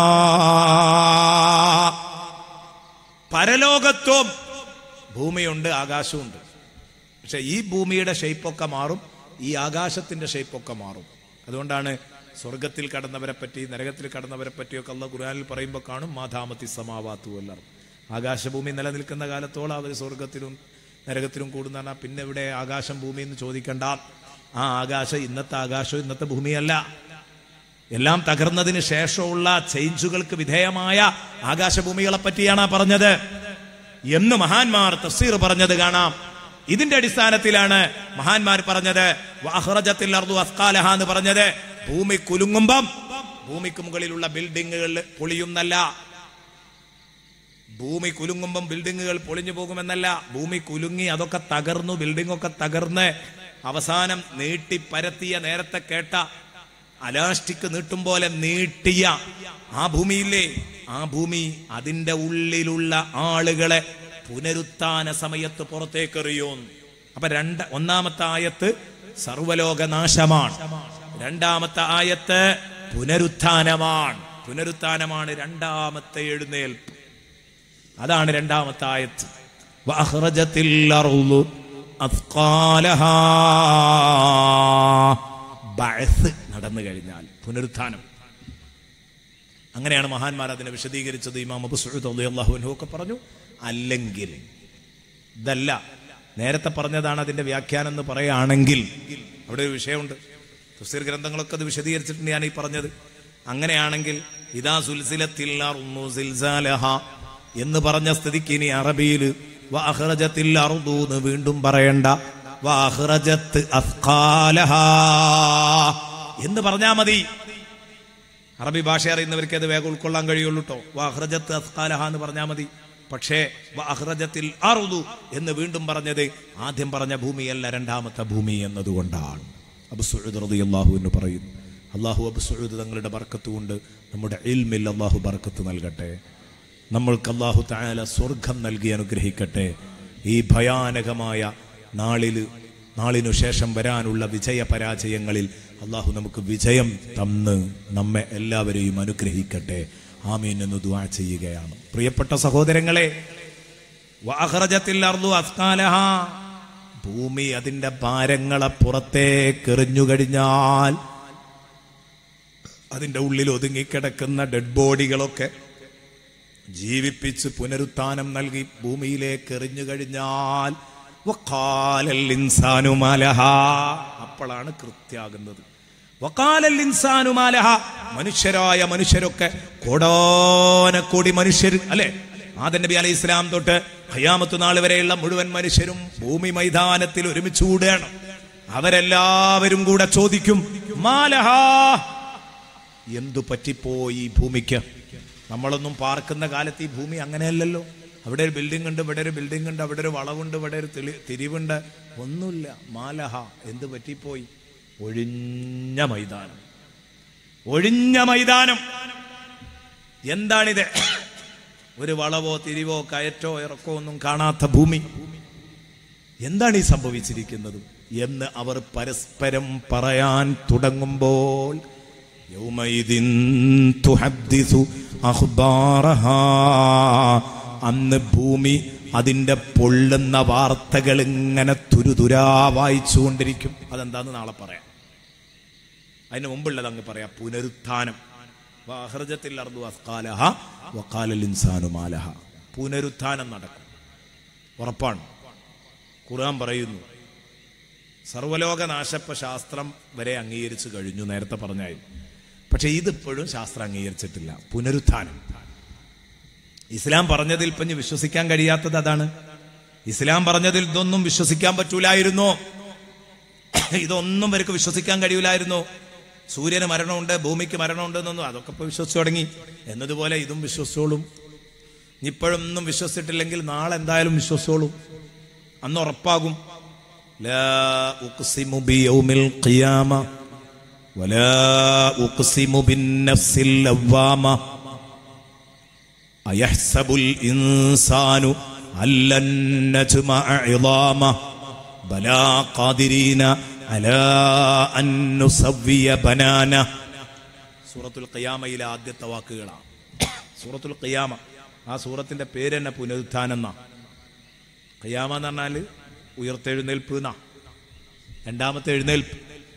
പരലോകത്വം ഭൂമിയുണ്ട് ആകാശമുണ്ട് പക്ഷെ ഈ ഭൂമിയുടെ ഷേപ്പൊക്കെ മാറും ഈ ആകാശത്തിന്റെ ഷേപ്പൊക്കെ മാറും അതുകൊണ്ടാണ് സ്വർഗത്തിൽ കടന്നവരെ പറ്റി നരകത്തിൽ കടന്നവരെ പറ്റിയൊക്കെ അള്ള ഖുർആനിൽ പറയുമ്പോൾ കാണും മാധാമത്തി സമാവാത്തു എല്ലാവരും ആകാശഭൂമി നിലനിൽക്കുന്ന കാലത്തോളം അവർ സ്വർഗത്തിലും നരകത്തിലും കൂടുന്ന പിന്നെ ഇവിടെ ആകാശം ഭൂമി എന്ന് ചോദിക്കണ്ട ആ ആകാശം ഇന്നത്തെ ആകാശം ഇന്നത്തെ ഭൂമിയല്ല എല്ലാം തകർന്നതിന് ശേഷമുള്ള ചേഞ്ചുകൾക്ക് വിധേയമായ ആകാശഭൂമികളെ പറ്റിയാണ് ആ പറഞ്ഞത് എന്ന് മഹാന്മാർ തഫ്സീർ പറഞ്ഞത് കാണാം ഇതിന്റെ അടിസ്ഥാനത്തിലാണ് മഹാന്മാർ പറഞ്ഞത് വാഹ്റജത്തിൽ അർദു അസ്കാലഹ എന്ന് പറഞ്ഞത് ഭൂമി കുലുങ്ങുമ്പം ഭൂമിക്ക് മുകളിലുള്ള ബിൽഡിങ്ങുകൾ പൊളിയുന്നല്ല ഭൂമി കുലുങ്ങുമ്പം ബിൽഡിങ്ങുകൾ പൊളിഞ്ഞു പോകുമെന്നല്ല ഭൂമി കുലുങ്ങി അതൊക്കെ തകർന്നു ബിൽഡിംഗ് ഒക്കെ തകർന്ന് അവസാനം നീട്ടി പരത്തിയ നേരത്തെ കേട്ട അലാസ്റ്റിക് നീട്ടും പോലെ നീട്ടിയ ആ ഭൂമിയില്ലേ ആ ഭൂമി അതിന്റെ ഉള്ളിലുള്ള ആളുകളെ പുനരുത്ഥാന സമയത്ത് പുറത്തേക്കെറിയും അപ്പൊ രണ്ട് ഒന്നാമത്തെ ആയത്ത് സർവലോക നാശമാണ് രണ്ടാമത്തെ ആയത്ത് പുനരുത്ഥാനമാണ് പുനരുത്ഥാനമാണ് രണ്ടാമത്തെ എഴുന്നേൽപ്പ് അതാണ് രണ്ടാമത്തെ ആയത്ത് വഅഖ്റജത്തിൽ അർളു അസ്ഖാലഹാ. ബഅസ് നടന്നു കഴിഞ്ഞാൽ പുനരുത്ഥാനം അങ്ങനെയാണ് മഹാന്മാർ അതിനെ വിശദീകരിച്ചത് ഇമാം അബു സുഹൃത്ത് അള്ളാഹു അൻഹു ഒക്കെ പറഞ്ഞു അല്ലെങ്കിൽ ഇതല്ല നേരത്തെ പറഞ്ഞതാണ് അതിന്റെ വ്യാഖ്യാനം എന്ന് പറയുകയാണെങ്കിൽ അവിടെ ഒരു വിഷയമുണ്ട് തഫ്സീർ ഗ്രന്ഥങ്ങളൊക്കെ അത് വിശദീകരിച്ചിട്ടുണ്ട് ഞാൻ ഈ പറഞ്ഞത് അങ്ങനെയാണെങ്കിൽ ഇതാ സുൽസിലത്തിൽ അർന്നു സിൽസാലഹ എന്ന് പറഞ്ഞ സ്ഥിതിക്ക് ഇനി അറബിയിൽ വാഹ്റജത്തിൽ അറുദൂന്ന് വീണ്ടും പറയണ്ട വാഹ്റജത്ത് അസ്ഖാലഹ എന്ന് പറഞ്ഞാ മതി അറബി ഭാഷ അറിയുന്നവർക്ക് അത് വേഗം ഉൾക്കൊള്ളാൻ കഴിയുള്ളൂ കേട്ടോ വാഹ്റജത്ത് അസ്ഖാലഹ എന്ന് പറഞ്ഞാൽ മതി പക്ഷേ വാഹ്റജത്തിൽ അറുതു എന്ന് വീണ്ടും പറഞ്ഞത് ആദ്യം പറഞ്ഞ ഭൂമിയല്ല രണ്ടാമത്തെ ഭൂമി എന്നതുകൊണ്ടാണ് അബു സുഹൃദ് റതി അള്ളാഹു എന്ന് പറയുന്നു അള്ളാഹു അബു സുഹൃദ് തങ്ങളുടെ ബർക്കത്ത് കൊണ്ട് നമ്മുടെ ഇൽമിൽ അള്ളാഹു ബർക്കത്ത് നൽകട്ടെ നമ്മൾക്ക് അള്ളാഹു തായാല സ്വർഗം നൽകി അനുഗ്രഹിക്കട്ടെ ഈ ഭയാനകമായ നാളിൽ നാളിനു ശേഷം വരാനുള്ള വിജയ പരാജയങ്ങളിൽ അള്ളാഹു നമുക്ക് വിജയം തന്ന് നമ്മെ എല്ലാവരെയും അനുഗ്രഹിക്കട്ടെ ആമീൻ എന്ന് ദുആ ചെയ്യുകയാണ് പ്രിയപ്പെട്ട സഹോദരങ്ങളെ വഅഖറജത്തിൽ അർദു അസ്കാലഹ ഭൂമി അതിന്റെ ഭാരങ്ങളെ പുറത്തേക്ക് എറിഞ്ഞു കഴിഞ്ഞാൽ അതിന്റെ ഉള്ളിൽ ഒതുങ്ങിക്കിടക്കുന്ന ഡെഡ് ബോഡികളൊക്കെ ജീവിപ്പിച്ച് പുനരുത്ഥാനം നൽകി ഭൂമിയിലേക്ക് എറിഞ്ഞു കഴിഞ്ഞാൽ വക്കാലൽ ഇൻസാനു മാലഹ അപ്പോഴാണ് കൃത്യാകുന്നത് വക്കാലൽ ഇൻസാനു മാലഹ മനുഷ്യരായ മനുഷ്യരൊക്കെ കോടാനക്കോടി മനുഷ്യർ അല്ലെ ആദൻ നബി അലൈഹി ഇസ്ലാം തൊട്ട് ഖയാമത്ത് നാൾ വരെയുള്ള മുഴുവൻ മനുഷ്യരും ഭൂമി മൈതാനത്തിൽ ഒരുമിച്ച് കൂടുകയാണ് അവരെല്ലാവരും കൂടെ ചോദിക്കും മാലഹാ എന്തു പറ്റിപ്പോയി ഈ ഭൂമിക്ക് നമ്മളൊന്നും പാർക്കുന്ന കാലത്ത് ഈ ഭൂമി അങ്ങനെയല്ലല്ലോ അവിടെ ഒരു ബിൽഡിംഗ് ഉണ്ട് ഇവിടെ ഒരു ബിൽഡിംഗ് ഉണ്ട് അവിടെ ഒരു വളവുണ്ട് ഇവിടെ ഒരു തെളി തിരിവുണ്ട് ഒന്നുമില്ല മാലഹ എന്ത് പറ്റിപ്പോയി ഒഴിഞ്ഞ മൈതാനം ഒഴിഞ്ഞ മൈതാനം എന്താണിത് ഒരു വളവോ തിരിവോ കയറ്റോ ഇറക്കോ ഒന്നും കാണാത്ത ഭൂമി എന്താണ് ഈ സംഭവിച്ചിരിക്കുന്നത് എന്ന് അവർ പരസ്പരം പറയാൻ തുടങ്ങുമ്പോൾ യൗമൈദിൻ തുഹദ്ദിസു അഖ്ബാറഹാ. അന്ന് ഭൂമി അതിന്റെ പൊള്ളുന്ന വാർത്തകൾ ഇങ്ങനെ തുരുതുരാ വായിച്ചുകൊണ്ടിരിക്കും അതെന്താന്ന് നാളെ പറയാം അതിന് മുമ്പുള്ളത് അങ്ങ് പറയാം പുനരുത്ഥാനം വാഹർജത്തിൽ അർദു അസ്കാലഹ വക്കാലൽ ഇൻസാനു മാലഹ പുനരുത്ഥാനം നടക്കും ഉറപ്പാണ് ഖുർആൻ പറയുന്നു സർവലോക നാശപ്പ ശാസ്ത്രം വരെ അംഗീകരിച്ചു കഴിഞ്ഞു നേരത്തെ പറഞ്ഞായി പക്ഷെ ഇതിപ്പോഴും ശാസ്ത്രം അംഗീകരിച്ചിട്ടില്ല പുനരുത്ഥാനം ഇസ്ലാം പറഞ്ഞതിൽ ഇപ്പം ഇനി വിശ്വസിക്കാൻ കഴിയാത്തത് അതാണ് ഇസ്ലാം പറഞ്ഞതിൽ ഇതൊന്നും വിശ്വസിക്കാൻ പറ്റൂലായിരുന്നോ ഇതൊന്നും ഇവർക്ക് വിശ്വസിക്കാൻ കഴിയൂലായിരുന്നു സൂര്യന് മരണമുണ്ട് ഭൂമിക്ക് മരണമുണ്ട് എന്നൊന്നും അതൊക്കെ ഇപ്പൊ വിശ്വസിച്ചു തുടങ്ങി എന്നതുപോലെ ഇതും വിശ്വസിച്ചോളും ഇപ്പോഴൊന്നും വിശ്വസിച്ചിട്ടില്ലെങ്കിൽ നാളെ എന്തായാലും വിശ്വസിച്ചോളും അന്ന് ഉറപ്പാകും ലാ ഉഖ്സിമു ബിയൗമിൽ ഖിയാമ വലാ ഉഖ്സിമു ബിന്നഫ്സിൽ ലവ്വാമ അയഹ്സബുൽ ഇൻസാനു അല്ലൻ നജ്മഅ ഇളാമ ബലാ ഖാദിരീന അലാ അൻ നുസവ്വിയ ബനാന സൂറത്തുൽ ഖിയാമയിലെ ആദ്യത്തെ വാക്കുകളാണ് സൂറത്തുൽ ഖിയാമ ആ സൂറത്തിന്റെ പേര് തന്നെ പുനരുത്ഥാനം എന്നാ ഖിയാമ എന്ന് പറഞ്ഞാൽ ഉയർത്തെഴുന്നേൽപ്പ് എന്നാ രണ്ടാമത്തെ എഴുന്നേൽപ്പ്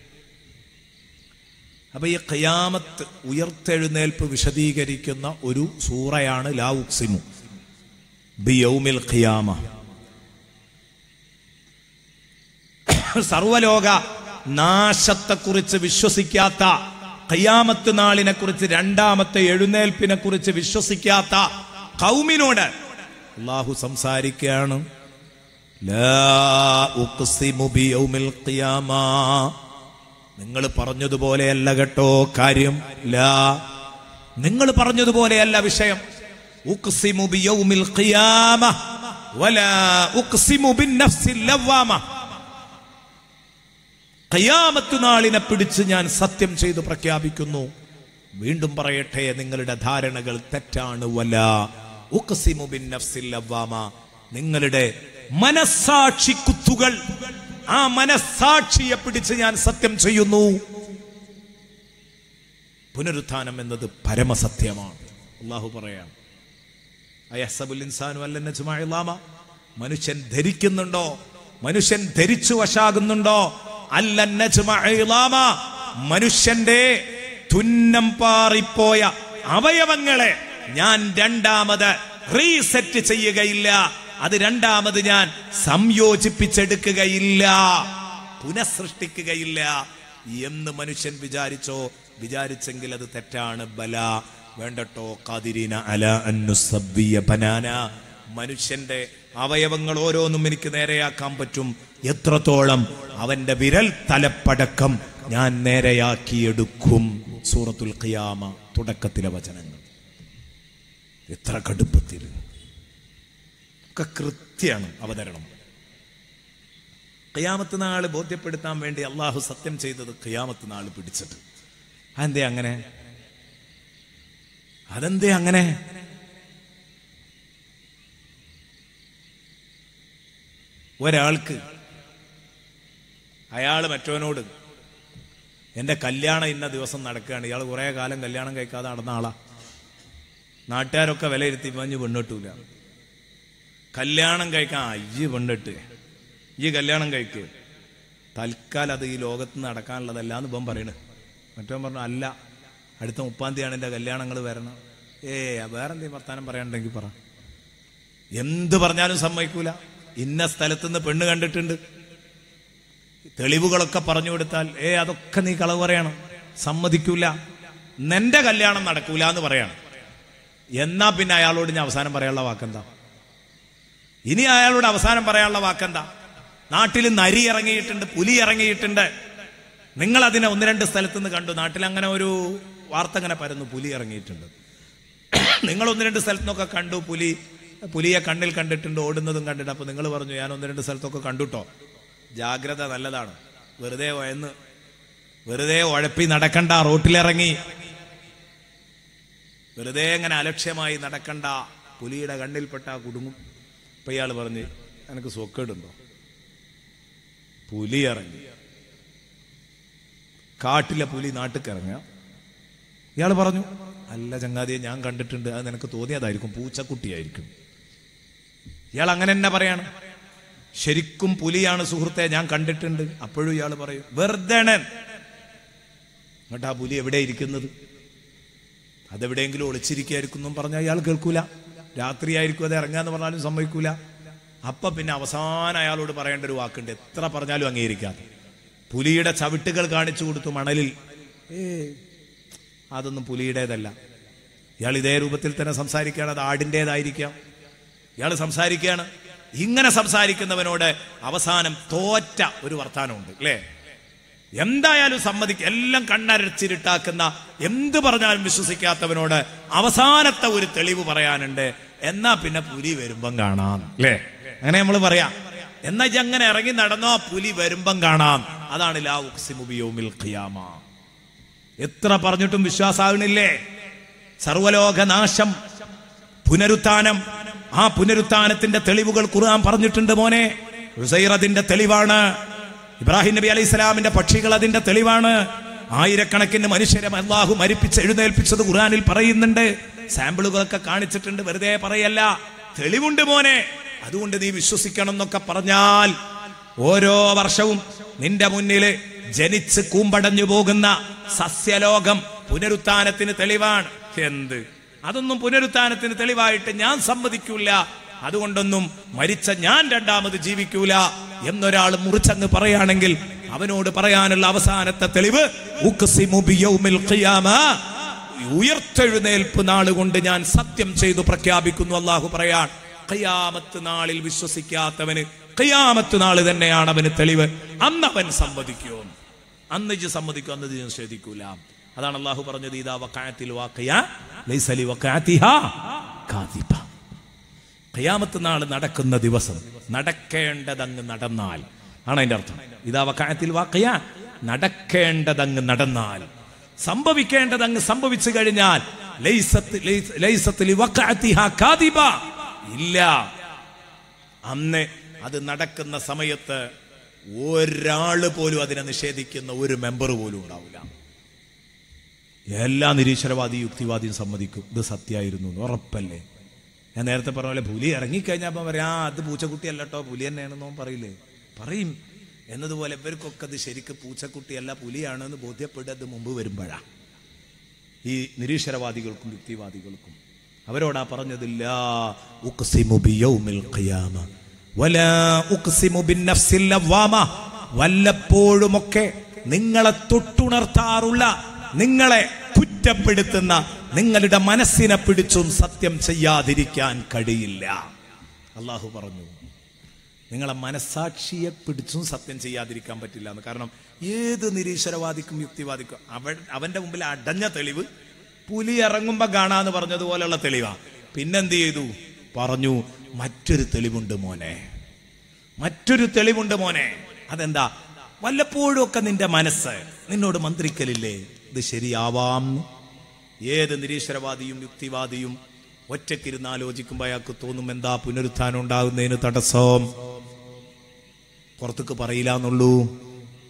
അപ്പൊ ഈ ഖിയാമത്ത് ഉയർത്തെഴുന്നേൽപ്പ് വിശദീകരിക്കുന്ന ഒരു സൂറയാണ് ലാ ഉക്സിമു ബിയൗമിൽ ഖിയാമ സർവലോക നാശത്തെക്കുറിച്ച് വിശ്വസിക്കാത്ത ഖിയാമത്ത് നാളിനെ കുറിച്ച് രണ്ടാമത്തെ എഴുന്നേൽപ്പിനെ കുറിച്ച് വിശ്വസിക്കാത്ത കൗമിനോട് അള്ളാഹു സംസാരിക്കുകയാണ് ലാ ഉഖ്സിമു ബിയൗമിൽ ഖിയാമ നിങ്ങൾ പറഞ്ഞതുപോലെയല്ല കേട്ടോ കാര്യം ലാ നിങ്ങൾ പറഞ്ഞതുപോലെയല്ല വിഷയം ഉഖ്സിമു ബിയൗമിൽ ഖിയാമ വലാ ഉഖ്സിമു ബിന്നഫ്സിൽ ലവ്വാമ ഖിയാമത്ത് നാളിനെ പിടിച്ച് ഞാൻ സത്യം ചെയ്തു പ്രഖ്യാപിക്കുന്നു വീണ്ടും പറയട്ടെ നിങ്ങളുടെ ധാരണകൾ തെറ്റാണ് വല ഉഖ്സിമു ബിന്നഫ്സിൽ ലവ്വാമ നിങ്ങളുടെ മനസ്സാക്ഷി കുത്തുകൾ ആ മനസ്സാക്ഷിയെ പിടിച്ച് ഞാൻ സത്യം ചെയ്യുന്നു പുനരുത്ഥാനം എന്നത് പരമസത്യമാണ് അള്ളാഹു പറയാം അയഹ്സബുൽ ഇൻസാനു അല്ലന്ന ജുമാഇല്ലാമ മനുഷ്യൻ ധരിക്കുന്നുണ്ടോ മനുഷ്യൻ ധരിച്ചു വശാകുന്നുണ്ടോ അല്ലന്ന ജുമാഇല്ലാമ മനുഷ്യന്റെ തുന്നം പാറിപ്പോയ അവയവങ്ങളെ ഞാൻ രണ്ടാമത് റീസെറ്റ് ചെയ്യുകയില്ല അത് രണ്ടാമത് ഞാൻ സംയോജിപ്പിച്ചെടുക്കുകയില്ല പുനഃസൃഷ്ടിക്കുകയില്ല എന്ന് മനുഷ്യൻ വിചാരിച്ചോ വിചാരിച്ചെങ്കിൽ അത് തെറ്റാണ് ബല വേണ്ടട്ടോ കാതിരീന അല അന്നുസബ്ബിയ ബനാന മനുഷ്യന്റെ അവയവങ്ങൾ ഓരോന്നും എനിക്ക് നേരെയാക്കാൻ പറ്റും എത്രത്തോളം അവന്റെ വിരൽ തലപ്പടക്കം ഞാൻ നേരെയാക്കിയെടുക്കും സൂറത്തുൽ ഖിയാമ തുടക്കത്തിലെ വചനങ്ങൾ എത്ര കടുപ്പത്തിൽ ഒക്കെ കൃത്യാണ് അവതരണം ഖിയാമത്ത് നാള് ബോധ്യപ്പെടുത്താൻ വേണ്ടി അള്ളാഹു സത്യം ചെയ്തത് ഖിയാമത്ത് നാള് പിടിച്ചിട്ട് അതെന്തേ അങ്ങനെ അതെന്തേ അങ്ങനെ ഒരാൾക്ക് അയാൾ മറ്റവനോട് എൻ്റെ കല്യാണം ഇന്ന ദിവസം നടക്കുകയാണ് ഇയാൾ കുറേ കാലം കല്യാണം കഴിക്കാതെ നടന്ന ആളാ നാട്ടുകാരൊക്കെ വിലയിരുത്തി പഞ്ഞ് പെണ്ണിട്ടൂല കല്യാണം കഴിക്കാൻ അയ്യ് പെണ്ണിട്ട് ഈ കല്യാണം കഴിക്ക് തൽക്കാലം അത് ഈ ലോകത്ത് നടക്കാനുള്ളതല്ല എന്ന് ഇപ്പം പറയണ് മറ്റവൻ പറഞ്ഞു അല്ല അടുത്ത മുപ്പാം തീയതിയാണ് എൻ്റെ കല്യാണങ്ങൾ വരണം ഏ വേറെ എന്തെങ്കിലും വർത്താനം പറയാനുണ്ടെങ്കിൽ പറ എന്ത് പറഞ്ഞാലും സമ്മതിക്കൂല ഇന്ന സ്ഥലത്ത് നിന്ന് പെണ്ണ് കണ്ടിട്ടുണ്ട് തെളിവുകളൊക്കെ പറഞ്ഞു കൊടുത്താൽ ഏ അതൊക്കെ നീ കളവ് പറയണം സമ്മതിക്കൂല നിന്റെ കല്യാണം നടക്കൂല എന്ന് പറയണം എന്നാ പിന്നെ അയാളോട് ഞാൻ അവസാനം പറയാനുള്ള വാക്കെന്താ ഇനി അയാളോട് അവസാനം പറയാനുള്ള വാക്കെന്താ നാട്ടിൽ നരി ഇറങ്ങിയിട്ടുണ്ട് പുലി ഇറങ്ങിയിട്ടുണ്ട് നിങ്ങൾ അതിനെ ഒന്ന് രണ്ട് സ്ഥലത്ത് നിന്ന് കണ്ടു നാട്ടിൽ അങ്ങനെ ഒരു വാർത്ത അങ്ങനെ പരന്നു പുലി ഇറങ്ങിയിട്ടുണ്ട് നിങ്ങൾ ഒന്ന് രണ്ട് സ്ഥലത്തുനിന്നൊക്കെ കണ്ടു പുലി പുലിയെ കണ്ണിൽ കണ്ടിട്ടുണ്ട് ഓടുന്നതും കണ്ടിട്ട് അപ്പൊ നിങ്ങൾ പറഞ്ഞു ഞാൻ ഒന്ന് രണ്ട് സ്ഥലത്തൊക്കെ കണ്ടുട്ടോ ജാഗ്രത നല്ലതാണ് വെറുതെ വയന്ന് വെറുതെ ഉഴപ്പി നടക്കണ്ട റോട്ടിലിറങ്ങി വെറുതെ ഇങ്ങനെ അലക്ഷ്യമായി നടക്കണ്ട പുലിയുടെ കണ്ണിൽപ്പെട്ട കുടുങ്ങും ഇപ്പൊ ഇയാൾ പറഞ്ഞ് എനിക്ക് സൊക്കേടുണ്ടോ പുലി ഇറങ്ങി കാട്ടിലെ പുലി നാട്ടിൽ ഇറങ്ങുക ഇയാൾ പറഞ്ഞു അല്ല ചങ്ങാതിയെ ഞാൻ കണ്ടിട്ടുണ്ട് അത് നിനക്ക് തോന്നിയതായിരിക്കും പൂച്ചക്കുട്ടിയായിരിക്കും ഇയാൾ അങ്ങനെ തന്നെ പറയാണ് ശരിക്കും പുലിയാണ് സുഹൃത്തെ ഞാൻ കണ്ടിട്ടുണ്ട് അപ്പോഴും ഇയാൾ പറയും വെറുതെ എന്നിട്ട് ആ പുലി എവിടെ ഇരിക്കുന്നത് അതെവിടെയെങ്കിലും ഒളിച്ചിരിക്കുകയായിരിക്കും എന്നും പറഞ്ഞാൽ അയാൾ കേൾക്കൂല രാത്രിയായിരിക്കും അത് ഇറങ്ങാന്ന് പറഞ്ഞാലും സമ്മതിക്കൂല അപ്പൊ പിന്നെ അവസാനം അയാളോട് പറയേണ്ട ഒരു വാക്കുണ്ട് എത്ര പറഞ്ഞാലും അംഗീകരിക്കാതെ പുലിയുടെ ചവിട്ടുകൾ കാണിച്ചു കൊടുത്തു മണലിൽ ഏ അതൊന്നും പുലിയുടേതല്ല ഇയാൾ ഇതേ രൂപത്തിൽ തന്നെ സംസാരിക്കുകയാണ് അത് ആടിൻ്റെതായിരിക്കാം ഇയാൾ സംസാരിക്കുകയാണ് ഇങ്ങനെ സംസാരിക്കുന്നവനോട് അവസാനം തോറ്റ ഒരു വർത്താനമുണ്ട് അല്ലേ എന്തായാലും സമ്മതിക്ക എല്ലാം കണ്ണരച്ചിരിട്ടാക്കുന്ന എന്ത് പറഞ്ഞാലും വിശ്വസിക്കാത്തവനോട് അവസാനത്തെ ഒരു തെളിവ് പറയാനുണ്ട് എന്നാ പിന്നെ പുലി വരുമ്പം കാണാം അല്ലേ അങ്ങനെ നമ്മൾ പറയാം എന്നാ ഇജ്ജ് അങ്ങനെ ഇറങ്ങി നടന്നോ പുലി വരുമ്പം കാണാം അതാണ് ലാ ഉഖ്സിമു ബിയൗമിൽ ഖിയാമ എത്ര പറഞ്ഞിട്ടും വിശ്വാസാകണില്ലേ സർവലോക നാശം പുനരുത്ഥാനം ആ പുനരുത്ഥാനത്തിന്റെ തെളിവുകൾ ഖുർആൻ പറഞ്ഞിട്ടുണ്ട് മോനെ ഉസൈർ അതിന്റെ തെളിവാണ് ഇബ്രാഹിം നബി അലൈഹി സ്വലാമിന്റെ പക്ഷികൾ അതിന്റെ തെളിവാണ് ആയിരക്കണക്കിന് മനുഷ്യരെ അള്ളാഹു മരിപ്പിച്ച് എഴുന്നേൽപ്പിച്ചത് ഖുർആനിൽ പറയുന്നുണ്ട് സാമ്പിളുകളൊക്കെ കാണിച്ചിട്ടുണ്ട് വെറുതെ പറയല്ല തെളിവുണ്ട് മോനെ അതുകൊണ്ട് നീ വിശ്വസിക്കണം എന്നൊക്കെ പറഞ്ഞാൽ ഓരോ വർഷവും നിന്റെ മുന്നില് ജനിച്ച് കൂമ്പടഞ്ഞു പോകുന്ന സസ്യലോകം പുനരുത്ഥാനത്തിന് തെളിവാണ് എന്ത് അതൊന്നും പുനരുത്ഥാനത്തിന് തെളിവായിട്ട് ഞാൻ സമ്മതിക്കൂല അതുകൊണ്ടൊന്നും മരിച്ച ഞാൻ രണ്ടാമത് ജീവിക്കൂല എന്നൊരാൾ മുറിച്ചങ്ങ് പറയുകയാണെങ്കിൽ അവനോട് പറയാനുള്ള അവസാനത്തെ തെളിവ് ഉഖ്സിമു ബിയൗമിൽ ഖിയാമ. ഉയർത്തെഴുന്നേൽപ്പ് നാളുകൊണ്ട് ഞാൻ സത്യം ചെയ്തു പ്രഖ്യാപിക്കുന്നു അള്ളാഹു പറയാൻ ഖിയാമത്ത് നാളിൽ വിശ്വസിക്കാത്തവന് ഖിയാമത്ത് നാള് തന്നെയാണ് അവന് തെളിവ് അന്ന് അവൻ സമ്മതിക്കൂ അന്ന് ഇജ്ജ് സമ്മതിക്കും അന്ന് ഇജ്ജ് നിഷേധിക്കൂല അതാണ് അള്ളാഹു പറഞ്ഞത് ഇതാ വക്കായത്തിൽ വാക്കയ ലൈസലി വക്കാത്തിഹാ കാതിബ ഖിയാമത്ത് നാൾ നടക്കുന്ന ദിവസം നടക്കേണ്ടതങ്ങ് നടന്നാൽ ആണ് അതിന്റെ അർത്ഥം ഇതാ വക്കായത്തിൽ വാക്കയ നടക്കേണ്ടതങ്ങ് നടന്നാൽ സംഭവിക്കേണ്ടതങ്ങ് സംഭവിച്ചു കഴിഞ്ഞാൽ ലൈസത്ത് ലൈസ്- ലൈസത്ത് ലി വഖഅത്തിഹാ കാദിബ. ഇല്ല അന്ന് അത് നടക്കുന്ന സമയത്ത് ഒരാള് പോലും അതിനെ നിഷേധിക്കുന്ന ഒരു മെമ്പർ പോലും ഉണ്ടാവില്ല എല്ലാ നിരീശ്വരവാദി യുക്തിവാദിയും സമ്മതിക്കും ഇത് സത്യമായിരുന്നു എന്ന് ഉറപ്പല്ലേ ഞാൻ നേരത്തെ പറഞ്ഞ പോലെ പുലി ഇറങ്ങിക്കഴിഞ്ഞപ്പോൾ പറയാം ആ അത് പൂച്ചക്കുട്ടിയല്ല കേട്ടോ പുലി തന്നെയാണെന്ന് അവൻ പറയില്ലേ പറയും എന്നതുപോലെ ഇവർക്കൊക്കെ അത് ശരിക്ക് പൂച്ചക്കുട്ടിയല്ല പുലിയാണെന്ന് ബോധ്യപ്പെട്ടത് മുമ്പ് വരുമ്പോഴാ ഈ നിരീശ്വരവാദികൾക്കും യുക്തിവാദികൾക്കും അവരോടാ പറഞ്ഞതില്ല ഉഖ്സിമു ബിയൗമിൽ ഖിയാമ വലാ ഉഖ്സിമു ബിന്നഫ്സിൽ ലവ്വാമ വല്ലപ്പോഴുമൊക്കെ നിങ്ങളെ തൊട്ടുണർത്താറുള്ള നിങ്ങളെ കുറ്റപ്പെടുത്തുന്ന നിങ്ങളുടെ മനസ്സിനെ പിടിച്ചും സത്യം ചെയ്യാതിരിക്കാൻ കഴിയില്ല അള്ളാഹു പറഞ്ഞു നിങ്ങളെ മനസാക്ഷിയെ പിടിച്ചും സത്യം ചെയ്യാതിരിക്കാൻ പറ്റില്ല എന്ന് കാരണം ഏത് നിരീശ്വരവാദിക്കും യുക്തിവാദിക്കും അവൻ അവന്റെ മുമ്പിൽ അടഞ്ഞ തെളിവ് പുലി ഇറങ്ങുമ്പോ കാണാന്ന് പറഞ്ഞതുപോലെയുള്ള തെളിവാ പിന്നെന്ത് ചെയ്തു പറഞ്ഞു മറ്റൊരു തെളിവുണ്ട് മോനെ മറ്റൊരു തെളിവുണ്ട് മോനെ അതെന്താ വല്ലപ്പോഴും ഒക്കെ നിന്റെ മനസ്സ് നിന്നോട് മന്ത്രിക്കലില്ലേ ഇത് ശരിയാവാം ഏത് നിരീശ്വരവാദിയും യുക്തിവാദിയും ഒറ്റക്കിരുന്ന് ആലോചിക്കുമ്പോൾ അയാൾക്ക് തോന്നും എന്താ പുനരുത്ഥാനം ഉണ്ടാകുന്നതിന് തടസ്സം പുറത്തേക്ക് പറയില്ല എന്നുള്ളൂ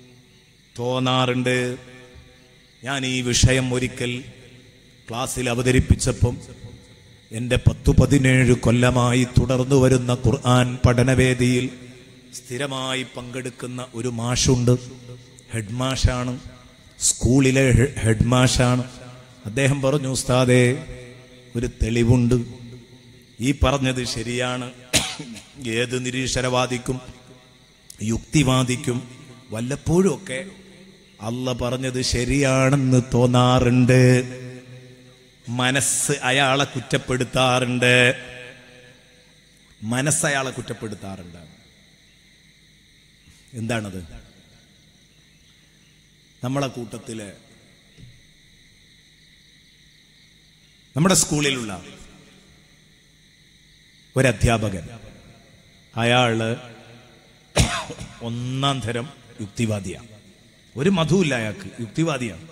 തോന്നാറുണ്ട് ഞാൻ ഈ വിഷയം ഒരിക്കൽ ക്ലാസ്സിൽ അവതരിപ്പിച്ചപ്പം എൻ്റെ പത്തു പതിനേഴ് കൊല്ലമായി തുടർന്നു വരുന്ന ഖുർആൻ പഠനവേദിയിൽ സ്ഥിരമായി പങ്കെടുക്കുന്ന ഒരു മാഷുണ്ട് ഹെഡ് മാഷാണ് സ്കൂളിലെ ഹെ- ഹെഡ് മാഷാണ് അദ്ദേഹം പറഞ്ഞു ഉസ്താദേ ഒരു തെളിവുണ്ട് ഈ പറഞ്ഞത് ശരിയാണ് ഏത് നിരീശ്വരവാദിക്കും യുക്തിവാദിക്കും വല്ലപ്പോഴും ഒക്കെ അല്ല പറഞ്ഞത് ശരിയാണെന്ന് തോന്നാറുണ്ട് മനസ്സ് അയാളെ കുറ്റപ്പെടുത്താറുണ്ട് മനസ്സ് അയാളെ കുറ്റപ്പെടുത്താറുണ്ട് എന്താണത് നമ്മളെ കൂട്ടത്തില് നമ്മുടെ സ്കൂളിലുള്ള ഒരു അധ്യാപകൻ അയാള് ഒന്നാം തരം യുക്തിവാദിയാണ് ഒരു മധുവില്ല അയാൾക്ക് യുക്തിവാദിയാണ്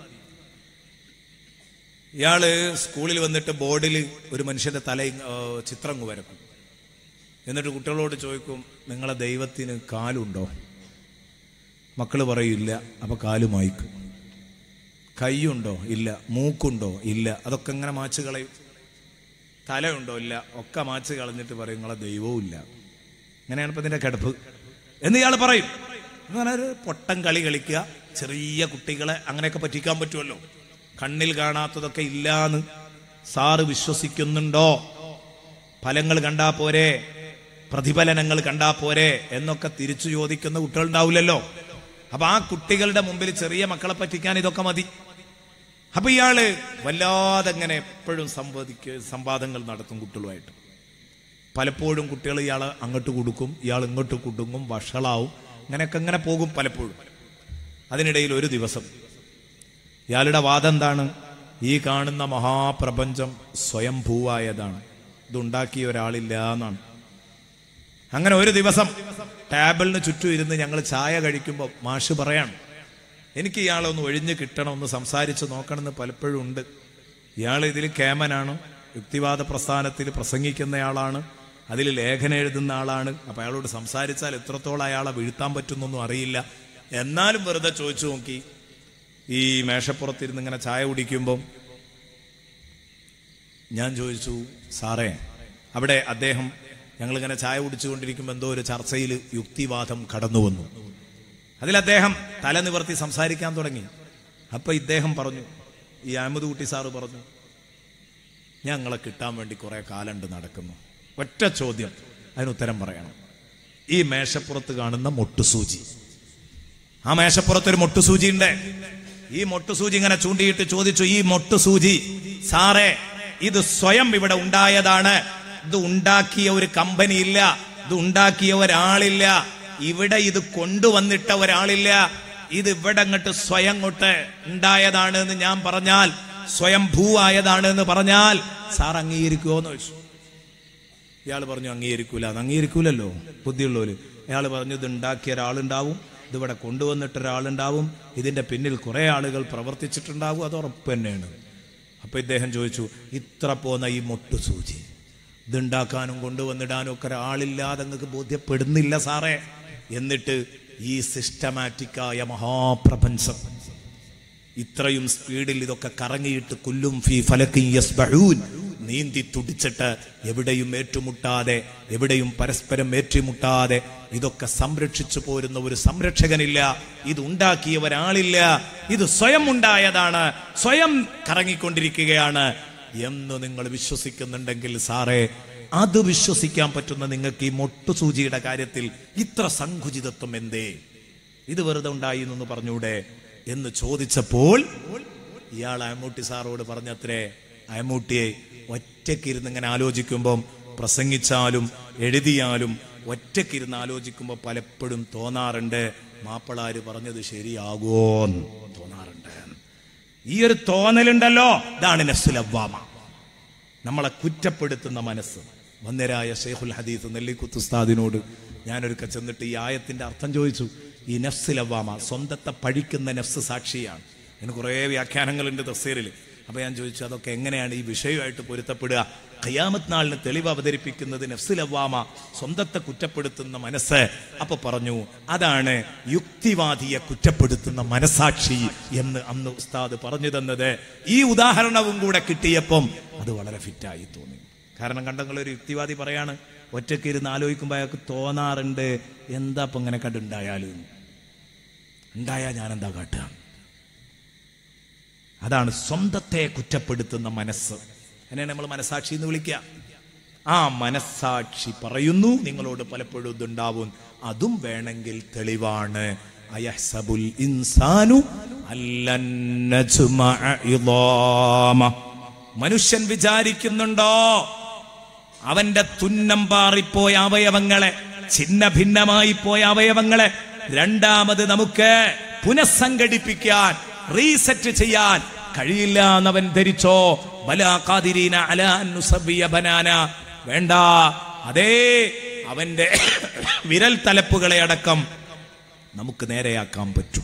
ഇയാള് സ്കൂളിൽ വന്നിട്ട് ബോർഡിൽ ഒരു മനുഷ്യന്റെ തല ആ, ചിത്രം അങ്ങ് വരക്കും എന്നിട്ട് കുട്ടികളോട് ചോദിക്കും നിങ്ങളെ ദൈവത്തിന് കാലുണ്ടോ മക്കള് പറയില്ല അപ്പൊ കാല് മായ്ക്കും കൈയുണ്ടോ ഇല്ല മൂക്കുണ്ടോ ഇല്ല അതൊക്കെ ഇങ്ങനെ മാച്ച് കളയും തലയുണ്ടോ ഇല്ല ഒക്കെ മാച്ച് കളഞ്ഞിട്ട് പറയും നിങ്ങളെ ദൈവവും ഇല്ല അങ്ങനെയാണ് ഇപ്പൊ ഇതിന്റെ കിടപ്പ് എന്ന് ഇയാൾ പറയും അങ്ങനെ ഒരു പൊട്ടൻ കളി കളിക്കുക ചെറിയ കുട്ടികളെ അങ്ങനെയൊക്കെ പറ്റിക്കാൻ പറ്റുമല്ലോ കണ്ണിൽ കാണാത്തതൊക്കെ ഇല്ലാന്ന് സാറ് വിശ്വസിക്കുന്നുണ്ടോ ഫലങ്ങൾ കണ്ടാ പോരെ പ്രതിഫലനങ്ങൾ കണ്ടാ പോരെ എന്നൊക്കെ തിരിച്ചു ചോദിക്കുന്ന കുട്ടികളുണ്ടാവില്ലല്ലോ അപ്പൊ ആ കുട്ടികളുടെ മുമ്പിൽ ചെറിയ മക്കളെ പറ്റിക്കാൻ ഇതൊക്കെ മതി അപ്പൊ ഇയാള് വല്ലാതെ ഇങ്ങനെ എപ്പോഴും സംവദിക്ക സംവാദങ്ങൾ നടത്തും കുട്ടികളുമായിട്ട് പലപ്പോഴും കുട്ടികൾ ഇയാൾ അങ്ങോട്ട് കൊടുക്കും ഇയാൾ ഇങ്ങോട്ട് കുടുങ്ങും വഷളാവും അങ്ങനെയൊക്കെ ഇങ്ങനെ പോകും പലപ്പോഴും അതിനിടയിൽ ഒരു ദിവസം ഇയാളുടെ വാദം എന്താണ് ഈ കാണുന്ന മഹാപ്രപഞ്ചം സ്വയംഭൂവായതാണ് ഇതുണ്ടാക്കിയ ഒരാളില്ല എന്നാണ് അങ്ങനെ ഒരു ദിവസം ടേബിളിന് ചുറ്റും ഇരുന്ന് ഞങ്ങൾ ചായ കഴിക്കുമ്പോൾ മാഷ് പറയാണ് എനിക്ക് ഇയാളെ ഒന്ന് ഒഴിഞ്ഞ് കിട്ടണം ഒന്ന് സംസാരിച്ച് നോക്കണമെന്ന് പലപ്പോഴും ഉണ്ട് ഇയാൾ ഇതിൽ കേമനാണ് യുക്തിവാദ പ്രസ്ഥാനത്തിൽ പ്രസംഗിക്കുന്നയാളാണ് അതിൽ ലേഖനം എഴുതുന്ന ആളാണ് അപ്പൊ അയാളോട് സംസാരിച്ചാൽ എത്രത്തോളം അയാളെ വീഴ്ത്താൻ പറ്റുന്നൊന്നും അറിയില്ല എന്നാലും വെറുതെ ചോദിച്ചു നോക്കി ഈ മേശപ്പുറത്തിരുന്ന് ഇങ്ങനെ ചായ കുടിക്കുമ്പം ഞാൻ ചോദിച്ചു സാറേ അവിടെ അദ്ദേഹം ഞങ്ങളിങ്ങനെ ചായ കുടിച്ചുകൊണ്ടിരിക്കുമ്പോൾ എന്തോ ഒരു ചർച്ചയിൽ യുക്തിവാദം കടന്നു വന്നു അതിൽ അദ്ദേഹം തല നിവർത്തി സംസാരിക്കാൻ തുടങ്ങി അപ്പൊ ഇദ്ദേഹം പറഞ്ഞു ഈ അഹമ്മദ് കുട്ടി സാറ് പറഞ്ഞു ഞങ്ങളെ കിട്ടാൻ വേണ്ടി കുറെ കാലുണ്ട് നടക്കുന്നു ഒറ്റ ചോദ്യം അതിന് ഉത്തരം പറയണം ഈ മേശപ്പുറത്ത് കാണുന്ന മൊട്ടുസൂചി ആ മേശപ്പുറത്ത് ഒരു മൊട്ടുസൂചി ഉണ്ട് ഈ മൊട്ടുസൂചി ഇങ്ങനെ ചൂണ്ടിയിട്ട് ചോദിച്ചു ഈ മൊട്ടുസൂചി സാറേ ഇത് സ്വയം ഇവിടെ ഉണ്ടായതാണ് ഇത് ഉണ്ടാക്കിയ ഒരു കമ്പനി ഇല്ല ഇത് ഉണ്ടാക്കിയ ഒരാളില്ല ഇവിടെ ഇത് കൊണ്ടുവന്നിട്ട ഒരാളില്ല ഇത് ഇവിടെ അങ്ങോട്ട് സ്വയം കൊണ്ട് ഉണ്ടായതാണ് എന്ന് ഞാൻ പറഞ്ഞാൽ സ്വയം ഭൂവായതാണ് എന്ന് പറഞ്ഞാൽ സാർ അംഗീകരിക്കുമോ എന്ന് ചോദിച്ചു ഇയാൾ പറഞ്ഞു അംഗീകരിക്കൂല അത് അംഗീകരിക്കൂലല്ലോ ബുദ്ധിയുള്ളവര് അയാൾ പറഞ്ഞു ഇത് ഉണ്ടാക്കിയ ഒരാളുണ്ടാവും ഇതിവിടെ കൊണ്ടുവന്നിട്ട് ഒരാളുണ്ടാവും ഇതിന്റെ പിന്നിൽ കുറെ ആളുകൾ പ്രവർത്തിച്ചിട്ടുണ്ടാവും അത് ഉറപ്പ് തന്നെയാണ് അപ്പൊ ഇദ്ദേഹം ചോദിച്ചു ഇത്ര പോന്ന ഈ മൊട്ടുസൂചി ഇതുണ്ടാക്കാനും കൊണ്ടുവന്നിടാനും ഒക്കെ ഒരാളില്ലാതെ നിങ്ങൾക്ക് ബോധ്യപ്പെടുന്നില്ല സാറേ എന്നിട്ട് ഈ സിസ്റ്റമാറ്റിക്കായ മഹാപ്രപഞ്ചം ഇത്രയും സ്പീഡിൽ ഇതൊക്കെ കറങ്ങിയിട്ട് കുല്ലും ഫി ഫലക്കി യസ്ബഹൂൻ നീന്തി തുടിച്ചിട്ട് എവിടെയും ഏറ്റുമുട്ടാതെ എവിടെയും പരസ്പരം ഏറ്റുമുട്ടാതെ ഇതൊക്കെ സംരക്ഷിച്ചു പോരുന്ന ഒരു സംരക്ഷകനില്ല ഇത് ഉണ്ടാക്കിയ ഒരാളില്ല ഇത് സ്വയം ഉണ്ടായതാണ് സ്വയം കറങ്ങിക്കൊണ്ടിരിക്കുകയാണ് എന്ന് നിങ്ങൾ വിശ്വസിക്കുന്നുണ്ടെങ്കിൽ സാറേ അത് വിശ്വസിക്കാൻ പറ്റുന്ന നിങ്ങൾക്ക് ഈ മൊട്ടുസൂചിയുടെ കാര്യത്തിൽ ഇത്ര സങ്കുചിതത്വം എന്തേ ഇത് വെറുതെ ഉണ്ടായി എന്ന് പറഞ്ഞൂടെ എന്ന് ചോദിച്ചപ്പോൾ ഇയാൾ അയമൂട്ടി സാറോട് പറഞ്ഞത്രേ അയമൂട്ടിയെ ഒറ്റയ്ക്കിരുന്ന് ഇങ്ങനെ ആലോചിക്കുമ്പം പ്രസംഗിച്ചാലും എഴുതിയാലും ഒറ്റയ്ക്കിരുന്ന് ആലോചിക്കുമ്പോൾ പലപ്പോഴും തോന്നാറുണ്ട് മാപ്പിളാര് പറഞ്ഞത് ശരിയാകുമോന്ന് തോന്നാറുണ്ട് ഈ ഒരു തോന്നലുണ്ടല്ലോ ഇതാണ് നഫ്സുലവ്വാമ നമ്മളെ കുറ്റപ്പെടുത്തുന്ന മനസ്സ് വന്യരായ ഷെയ്ഖുൽ ഹദീസ് നെല്ലിക്കുത്തുസ്താദിനോട് ഞാനൊരുക്ക ചെന്നിട്ട് ഈ ആയത്തിന്റെ അർത്ഥം ചോദിച്ചു ഈ നഫ്സ് ലവാമ സ്വന്തത്തെ പഴിക്കുന്ന നഫ്സ് സാക്ഷിയാണ് ഇതിന് കുറേ വ്യാഖ്യാനങ്ങളുണ്ട് തഫ്സീറിൽ അപ്പൊ ഞാൻ ചോദിച്ചു അതൊക്കെ എങ്ങനെയാണ് ഈ വിഷയമായിട്ട് പൊരുത്തപ്പെടുക ഖിയാമത്ത് നാളിന് തെളിവ് അവതരിപ്പിക്കുന്നത് നഫ്സുലവാമ സ്വന്തത്തെ കുറ്റപ്പെടുത്തുന്ന മനസ്സ് അപ്പൊ പറഞ്ഞു അതാണ് യുക്തിവാദിയെ കുറ്റപ്പെടുത്തുന്ന മനസാക്ഷി എന്ന് അന്ന് ഉസ്താദ് പറഞ്ഞു തന്നത് ഈ ഉദാഹരണവും കൂടെ കിട്ടിയപ്പം അത് വളരെ ഫിറ്റായി തോന്നി കാരണം കണ്ടങ്ങളൊരു യുക്തിവാദി പറയാണ് ഒറ്റയ്ക്ക് ഇരുന്ന് ആലോചിക്കുമ്പോൾ അയാൾക്ക് തോന്നാറുണ്ട് എന്താ ഇപ്പൊ ഇങ്ങനെ കണ്ടുണ്ടായാലും ഉണ്ടായാൽ ഞാൻ എന്താ കാട്ടുക അതാണ് സ്വന്തത്തെ കുറ്റപ്പെടുത്തുന്ന മനസ്സ് അതിനാണ് നമ്മൾ മനസാക്ഷി എന്ന് വിളിക്കുക ആ മനസാക്ഷി പറയുന്നു നിങ്ങളോട് പലപ്പോഴും ഇതുണ്ടാവും അതും വേണമെങ്കിൽ തെളിവാണ് അയഹ്സബുൽ ഇൻസാനു അല്ലൻ നജ്മഅ ഇളാമ. മനുഷ്യൻ വിചാരിക്കുന്നുണ്ടോ അവന്റെ തുന്നം പാറിപ്പോയ അവയവങ്ങളെ ഛിന്ന ഭിന്നമായി പോയ അവയവങ്ങളെ രണ്ടാമത് നമുക്ക് പുനഃസംഘടിപ്പിക്കാൻ റീസെറ്റ് ചെയ്യാൻ കഴിയില്ല എന്നവൻ ധരിച്ചോ ബലാ ഖാദിരീന അലാ അൻ നുസവ്വിയ ബനാന വേണ്ട അതേ അവന്റെ വിരൽ തലപ്പുകളെ അടക്കം നമുക്ക് നേരെയാക്കാൻ പറ്റും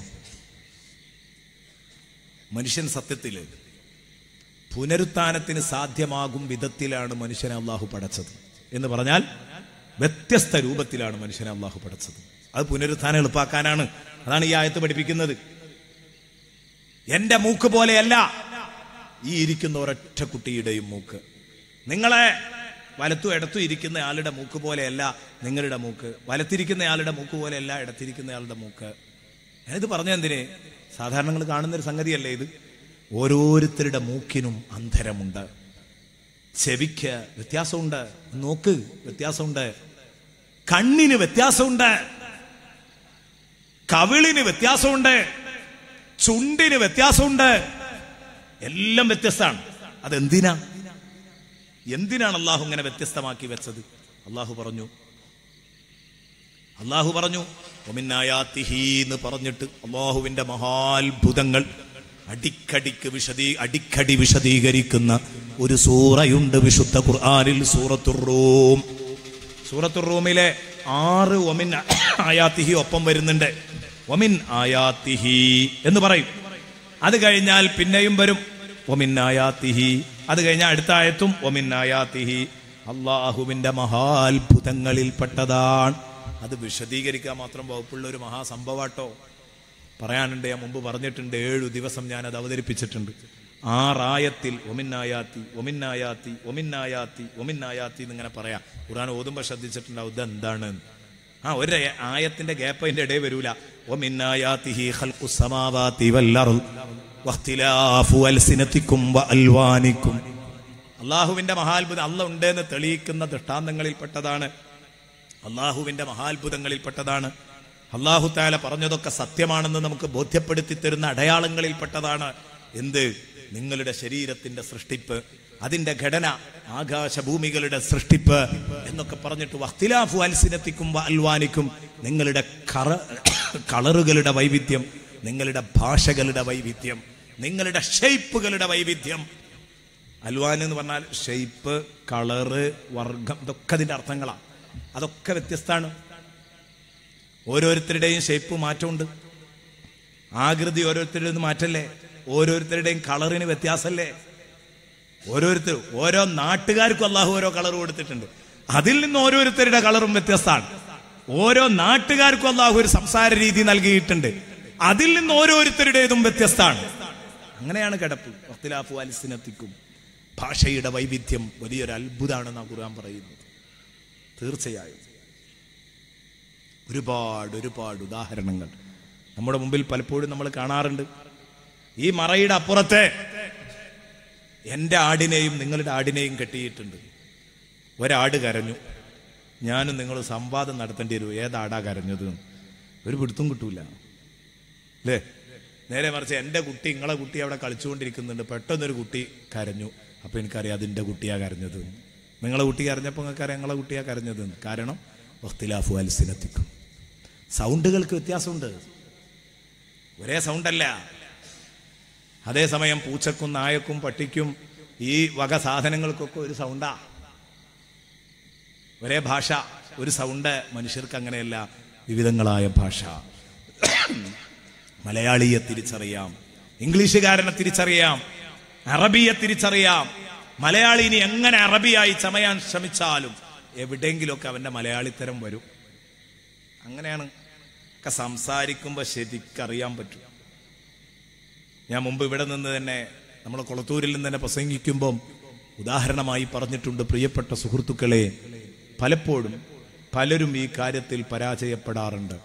മനുഷ്യൻ സത്യത്തില് പുനരുത്ഥാനത്തിന് സാധ്യമാകും വിധത്തിലാണ് മനുഷ്യനെ അള്ളാഹു പടച്ചത് എന്ന് പറഞ്ഞാൽ വ്യത്യസ്ത രൂപത്തിലാണ് മനുഷ്യനെ അള്ളാഹു പടച്ചത് അത് പുനരുത്ഥാനം എളുപ്പാക്കാനാണ് അതാണ് ഈ ആയത്ത് പഠിപ്പിക്കുന്നത് എന്റെ മൂക്ക് പോലെയല്ല ഈ ഇരിക്കുന്ന ഒരൊറ്റ കുട്ടിയുടെയും മൂക്ക് നിങ്ങളെ വലത്തും ഇടത്തും ഇരിക്കുന്ന ആളുടെ മൂക്ക് പോലെയല്ല നിങ്ങളുടെ മൂക്ക് വലത്തിരിക്കുന്ന ആളുടെ മൂക്ക് പോലെയല്ല ഇടത്തിരിക്കുന്ന ആളുടെ മൂക്ക് ഞാനിത് പറഞ്ഞെന്തിന് സാധാരണ നിങ്ങൾ കാണുന്ന ഒരു സംഗതിയല്ലേ ഇത് ഓരോരുത്തരുടെ മൂക്കിനും അന്തരമുണ്ട് ചെവിക്ക് വ്യത്യാസമുണ്ട് നോക്ക് വ്യത്യാസമുണ്ട് കണ്ണിന് വ്യത്യാസമുണ്ട് കവിളിന് വ്യത്യാസമുണ്ട് ചുണ്ടിന് വ്യത്യാസമുണ്ട് എല്ലാം വ്യത്യസ്തമാണ് അതെന്തിനാ എന്തിനാണ് അള്ളാഹു ഇങ്ങനെ വ്യത്യസ്തമാക്കി വെച്ചത് അള്ളാഹു പറഞ്ഞു അള്ളാഹു പറഞ്ഞു ഒമിന്നായാത്തിഹി എന്ന് പറഞ്ഞിട്ട് അള്ളാഹുവിന്റെ മഹാത്ഭുതങ്ങൾ അടിക്കടിക്ക് വിശദീ അടിക്കടി വിശദീകരിക്കുന്ന ഒരു സൂറയുണ്ട് വിശുദ്ധ ഖുർആനിൽ സൂറത്തുർ റൂം സൂറത്തുർ റൂമിലെ ആറ് ഒമിൻ ആയാത്തിഹി ഒപ്പം വരുന്നുണ്ട് ഒമിൻ ആയാത്തിഹി എന്ന് പറയും അത് കഴിഞ്ഞാൽ പിന്നെയും വരും ഒമിൻ ആയാത്തിഹി അത് കഴിഞ്ഞാൽ അടുത്ത ആയത്തും ഒമിൻ ആയാത്തിഹി അള്ളാഹുവിന്റെ മഹാത്ഭുതങ്ങളിൽപ്പെട്ടതാണ് അത് വിശദീകരിക്കാൻ മാത്രം വകുപ്പുള്ള ഒരു മഹാസംഭവാട്ടോ പറയാനുണ്ട് ഞാൻ മുമ്പ് പറഞ്ഞിട്ടുണ്ട് ഏഴു ദിവസം ഞാൻ അത് അവതരിപ്പിച്ചിട്ടുണ്ട് ആറായത്തിൽ ഒമിന്നായാത്തി ഒമിന്നായാത്തി ഒമിന്നായാത്തി ഒമിന്നായാത്തി എന്നിങ്ങനെ പറയാം ഖുർആൻ ഓതുമ്പോൾ ശ്രദ്ധിച്ചിട്ടുണ്ടാവും ഇത് എന്താണ് ആ ഒരു ആയത്തിന്റെ ഗ്യാപ്പ് അതിന്റെ ഇടയിൽ വരൂല ഒമിന്നായാത്തിഹി ഖൽഖുസ് സമാവാതി വല്ലർദ് വഖ്തിലാഫു അൽസിനതിക്കും വഅൽവാനിക്കും അള്ളാഹുവിന്റെ മഹാത്ഭുതം അല്ല ഉണ്ട് എന്ന് തെളിയിക്കുന്ന ദൃഷ്ടാന്തങ്ങളിൽപ്പെട്ടതാണ് അള്ളാഹുവിന്റെ മഹാത്ഭുതങ്ങളിൽപ്പെട്ടതാണ് അള്ളാഹു താല പറഞ്ഞതൊക്കെ സത്യമാണെന്ന് നമുക്ക് ബോധ്യപ്പെടുത്തി തരുന്ന അടയാളങ്ങളിൽപ്പെട്ടതാണ് എന്ത് നിങ്ങളുടെ ശരീരത്തിന്റെ സൃഷ്ടിപ്പ് അതിന്റെ ഘടന ആകാശഭൂമികളുടെ സൃഷ്ടിപ്പ് എന്നൊക്കെ പറഞ്ഞിട്ട് വഖ്തിലാഫു അൽസിനത്തിക്കും അൽവാനിക്കും നിങ്ങളുടെ കറ കളറുകളുടെ വൈവിധ്യം നിങ്ങളുടെ ഭാഷകളുടെ വൈവിധ്യം നിങ്ങളുടെ ഷെയ്പ്പുകളുടെ വൈവിധ്യം അൽവാൻ എന്ന് പറഞ്ഞാൽ ഷെയ്പ്പ് കളറ് വർഗം ഇതൊക്കെ അതിന്റെ അർത്ഥങ്ങളാണ് അതൊക്കെ വ്യത്യസ്തമാണ് ഓരോരുത്തരുടെയും ഷേപ്പ് മാറ്റമുണ്ട് ആകൃതി ഓരോരുത്തരുടേത് മാറ്റല്ലേ ഓരോരുത്തരുടെയും കളറിന് വ്യത്യാസമല്ലേ ഓരോരുത്തർ ഓരോ നാട്ടുകാർക്കും അള്ളാഹു ഓരോ കളർ കൊടുത്തിട്ടുണ്ട് അതിൽ നിന്ന് ഓരോരുത്തരുടെ കളറും വ്യത്യസ്തമാണ് ഓരോ നാട്ടുകാർക്കും അള്ളാഹു ഒരു സംസാര രീതി നൽകിയിട്ടുണ്ട് അതിൽ നിന്ന് ഓരോരുത്തരുടേതും വ്യത്യസ്തമാണ് അങ്ങനെയാണ് കിടപ്പ് വഖ്തിലാഫു അൽസിനത്തിക്കും ഭാഷയുടെ വൈവിധ്യം വലിയൊരു അത്ഭുതമാണെന്നാണ് ഖുർആൻ പറയുന്നത് തീർച്ചയായും ഒരുപാട് ഒരുപാട് ഉദാഹരണങ്ങൾ നമ്മുടെ മുമ്പിൽ പലപ്പോഴും നമ്മൾ കാണാറുണ്ട് ഈ മറയുടെ അപ്പുറത്തെ എൻ്റെ ആടിനെയും നിങ്ങളുടെ ആടിനെയും കെട്ടിയിട്ടുണ്ട് ഒരാട് കരഞ്ഞു ഞാനും നിങ്ങൾ സംവാദം നടത്തേണ്ടി വരും ഏതാടാ കരഞ്ഞത് എന്ന്. ഒരു പിടുത്തും കിട്ടൂല അല്ലേ നേരെ മറിച്ച് എൻ്റെ കുട്ടി നിങ്ങളെ കുട്ടി അവിടെ കളിച്ചുകൊണ്ടിരിക്കുന്നുണ്ട് പെട്ടെന്നൊരു കുട്ടി കരഞ്ഞു അപ്പൊ എനിക്കറിയാം അതിൻ്റെ കുട്ടിയാ കരഞ്ഞത് എന്ന്. നിങ്ങളെ കുട്ടി കരഞ്ഞപ്പോൾ നിങ്ങൾക്കറിയാം നിങ്ങളെ കുട്ടിയാ കരഞ്ഞത് എന്ന്. കാരണം വഖ്തിലാഫു അൽസിനത്തിക്കും സൗണ്ടുകൾക്ക് വ്യത്യാസമുണ്ട് ഒരേ സൗണ്ടല്ല അതേസമയം പൂച്ചക്കും നായക്കും പട്ടിക്കും ഈ വക സാധനങ്ങൾക്കൊക്കെ ഒരു സൗണ്ടാ ഒരേ ഭാഷ ഒരു സൗണ്ട് മനുഷ്യർക്ക് അങ്ങനെയല്ല വിവിധങ്ങളായ ഭാഷ മലയാളിയെ തിരിച്ചറിയാം ഇംഗ്ലീഷുകാരനെ തിരിച്ചറിയാം അറബിയെ തിരിച്ചറിയാം മലയാളി ഇനി എങ്ങനെ അറബിയായി ചമയാൻ ശ്രമിച്ചാലും എവിടെയെങ്കിലുമൊക്കെ അവന്റെ മലയാളിത്തരം വരും അങ്ങനെയാണ് ഒക്കെ സംസാരിക്കുമ്പോൾ ശരിക്കറിയാൻ പറ്റും ഞാൻ മുമ്പ് ഇവിടെ നിന്ന് തന്നെ നമ്മൾ കൊളത്തൂരിൽ നിന്ന് തന്നെ പ്രസംഗിക്കുമ്പം ഉദാഹരണമായി പറഞ്ഞിട്ടുണ്ട് പ്രിയപ്പെട്ട സുഹൃത്തുക്കളെ പലപ്പോഴും പലരും ഈ കാര്യത്തിൽ പരാജയപ്പെടാറുണ്ട്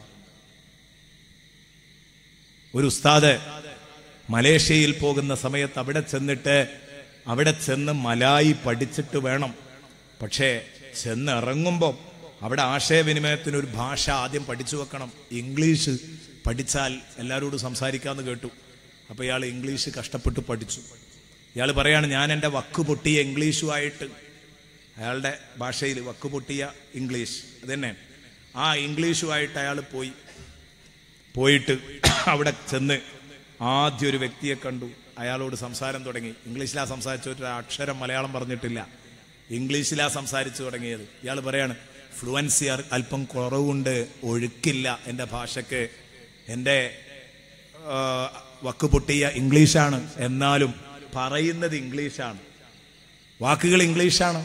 ഒരു ഉസ്താദ് മലേഷ്യയിൽ പോകുന്ന സമയത്ത് അവിടെ ചെന്നിട്ട് അവിടെ ചെന്ന് മലായി പഠിച്ചിട്ട് വേണം പക്ഷേ ചെന്ന് ഇറങ്ങുമ്പോൾ അവിടെ ആശയവിനിമയത്തിന് ഒരു ഭാഷ ആദ്യം പഠിച്ചു വെക്കണം ഇംഗ്ലീഷ് പഠിച്ചാൽ എല്ലാവരോടും സംസാരിക്കാമെന്ന് കേട്ടു അപ്പോൾ ഇയാൾ ഇംഗ്ലീഷ് കഷ്ടപ്പെട്ട് പഠിച്ചു ഇയാൾ പറയാണ് ഞാൻ എൻ്റെ വക്ക് പൊട്ടിയ ഇംഗ്ലീഷുമായിട്ട് അയാളുടെ ഭാഷയിൽ വക്ക് പൊട്ടിയ ഇംഗ്ലീഷ് അതന്നെ ആ ഇംഗ്ലീഷുമായിട്ട് അയാൾ പോയി പോയിട്ട് അവിടെ ചെന്ന് ആദ്യം ഒരു വ്യക്തിയെ കണ്ടു അയാളോട് സംസാരം തുടങ്ങി ഇംഗ്ലീഷിലാ സംസാരിച്ചിട്ട് ഒരു അക്ഷരം മലയാളം പറഞ്ഞിട്ടില്ല ഇംഗ്ലീഷിലാ സംസാരിച്ചു തുടങ്ങിയത് ഇയാൾ പറയാണ് ഫ്ലുവൻസി അല്പം കുറവുണ്ട് ഒഴുക്കില്ല എൻ്റെ ഭാഷയ്ക്ക് എൻ്റെ ആ, വക്ക് പൊട്ടിയ ഇംഗ്ലീഷാണ് എന്നാലും പറയുന്നത് ഇംഗ്ലീഷാണ് വാക്കുകൾ ഇംഗ്ലീഷാണ്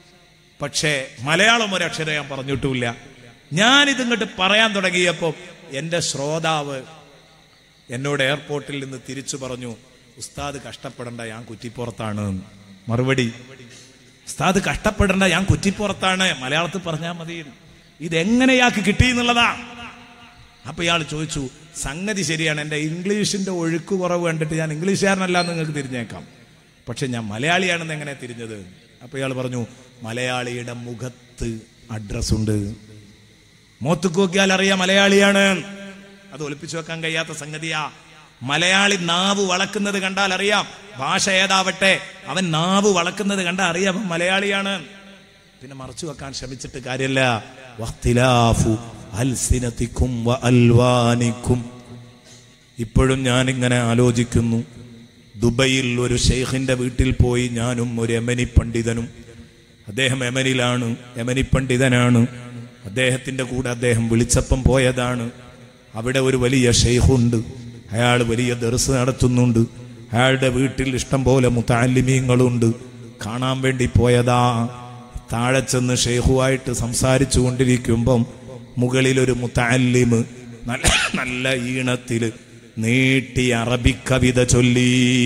പക്ഷേ മലയാളം ഒരക്ഷരം ഞാൻ പറഞ്ഞിട്ടുമില്ല ഞാനിത് ഇങ്ങോട്ട് പറയാൻ തുടങ്ങിയപ്പോൾ എൻ്റെ ശ്രോതാവ് എന്നോട് എയർപോർട്ടിൽ നിന്ന് തിരിച്ചു പറഞ്ഞു ഉസ്താദ് കഷ്ടപ്പെടണ്ട ഞാൻ കുറ്റിപ്പുറത്താണ് എന്ന്." മറുപടി ഉസ്താദ് കഷ്ടപ്പെടണ്ട ഞാൻ കുറ്റിപ്പുറത്താണ് മലയാളത്തിൽ പറഞ്ഞാൽ മതി ഇതെങ്ങനെ ഇയാൾക്ക് കിട്ടി എന്നുള്ളതാ അപ്പൊ ഇയാൾ ചോദിച്ചു സംഗതി ശരിയാണ് എൻ്റെ ഇംഗ്ലീഷിന്റെ ഒഴുക്ക് കുറവ് കണ്ടിട്ട് ഞാൻ ഇംഗ്ലീഷുകാരനല്ല എന്ന് നിങ്ങൾക്ക് തിരിഞ്ഞേക്കാം പക്ഷെ ഞാൻ മലയാളിയാണെന്ന് എങ്ങനെ തിരിഞ്ഞത് അപ്പൊ ഇയാൾ പറഞ്ഞു മലയാളിയുടെ മുഖത്ത് അഡ്രസ് ഉണ്ട് മോത്തുക്ക് നോക്കിയാൽ അറിയാം മലയാളിയാണ് അത് ഒളിപ്പിച്ചു വെക്കാൻ കഴിയാത്ത സംഗതിയാ മലയാളി നാവ് വളക്കുന്നത് കണ്ടാൽ അറിയാം ഭാഷ ഏതാവട്ടെ അവൻ നാവ് വളക്കുന്നത് കണ്ടാൽ അറിയാം അവൻ മലയാളിയാണ് പിന്നെ മറച്ചു വെക്കാൻ ശ്രമിച്ചിട്ട് കാര്യമില്ല വഖ്തിലാഫു അൽസിനതിക്കും വ അൽവാനിക്കും ഇപ്പോഴും ഞാൻ ഇങ്ങനെ ആലോചിക്കുന്നു ദുബൈയിൽ ഒരു ഷെയ്ഖിന്റെ വീട്ടിൽ പോയി ഞാനും ഒരു യമനി പണ്ഡിതനും അദ്ദേഹം യമനിലാണ് യമനി പണ്ഡിതനാണ് അദ്ദേഹത്തിന്റെ കൂടെ അദ്ദേഹം വിളിച്ചപ്പം പോയതാണ് അവിടെ ഒരു വലിയ ഷെയ്ഖുണ്ട് അയാൾ വലിയ ദർസ് നടത്തുന്നുണ്ട് അയാളുടെ വീട്ടിൽ ഇഷ്ടം പോലെ മുത്താലിമീങ്ങളുണ്ട് കാണാൻ വേണ്ടി പോയതാ താഴെ ചെന്ന് ഷെയ്ഖുമായിട്ട് സംസാരിച്ചു കൊണ്ടിരിക്കുമ്പം മുകളിൽ ഒരു മുത്താലിമ് നല്ല നല്ല ഈണത്തില് നീട്ടി അറബി കവിത ചൊല്ലി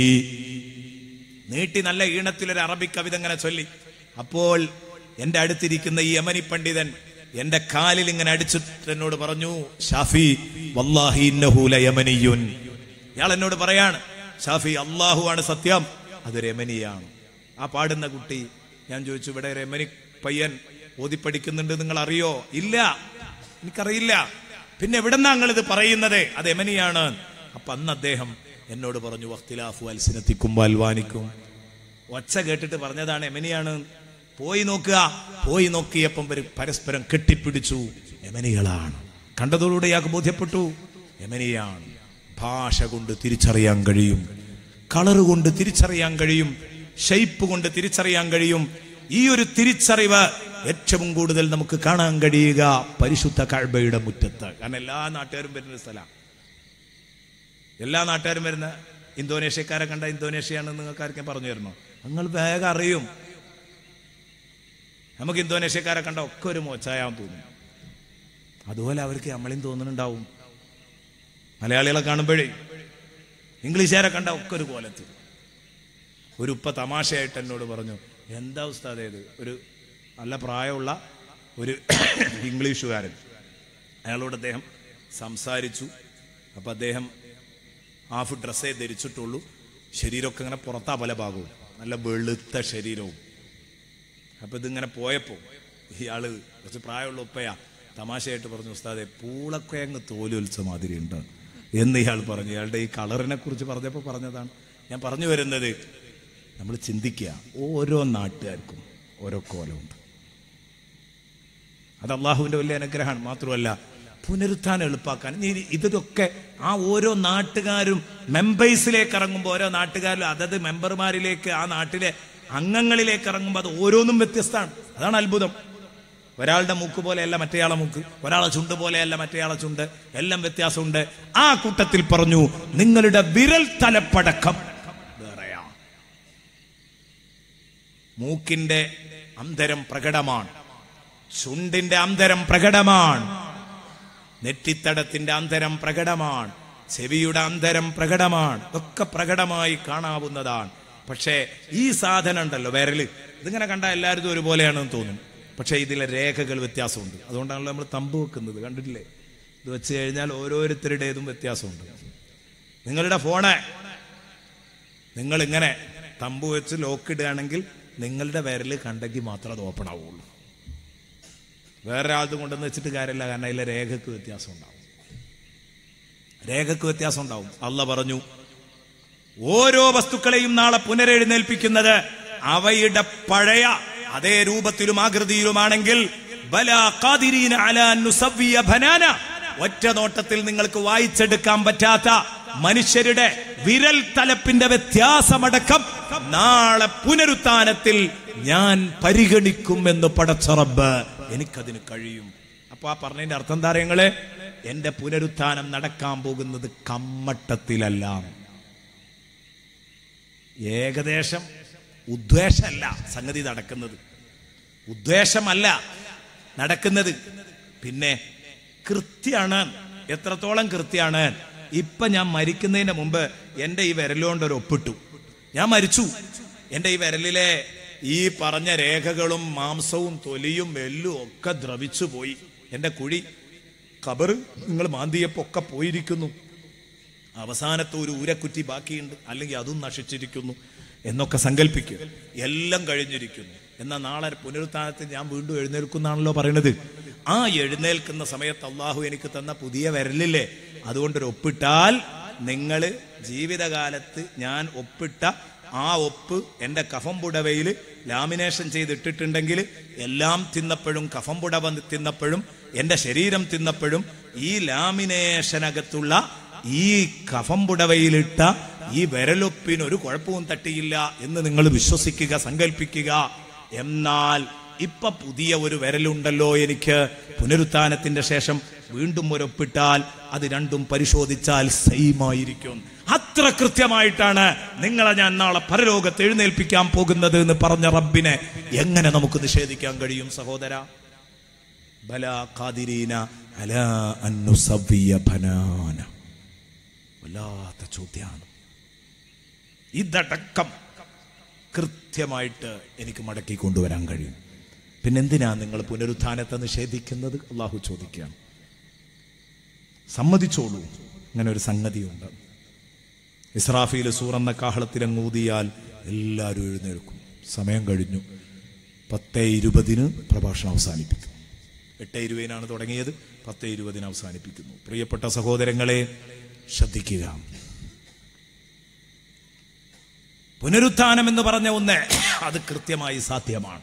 നീട്ടി നല്ല ഈണത്തിൽ ഒരു അറബി കവിത ഇങ്ങനെ ചൊല്ലി അപ്പോൾ എന്റെ അടുത്തിരിക്കുന്ന ഈ യമനി പണ്ഡിതൻ എന്റെ കാലിൽ ഇങ്ങനെ അടിച്ചിട്ട് എന്നോട് പറഞ്ഞു ഷാഫി വല്ലാഹി ഇന്നഹു ലയമനിയുൻ ഇയാൾ എന്നോട് പറയാണ് ഷാഫി അള്ളാഹു ആണ് സത്യം അതൊരു യമനിയാണ് ആ പാടുന്ന കുട്ടി ഞാൻ ചോദിച്ചു ഇവിടെ ഒരു യമനി പയ്യൻ ഓതി പഠിക്കുന്നുണ്ട് നിങ്ങൾ അറിയോ ഇല്ല എനിക്കറിയില്ല പിന്നെ എവിടെന്നാ നിങ്ങൾ ഇത് പറയുന്നത് അത് യമനിയാണ് അപ്പൊ അന്ന് അദ്ദേഹം എന്നോട് പറഞ്ഞു വഖ്തിലാഫു അൽസിനത്തിക്കും അൽവാനിക്കും ഒച്ച കേട്ടിട്ട് പറഞ്ഞതാണ് എമനിയാണ് പോയി നോക്കുക പോയി നോക്കിയപ്പം ഇവര് പരസ്പരം കെട്ടിപ്പിടിച്ചു എമനികളാണ് കണ്ടതോടുകൂടി ഇയാൾക്ക് ബോധ്യപ്പെട്ടു എമനിയാണ് ഭാഷ കൊണ്ട് തിരിച്ചറിയാൻ കഴിയും കളറ് കൊണ്ട് തിരിച്ചറിയാൻ കഴിയും ഷെയ്പ്പ് കൊണ്ട് തിരിച്ചറിയാൻ കഴിയും ഈ ഒരു തിരിച്ചറിവ് ഏറ്റവും കൂടുതൽ നമുക്ക് കാണാൻ കഴിയുക പരിശുദ്ധ കഴബയുടെ മുറ്റത്ത് കാരണം എല്ലാ നാട്ടുകാരും വരുന്ന സ്ഥലമാണ് എല്ലാ നാട്ടുകാരും വരുന്ന ഇന്തോനേഷ്യക്കാരെ കണ്ട ഇന്തോനേഷ്യയാണെന്ന് നിങ്ങൾക്ക് ആർക്കും പറഞ്ഞു തരണോ നിങ്ങൾ വേഗം അറിയും നമുക്ക് ഇന്തോനേഷ്യക്കാരെ കണ്ട ഒക്കെ ഒരു മോച്ചായാൻ തോന്നും അതുപോലെ അവർക്ക് നമ്മളെയും തോന്നുന്നുണ്ടാവും മലയാളികളെ കാണുമ്പോഴേ ഇംഗ്ലീഷുകാരെ കണ്ട ഒക്കെ ഒരു കോലത്ത് ഒരു ഉപ്പ തമാശയായിട്ട് എന്നോട് പറഞ്ഞു എന്താ ഉസ്താദേ ഇത് ഒരു നല്ല പ്രായമുള്ള ഒരു ഇംഗ്ലീഷുകാരൻ അയാളോട് അദ്ദേഹം സംസാരിച്ചു അപ്പം അദ്ദേഹം ഹാഫ് ഡ്രസ്സേ ധരിച്ചിട്ടുള്ളൂ ശരീരമൊക്കെ ഇങ്ങനെ പുറത്താ പല ഭാഗവും നല്ല വെളുത്ത ശരീരവും അപ്പൊ ഇതിങ്ങനെ പോയപ്പോ ഇയാള് കുറച്ച് പ്രായമുള്ള ഉപ്പയാ തമാശയായിട്ട് പറഞ്ഞു ഉസ്താദെ പൂളൊക്കെ അങ്ങ് തോലുൽച്ച മാതിരി ഉണ്ട് എന്ന് ഇയാൾ പറഞ്ഞു ഇയാളുടെ ഈ കളറിനെ കുറിച്ച് പറഞ്ഞപ്പോൾ പറഞ്ഞതാണ് ഞാൻ പറഞ്ഞു വരുന്നത് നമ്മൾ ചിന്തിക്കുക ഓരോ നാട്ടുകാർക്കും ഓരോ കോലമുണ്ട് അത് അള്ളാഹുവിന്റെ വലിയ അനുഗ്രഹമാണ് മാത്രമല്ല പുനരുത്ഥാനം എളുപ്പാക്കാൻ ഇനി ഇതൊക്കെ ആ ഓരോ നാട്ടുകാരും മെമ്പേഴ്സിലേക്ക് ഇറങ്ങുമ്പോൾ ഓരോ നാട്ടുകാരിലും അതത് മെമ്പർമാരിലേക്ക് ആ നാട്ടിലെ അംഗങ്ങളിലേക്ക് ഇറങ്ങുമ്പോൾ അത് ഓരോന്നും വ്യത്യസ്തമാണ് അതാണ് അത്ഭുതം ഒരാളുടെ മൂക്ക് പോലെയല്ല മറ്റേയാളെ മൂക്ക് ഒരാളെ ചുണ്ട് പോലെയല്ല മറ്റേയാളെ ചുണ്ട് എല്ലാം വ്യത്യാസമുണ്ട് ആ കൂട്ടത്തിൽ പറഞ്ഞു നിങ്ങളുടെ വിരൽ തലപ്പടക്കം വേറെയാ മൂക്കിന്റെ അന്തരം പ്രകടമാണ് ചുണ്ടിന്റെ അന്തരം പ്രകടമാണ് നെറ്റിത്തടത്തിന്റെ അന്തരം പ്രകടമാണ് ചെവിയുടെ അന്തരം പ്രകടമാണ് ഒക്കെ പ്രകടമായി കാണാവുന്നതാണ് പക്ഷേ ഈ സാധനം ഉണ്ടല്ലോ വിരല് ഇതിങ്ങനെ കണ്ടാൽ എല്ലാവരും ഒരുപോലെയാണെന്ന് തോന്നും പക്ഷേ ഇതിലെ രേഖകൾ വ്യത്യാസമുണ്ട് അതുകൊണ്ടാണല്ലോ നമ്മൾ തമ്പ് വെക്കുന്നത് കണ്ടിട്ടില്ലേ ഇത് വെച്ച് കഴിഞ്ഞാൽ ഓരോരുത്തരുടേതും വ്യത്യാസമുണ്ട് നിങ്ങളുടെ ഫോണ് നിങ്ങൾ ഇങ്ങനെ തമ്പ് വെച്ച് ലോക്ക് ഇടുകയാണെങ്കിൽ നിങ്ങളുടെ വിരല് കണ്ടെങ്കിൽ മാത്രമേ അത് ഓപ്പൺ ആവുള്ളൂ വേറെ ആൾക്ക് കൊണ്ടുവന്ന് വെച്ചിട്ട് കാര്യമില്ല കാരണം അതിലെ രേഖക്ക് വ്യത്യാസം ഉണ്ടാവും രേഖക്ക് വ്യത്യാസം ഉണ്ടാവും അല്ല പറഞ്ഞു ഓരോ വസ്തുക്കളെയും നാളെ പുനരെഴുന്നേൽപ്പിക്കുന്നത് അവയുടെ പഴയ അതേ രൂപത്തിലും ആകൃതിയിലുമാണെങ്കിൽ ബലാ ഖാദിരീന അലാ നുസവ്വിയ ബനാന ഒറ്റ നോട്ടത്തിൽ നിങ്ങൾക്ക് വായിച്ചെടുക്കാൻ പറ്റാത്ത മനുഷ്യരുടെ വിരൽ തലപ്പിന്റെ വ്യത്യാസമടക്കം നാളെ പുനരുത്ഥാനത്തിൽ ഞാൻ പരിഗണിക്കുമെന്ന് പടച്ച റബ്ബ് എനിക്കതിന് കഴിയും അപ്പൊ ആ പറഞ്ഞതിന്റെ അർത്ഥം എന്താ അറിയങ്ങള് എന്റെ പുനരുത്ഥാനം നടക്കാൻ പോകുന്നത് കമ്മട്ടത്തിലല്ല ഏകദേശം ഉദ്വേഷമല്ല സംഗതി നടക്കുന്നത് ഉദ്വേഷമല്ല നടക്കുന്നത് പിന്നെ കൃത്യാണ് എത്രത്തോളം കൃത്യാണ് ഇപ്പൊ ഞാൻ മരിക്കുന്നതിന് മുമ്പ് എന്റെ ഈ വിരലുകൊണ്ട് ഒരു ഒപ്പിട്ടു ഞാൻ മരിച്ചു എന്റെ ഈ വിരലിലെ ഈ പറഞ്ഞ രേഖകളും മാംസവും തൊലിയും എല്ലും ഒക്കെ ദ്രവിച്ചു പോയി എന്റെ കുഴി കബറ് നിങ്ങൾ മാന്തിയപ്പോ ഒക്കെ പോയിരിക്കുന്നു അവസാനത്തെ ഒരു ഊരക്കുറ്റി ബാക്കിയുണ്ട് അല്ലെങ്കിൽ അതും നശിച്ചിരിക്കുന്നു എന്നൊക്കെ സങ്കല്പിക്കും എല്ലാം കഴിഞ്ഞിരിക്കുന്നു എന്നാൽ നാളെ പുനരുത്ഥാനത്തിൽ ഞാൻ വീണ്ടും എഴുന്നേൽക്കുന്നാണല്ലോ പറയണത് ആ എഴുന്നേൽക്കുന്ന സമയത്ത് അള്ളാഹു എനിക്ക് തന്ന പുതിയ വിരലില്ലേ അതുകൊണ്ടൊരു ഒപ്പിട്ടാൽ നിങ്ങൾ ജീവിതകാലത്ത് ഞാൻ ഒപ്പിട്ട ആ ഒപ്പ് എൻ്റെ കഫം പുടവയിൽ ലാമിനേഷൻ ചെയ്തിട്ടിട്ടുണ്ടെങ്കിൽ എല്ലാം തിന്നപ്പോഴും കഫം പുടവ തിന്നപ്പോഴും എൻ്റെ ശരീരം തിന്നപ്പോഴും ഈ ലാമിനേഷനകത്തുള്ള ഈ കഫം പുടവയിലിട്ട ഈ വിരലൊപ്പിന് ഒരു കുഴപ്പവും തട്ടിയില്ല എന്ന് നിങ്ങൾ വിശ്വസിക്കുക സങ്കല്പിക്കുക എന്നാൽ ഇപ്പൊ പുതിയ ഒരു വിരലുണ്ടല്ലോ എനിക്ക് പുനരുത്ഥാനത്തിന്റെ ശേഷം വീണ്ടും ഒരൊപ്പിട്ടാൽ അത് രണ്ടും പരിശോധിച്ചാൽ സെയിം ആയിരിക്കും അത്ര കൃത്യമായിട്ടാണ് നിങ്ങളെ ഞാൻ നാളെ പരലോകത്ത് എഴുന്നേൽപ്പിക്കാൻ പോകുന്നത് എന്ന് പറഞ്ഞ റബ്ബിനെ എങ്ങനെ നമുക്ക് നിഷേധിക്കാൻ കഴിയും സഹോദര ബലാ ഖാദിരീന അലാ അൻ നുസവ്വിയ ബനാന വല്ലാത്ത ചോദ്യമാണ് ഇതടക്കം കൃത്യമായിട്ട് എനിക്ക് മടക്കി കൊണ്ടുവരാൻ കഴിയും പിന്നെ എന്തിനാ നിങ്ങൾ പുനരുത്ഥാനത്തെ നിഷേധിക്കുന്നത് അള്ളാഹു ചോദിക്കുകയാണ് സമ്മതിച്ചോളൂ അങ്ങനെ ഒരു സംഗതിയുണ്ട് ഇസ്രാഫിയിൽ സൂറന്ന കാഹളത്തിലങ്ങ് ഊതിയാൽ എല്ലാവരും എഴുന്നേൽക്കും സമയം കഴിഞ്ഞു പത്ത് ഇരുപതിന് പ്രഭാഷണം അവസാനിപ്പിക്കും എട്ട് ഇരുപതിനാണ് തുടങ്ങിയത് പത്ത് ഇരുപതിന് അവസാനിപ്പിക്കുന്നു പ്രിയപ്പെട്ട സഹോദരങ്ങളെ ശ്രദ്ധിക്കുക പുനരുത്ഥാനം എന്ന് പറഞ്ഞ ഒന്ന് അത് കൃത്യമായി സാധ്യമാണ്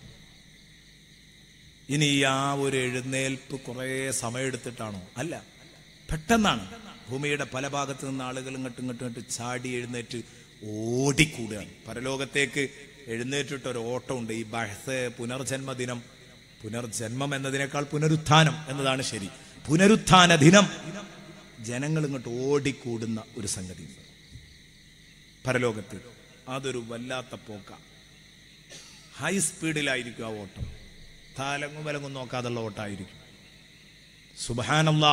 ഇനി ആ ഒരു എഴുന്നേൽപ്പ് കുറെ സമയമെടുത്തിട്ടാണോ അല്ല പെട്ടെന്നാണ് ഭൂമിയുടെ പല ഭാഗത്ത് നിന്ന് ആളുകൾ ഇങ്ങോട്ടും ഇങ്ങോട്ടും ഇങ്ങോട്ട് ചാടി എഴുന്നേറ്റ് ഓടിക്കൂടുകയാണ് പരലോകത്തേക്ക് എഴുന്നേറ്റിട്ട് ഒരു ഓട്ടമുണ്ട് ഈ ബഹസ് പുനർജന്മ ദിനം പുനർജന്മം എന്നതിനേക്കാൾ പുനരുത്ഥാനം എന്നതാണ് ശരി പുനരുത്ഥാന ദിനം ജനങ്ങൾ ഇങ്ങോട്ട് ഓടിക്കൂടുന്ന ഒരു സംഗതി പരലോകത്ത് അതൊരു വല്ലാത്ത പോക്ക ഹൈ സ്പീഡിലായിരിക്കും ആ ഓട്ടം താലങ്ങും വിലങ്ങും നോക്കാതുള്ള ഓട്ടമായിരിക്കും സുബാനല്ല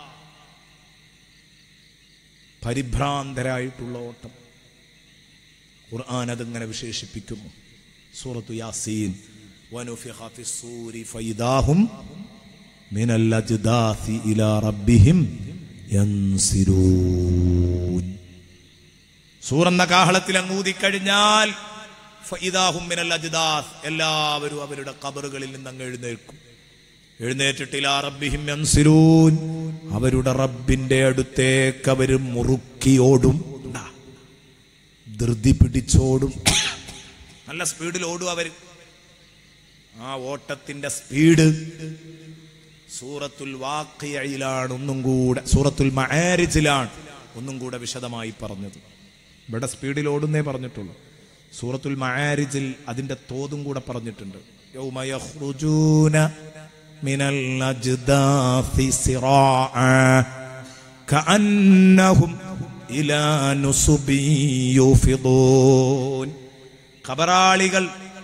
പരിഭ്രാന്തരായിട്ടുള്ള ഓട്ടം ഖുർആൻ അതിങ്ങനെ വിശേഷിപ്പിക്കുന്നു സൂറത്തു യാസീൻ വനുഫിഖ ഫിസ്സൂരി ഫൈദാഹും മിനൽ അജ്ദാസി ഇലാ റബ്ബിഹിം യൻസിരൂൻ സൂറന്ന കാഹളത്തിൽ അങ്ങൂതിക്കഴിഞ്ഞാൽ ഫഇദാഹും മിനൽ അജ്ദാസ് എല്ലാവരും അവരുടെ കബറുകളിൽ നിന്ന് അങ്ങ് എഴുന്നേൽക്കും എഴുന്നേറ്റിട്ട് ഇലാ റബ്ബിഹിം യൻസിരൂൻ അവരുടെ റബ്ബിന്റെ അടുത്തേക്ക് അവര് മുറുക്കിയോടും ഉണ്ടാ. ധൃതി പിടിച്ചോടും നല്ല സ്പീഡിൽ ഓടും അവര് ആ ഓട്ടത്തിന്റെ സ്പീഡ് സൂറത്തുൽ വാക്കിയയിലാണ് ഒന്നും കൂടെ സൂറത്തുൽ മആരിജിലാണ് ഒന്നും കൂടെ വിശദമായി പറഞ്ഞത് ഇവിടെ സ്പീഡിൽ ഓടുന്നേ പറഞ്ഞിട്ടുള്ളൂ സൂറത്തുൽ മആരിജിൽ അതിന്റെ തോതും കൂടെ പറഞ്ഞിട്ടുണ്ട് യൗമ യഖ്റുജൂന മിനൽ അജ്ദാഫി സിറാഅ കഅന്നഹും ഇലാ നുസുബി യുഫിദൂൻ ഖബറാളികൾ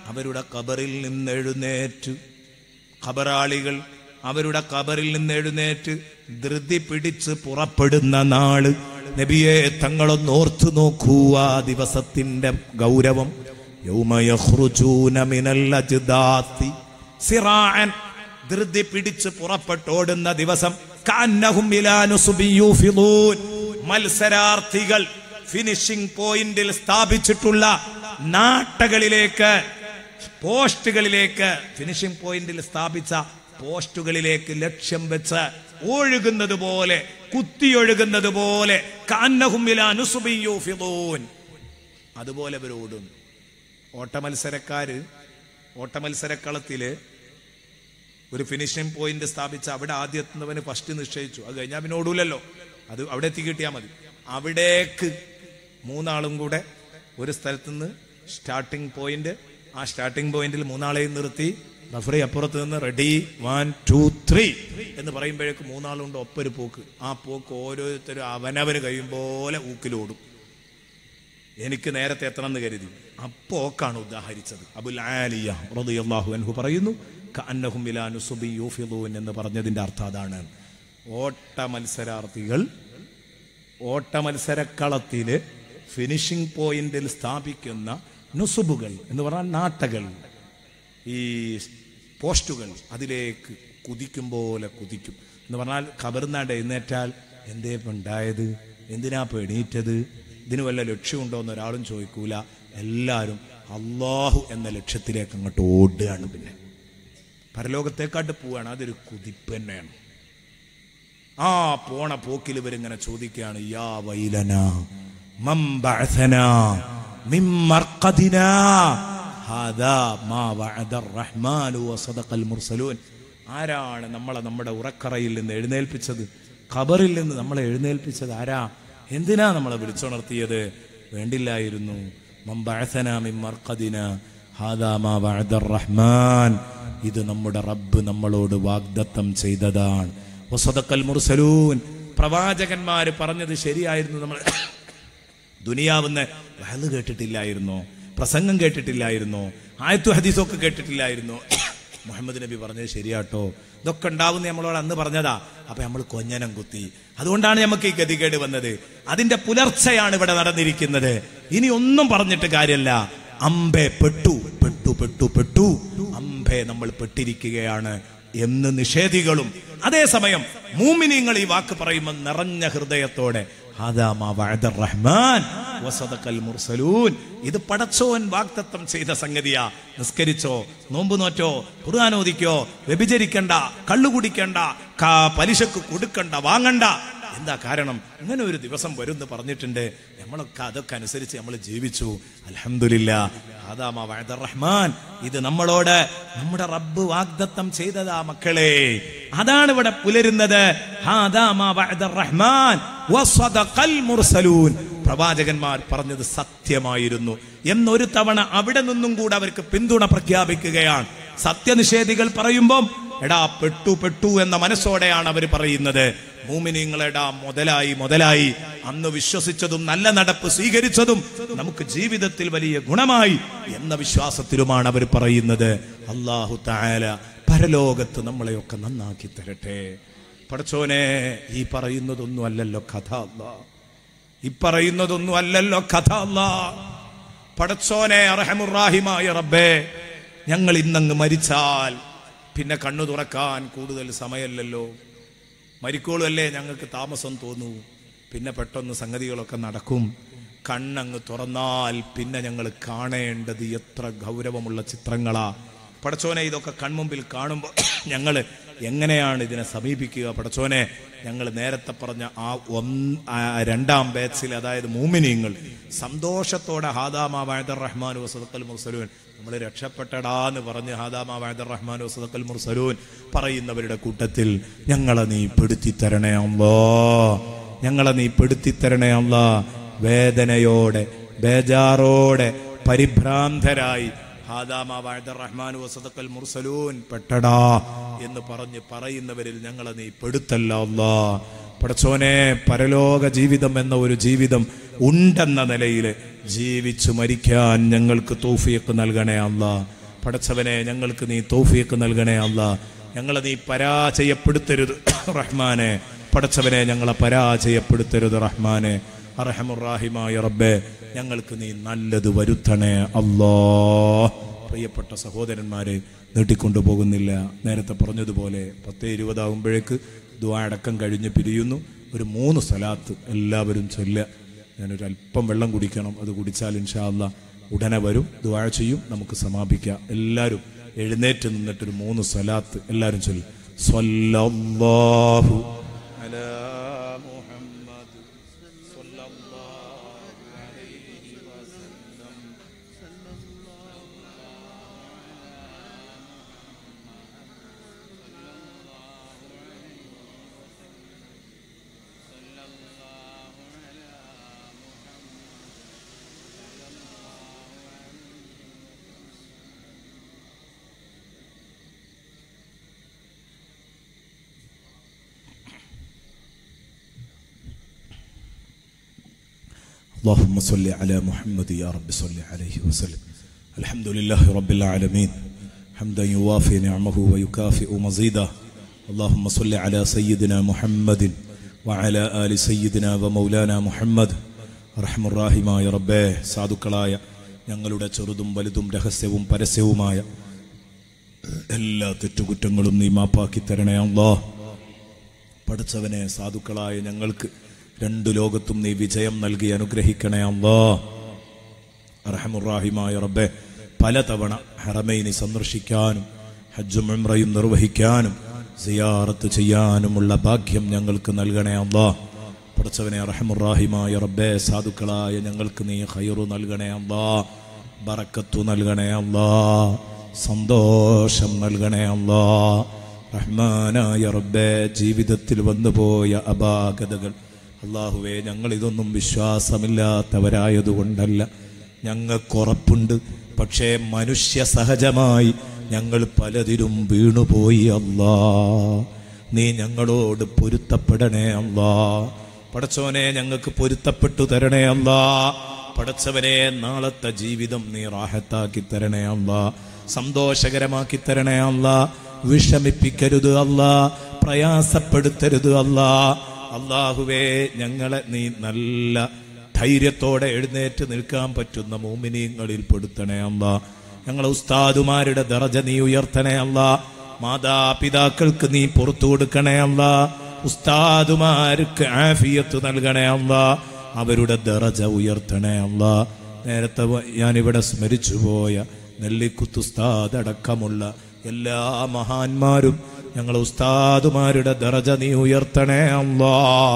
അവരുടെ കബറിൽ നിന്ന് എഴുന്നേറ്റ് ഖബറാളികൾ അവരുടെ കബറിൽ നിന്ന് എഴുന്നേറ്റ് ധൃതി പിടിച്ച് പുറപ്പെടുന്ന നാള് നബിയെ തങ്ങളൊന്ന് ഓർത്തു നോക്കൂ ആ ദിവസത്തിന്റെ ഗൗരവം യൗമ യഖ്റുജൂന മിനൽ അജ്ദാത്തി സിറാഅൻ ധൃതി പിടിച്ച് പുറപ്പെട്ടോടുന്ന ദിവസം കഅന്നഹും ഇലാ നുസുബിൻ യൂഫിദൂൻ മത്സരാർത്ഥികൾ ഫിനിഷിംഗ് പോയിന്റിൽ സ്ഥാപിച്ചിട്ടുള്ള നാട്ടകളിലേക്ക് പോസ്റ്റുകളിലേക്ക് ഫിനിഷിംഗ് പോയിന്റിൽ സ്ഥാപിച്ച പോസ്റ്റുകളിലേക്ക് ലക്ഷ്യം വെച്ച് ഒഴുകുന്നത് പോലെ കുത്തിയൊഴുകുന്നത് പോലെ കാന്നഹുമില അനുസുബിയൂഫിദൂൻ അതുപോലെ അവരോടും ഓട്ടമത്സരക്കാര് ഓട്ടമത്സരക്കളത്തില് ഒരു ഫിനിഷിംഗ് പോയിന്റ് സ്ഥാപിച്ച് അവിടെ ആദ്യം എത്തുന്നവന് ഫസ്റ്റ് നിശ്ചയിച്ചു അത് കഴിഞ്ഞാൽ പിന്നെ ഓടൂലല്ലോ അത് അവിടെ എത്തി കിട്ടിയാൽ മതി അവിടേക്ക് മൂന്നാളും കൂടെ ഒരു സ്ഥലത്ത് നിന്ന് സ്റ്റാർട്ടിംഗ് പോയിന്റ് ആ സ്റ്റാർട്ടിംഗ് പോയിന്റിൽ മൂന്നാളെയും നിർത്തി റഫറി അപ്പുറത്ത് നിന്ന് റെഡി വൺ ടു ത്രീ എന്ന് പറയുമ്പോഴേക്ക് മൂന്നാളുണ്ട് ഒപ്പൊരു പോക്ക് ആ പോക്ക് ഓരോരുത്തരും അവനവന് കഴിയുമ്പോലെ ഊക്കിലോടും എനിക്ക് നേരത്തെ എത്തണം എന്ന് കരുതി അപ്പോക്കാണ് ഉദാഹരിച്ചത് അബുൽ ആലിയ റളിയല്ലാഹു അൻഹു പറയുന്നു കഅന്നഹും ഇലാ നുസുബി യൂഫിദൂൻ എന്ന് പറഞ്ഞതിന്റെ അർത്ഥം അതാണ് ഓട്ട മത്സരാർത്ഥികൾ ഓട്ട മത്സരക്കളത്തില് ഫിനിഷിംഗ് പോയിന്റിൽ സ്ഥാപിക്കുന്ന നുസുബുകൾ എന്ന് പറഞ്ഞാൽ നാട്ടകൾ ഈ പോസ്റ്റുകൾ അതിലേക്ക് കുതിക്കും പോലെ കുതിക്കും എന്ന് പറഞ്ഞാൽ കബർന്നാണ്ട് എഴുന്നേറ്റാൽ എന്തേ ഇപ്പൊ ഉണ്ടായത് എന്തിനാ ഇപ്പൊ എണീറ്റത് ഇതിന് വല്ല ലക്ഷ്യമുണ്ടോ എന്ന് ഒരാളും ചോദിക്കൂല എല്ലാവരും അള്ളാഹു എന്ന ലക്ഷ്യത്തിലേക്ക് അങ്ങോട്ട് ഓടുകയാണ് പിന്നെ പരലോകത്തേക്കാട്ട് പോവുകയാണ് അതൊരു കുതിപ്പ് തന്നെയാണ് ആ പോണ പോക്കിൽ ഇവരിങ്ങനെ ചോദിക്കുകയാണ് യാ വൈലന മം ബഅസനാ മിൻ മർഖദിനാ ഹാദാ മാ വഅദ റഹ്മാനു വസദഖൽ മുർസലൂൻ ആരാണ് നമ്മളെ നമ്മുടെ ഉറക്കറയിൽ നിന്ന് എഴുന്നേൽപ്പിച്ചത് ഖബറിൽ നിന്ന് നമ്മളെ എഴുന്നേൽപ്പിച്ചത് ആരാ എന്തിനാ നമ്മളെ വിളിച്ചുണർത്തിയത് വേണ്ടില്ലായിരുന്നു മം ബഅസനാ മിൻ മർഖദിനാ ഹാദാ മാ വഅദ റഹ്മാൻ ഇത് നമ്മുടെ റബ്ബ് നമ്മളോട് വാഗ്ദത്തം ചെയ്തതാണ് വസദക്കൽ മുർസലൂൻ പ്രവാചകന്മാര് പറഞ്ഞത് ശരിയായിരുന്നു നമ്മൾ ദുനിയാവുന്ന വഹല് കേട്ടിട്ടില്ലായിരുന്നോ പ്രസംഗം കേട്ടിട്ടില്ലായിരുന്നോ ആയത്തു ഹദീസൊക്കെ കേട്ടിട്ടില്ലായിരുന്നോ മുഹമ്മദ് നബി പറഞ്ഞത് ശരിയാട്ടോ ഇതൊക്കെ ഉണ്ടാവുന്ന നമ്മളോട് അന്ന് പറഞ്ഞതാ അപ്പൊ നമ്മൾ കൊഞ്ഞനം കുത്തി അതുകൊണ്ടാണ് നമുക്ക് ഈ ഗതികേട് വന്നത് അതിന്റെ പുലർച്ചെയാണ് ഇവിടെ നടന്നിരിക്കുന്നത് ഇനി ഒന്നും പറഞ്ഞിട്ട് കാര്യമല്ല അമ്പെ പെട്ടു പെട്ടു പെട്ടു പെട്ടു അമ്പെ നമ്മൾ പെട്ടിരിക്കുകയാണ് എന്ന് നിഷേധികളും അതേസമയം മൂമിനിങ്ങൾ ഈ വാക്ക് പറയുമ്പോൾ നിറഞ്ഞ ഹൃദയത്തോടെ ഹാദാമാ വഅദർ റഹ്മാൻ വസദഖൽ മുർസലൂൻ ഇത് പടച്ചോൻ വാക്തത്വം ചെയ്ത സംഗതിയാ നിസ്കരിച്ചോ നോമ്പ് നോറ്റോ ഖുർആൻ ഓദിക്കോ വ്യഭിചരിക്കണ്ട കള്ളു കുടിക്കണ്ട കാ- പലിശക്ക് കൊടുക്കണ്ട വാങ്ങണ്ട എന്താ കാരണം ഇങ്ങനെ ഒരു ദിവസം വരും എന്ന് പറഞ്ഞിട്ടുണ്ട് നമ്മളൊക്കെ അതൊക്കെ അനുസരിച്ച് നമ്മൾ ജീവിച്ചു അലഹമില്ല ആദാമ വഅദ റഹ്മാൻ ഇത് നമ്മളോട് നമ്മുടെ റബ്ബ് വാഗ്ദത്തം ചെയ്തതാ മക്കളെ അതാണ് ഇവിടെ പുലരുന്നത് ഹാദാമ വഅദ റഹ്മാൻ വസദഖൽ മുർസലൂൻ പ്രവാചകന്മാർ പറഞ്ഞത് സത്യമായിരുന്നു എന്നൊരു തവണ അവിടെ നിന്നും കൂടെ അവർക്ക് പിന്തുണ പ്രഖ്യാപിക്കുകയാണ് സത്യനിഷേധികൾ പറയുമ്പം എടാ പെട്ടു പെട്ടു എന്ന മനസ്സോടെയാണ് അവർ പറയുന്നത് മൂമിനിങ്ങളെടാ മുതലായി മുതലായി അന്ന് വിശ്വസിച്ചതും നല്ല നടപ്പ് സ്വീകരിച്ചതും നമുക്ക് ജീവിതത്തിൽ വലിയ ഗുണമായി എന്ന വിശ്വാസത്തിലുമാണ് അവർ പറയുന്നത് അള്ളാഹു താല പരലോകത്ത് നമ്മളെയൊക്കെ നന്നാക്കി തരട്ടെ പടച്ചോനെ ഈ പറയുന്നതൊന്നും അല്ലല്ലോ കഥ അല്ലാ ഈ പറയുന്നതൊന്നും അല്ലല്ലോ കഥ അല്ലാ പടച്ചോനെ അർഹമുറാഹിമായ റബ്ബേ ഞങ്ങൾ ഇന്നങ്ങ് മരിച്ചാൽ പിന്നെ കണ്ണു തുറക്കാൻ കൂടുതൽ സമയമല്ലല്ലോ മരിക്കോളുമല്ലേ ഞങ്ങൾക്ക് താമസം തോന്നൂ പിന്നെ പെട്ടെന്ന് സംഗതികളൊക്കെ നടക്കും കണ്ണങ്ങ് തുറന്നാൽ പിന്നെ ഞങ്ങൾ കാണേണ്ടത് എത്ര ഗൗരവമുള്ള ചിത്രങ്ങളാ പടച്ചോനെ ഇതൊക്കെ കൺമുമ്പിൽ കാണുമ്പോൾ ഞങ്ങൾ എങ്ങനെയാണ് ഇതിനെ സമീപിക്കുക പടച്ചോനെ ഞങ്ങൾ നേരത്തെ പറഞ്ഞ ആ ഒന്ന് ആ രണ്ടാം ബാച്ചിൽ അതായത് മൂമിനിയങ്ങൾ സന്തോഷത്തോടെ ഹാദാമ വായദർ റഹ്മാൻ വസദക്കൽ മുർസലൂൻ നമ്മൾ രക്ഷപ്പെട്ടടാന്ന് പറഞ്ഞ് ഹാദാമ വായദർ റഹ്മാൻ വസദക്കൽ മുർസലൂൻ പറയുന്നവരുടെ കൂട്ടത്തിൽ ഞങ്ങളെ നീ പെടുത്തി തരണേ അല്ലോ ഞങ്ങളെ നീ പെടുത്തി തരണേ അല്ല വേദനയോടെ ബേജാറോടെ പരിഭ്രാന്തരായി ഹാദാമ വാഴദർ റഹ്മാൻ വസദക്കൽ മുർസലൂൻ പെട്ടടാ എന്ന് പറഞ്ഞ് പറയുന്നവരിൽ ഞങ്ങളെ നീ പെടുത്തല്ല അല്ലാ പടച്ചോനെ പരലോക ജീവിതം എന്ന ഒരു ജീവിതം ഉണ്ടെന്ന നിലയിൽ ജീവിച്ചു മരിക്കാൻ ഞങ്ങൾക്ക് തൗഫീഖ് നൽകണേ അല്ലാ പടച്ചവനെ ഞങ്ങൾക്ക് നീ തൗഫീക്ക് നൽകണേ അല്ല ഞങ്ങളെ നീ പരാജയപ്പെടുത്തരുത് റഹ്മാനെ പടച്ചവനെ ഞങ്ങളെ പരാജയപ്പെടുത്തരുത് റഹ്മാനെ അറഹമുറാഹിമായ റബ്ബെ ഞങ്ങൾക്ക് നീ നല്ലത് വരുത്തണേ അല്ലാ പ്രിയപ്പെട്ട സഹോദരന്മാരെ നീട്ടിക്കൊണ്ടു പോകുന്നില്ല നേരത്തെ പറഞ്ഞതുപോലെ പത്ത് ഇരുപതാകുമ്പോഴേക്ക് ദുആ അടക്കം കഴിഞ്ഞ് പിരിയുന്നു ഒരു മൂന്ന് സ്ഥലത്ത് എല്ലാവരും ചൊല്ലുക ഞാനൊരു അല്പം വെള്ളം കുടിക്കണം അത് കുടിച്ചാൽ ഇൻഷാ അല്ലാ ഉടനെ വരും ദുആ ചെയ്യും നമുക്ക് സമാപിക്കാം എല്ലാവരും എഴുന്നേറ്റ് നിന്നിട്ടൊരു മൂന്ന് സ്വലാത്ത് എല്ലാവരും ചൊല്ലും സ്വല്ലല്ലാഹു അലാ മുഹമ്മദ് സ്വല്ലല്ലാഹു അലൈഹി വസല്ലം اللهم صل على محمد يا رب صل عليه وسلم الحمد لله رب العالمين حمدا يوافي نعمه ويكافئ مزيدا اللهم صل على سيدنا محمد وعلى آل سيدنا ومولانا محمد رحم الراഹിമായ റബ്ബേ സാധുക്കളായ ഞങ്ങളുടെ ചെറുതും വലുതും രഹസ്യവും പരസ്യവുമായ എല്ലാ തെറ്റുകുറ്റങ്ങളും നീ മാപ്പാക്കി തരണേ അല്ലാ പഠിച്ചവനെ സാധുക്കളായ ഞങ്ങൾക്ക് രണ്ടു ലോകത്തും നീ വിജയം നൽകി അനുഗ്രഹിക്കണേ അല്ലാ അറഹമുറാഹിമായ റബ്ബെ പലതവണ ഹറമൈനി സന്ദർശിക്കാനും ഹജ്ജും ഉംറയും നിർവഹിക്കാനും സിയാറത്ത് ചെയ്യാനുമുള്ള ഭാഗ്യം ഞങ്ങൾക്ക് നൽകണേ അല്ലാ പഠിച്ചവനെ അറഹമുറാഹിമായ റബ്ബെ സാധുക്കളായ ഞങ്ങൾക്ക് നീ ഹൈറു നൽകണേ അല്ലാ ബറക്കത്തു നൽകണേ അല്ലാ സന്തോഷം നൽകണേ അല്ലാ റഹ്മാനായ റബ്ബെ ജീവിതത്തിൽ വന്നുപോയ അപാകതകൾ അള്ളാഹുവെ ഞങ്ങൾ ഇതൊന്നും വിശ്വാസമില്ലാത്തവരായതുകൊണ്ടല്ല ഞങ്ങൾക്കുറപ്പുണ്ട് പക്ഷേ മനുഷ്യ സഹജമായി ഞങ്ങൾ പലതിലും വീണുപോയി അല്ലാ നീ ഞങ്ങളോട് പൊരുത്തപ്പെടണേ അല്ലാ പടച്ചവനെ ഞങ്ങൾക്ക് പൊരുത്തപ്പെട്ടു തരണേ അല്ലാ പടച്ചവനെ നാളത്തെ ജീവിതം നീ റാഹത്താക്കി തരണേ അല്ലാ സന്തോഷകരമാക്കി തരണേ അല്ലാ വിഷമിപ്പിക്കരുത് അല്ലാ പ്രയാസപ്പെടുത്തരുത് അല്ലാ അള്ളാഹുവേ ഞങ്ങളെ നീ നല്ല ധൈര്യത്തോടെ എഴുന്നേറ്റ് നിൽക്കാൻ പറ്റുന്ന മോമിനിയങ്ങളിൽ പെടുത്തണേ അല്ല ഞങ്ങളെ ഉസ്താദുമാരുടെ ദറജ നീ ഉയർത്തണേ അല്ല മാതാപിതാക്കൾക്ക് നീ പുറത്തു കൊടുക്കണേ അല്ല ഉസ്താദുമാർക്ക് ആഫിയത്ത് നൽകണേ അല്ല അവരുടെ ദറജ ഉയർത്തണേ അല്ല നേരത്തെ വ- ഞാനിവിടെ സ്മരിച്ചുപോയ നെല്ലിക്കുത്തുസ്താദ് അടക്കമുള്ള എല്ലാ മഹാന്മാരും ഞങ്ങളെ ഉസ്താദുമാരുടെ ദറജ നീ ഉയർത്തണേ അല്ലാ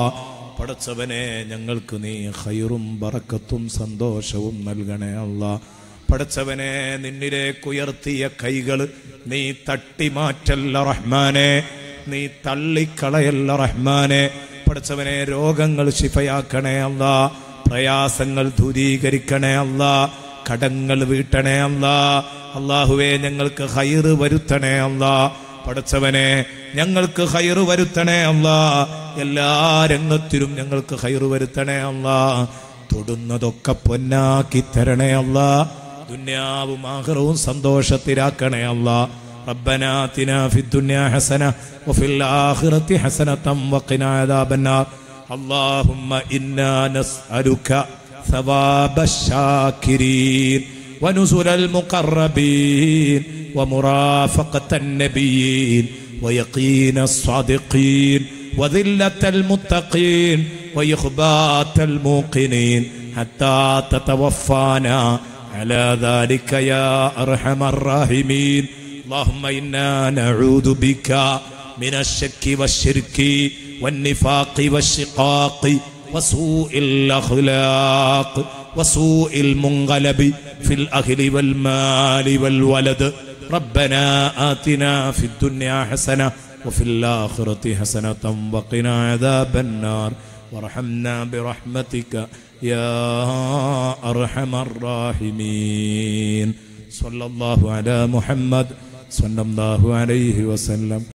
പടച്ചവനെ ഞങ്ങൾക്ക് നീ ഹൈറും ബറക്കത്തും സന്തോഷവും നൽകണേ അല്ലാ പടച്ചവനെ നിന്നിലേക്ക് ഉയർത്തിയ കൈകൾ നീ തട്ടിമാറ്റല്ല റഹ്മാനെ നീ തള്ളിക്കളയല്ല റഹ്മാനെ പടച്ചവനെ രോഗങ്ങൾ ശിഫയാക്കണേ അല്ല പ്രയാസങ്ങൾ ദൂരീകരിക്കണേ അല്ല കടങ്ങൾ വീട്ടണേ അല്ല അള്ളാഹുവേ ഞങ്ങൾക്ക് ഹൈറ് വരുത്തണേ അല്ല പടച്ചവനെ ഞങ്ങൾക്ക് ഹൈറ് വരുത്തണേ അല്ല എല്ലാ രംഗത്തിലും ഞങ്ങൾക്ക് ഹൈറ് വരുത്തണേ അല്ല തൊടുന്നതൊക്കെ പൊന്നാക്കി തരണേ അല്ല ദുന്യാവും ആഹ്റവും സന്തോഷത്തിലാക്കണേ അല്ല ربنا آتنا في الدنيا حسنة وفي الآخرة حسنة وقنا عذاب النار اللهم إنا نسألك ثواب الشاكرين ونزل المقربين ومرافقة النبيين ويقين الصادقين وذلة المتقين وإخبات الموقنين حتى تتوفانا على ذلك يا أرحم الراحمين اللهم إنا نعوذ بك من الشك والشرك والنفاق والشقاق وسوء الأخلاق وسوء المنقلب في الأهل والمال والولد ربنا آتنا في الدنيا حسنة وفي الآخرة حسنة وقنا عذاب النار وارحمنا برحمتك يا أرحم الراحمين صلى الله على محمد صلى الله عليه وسلم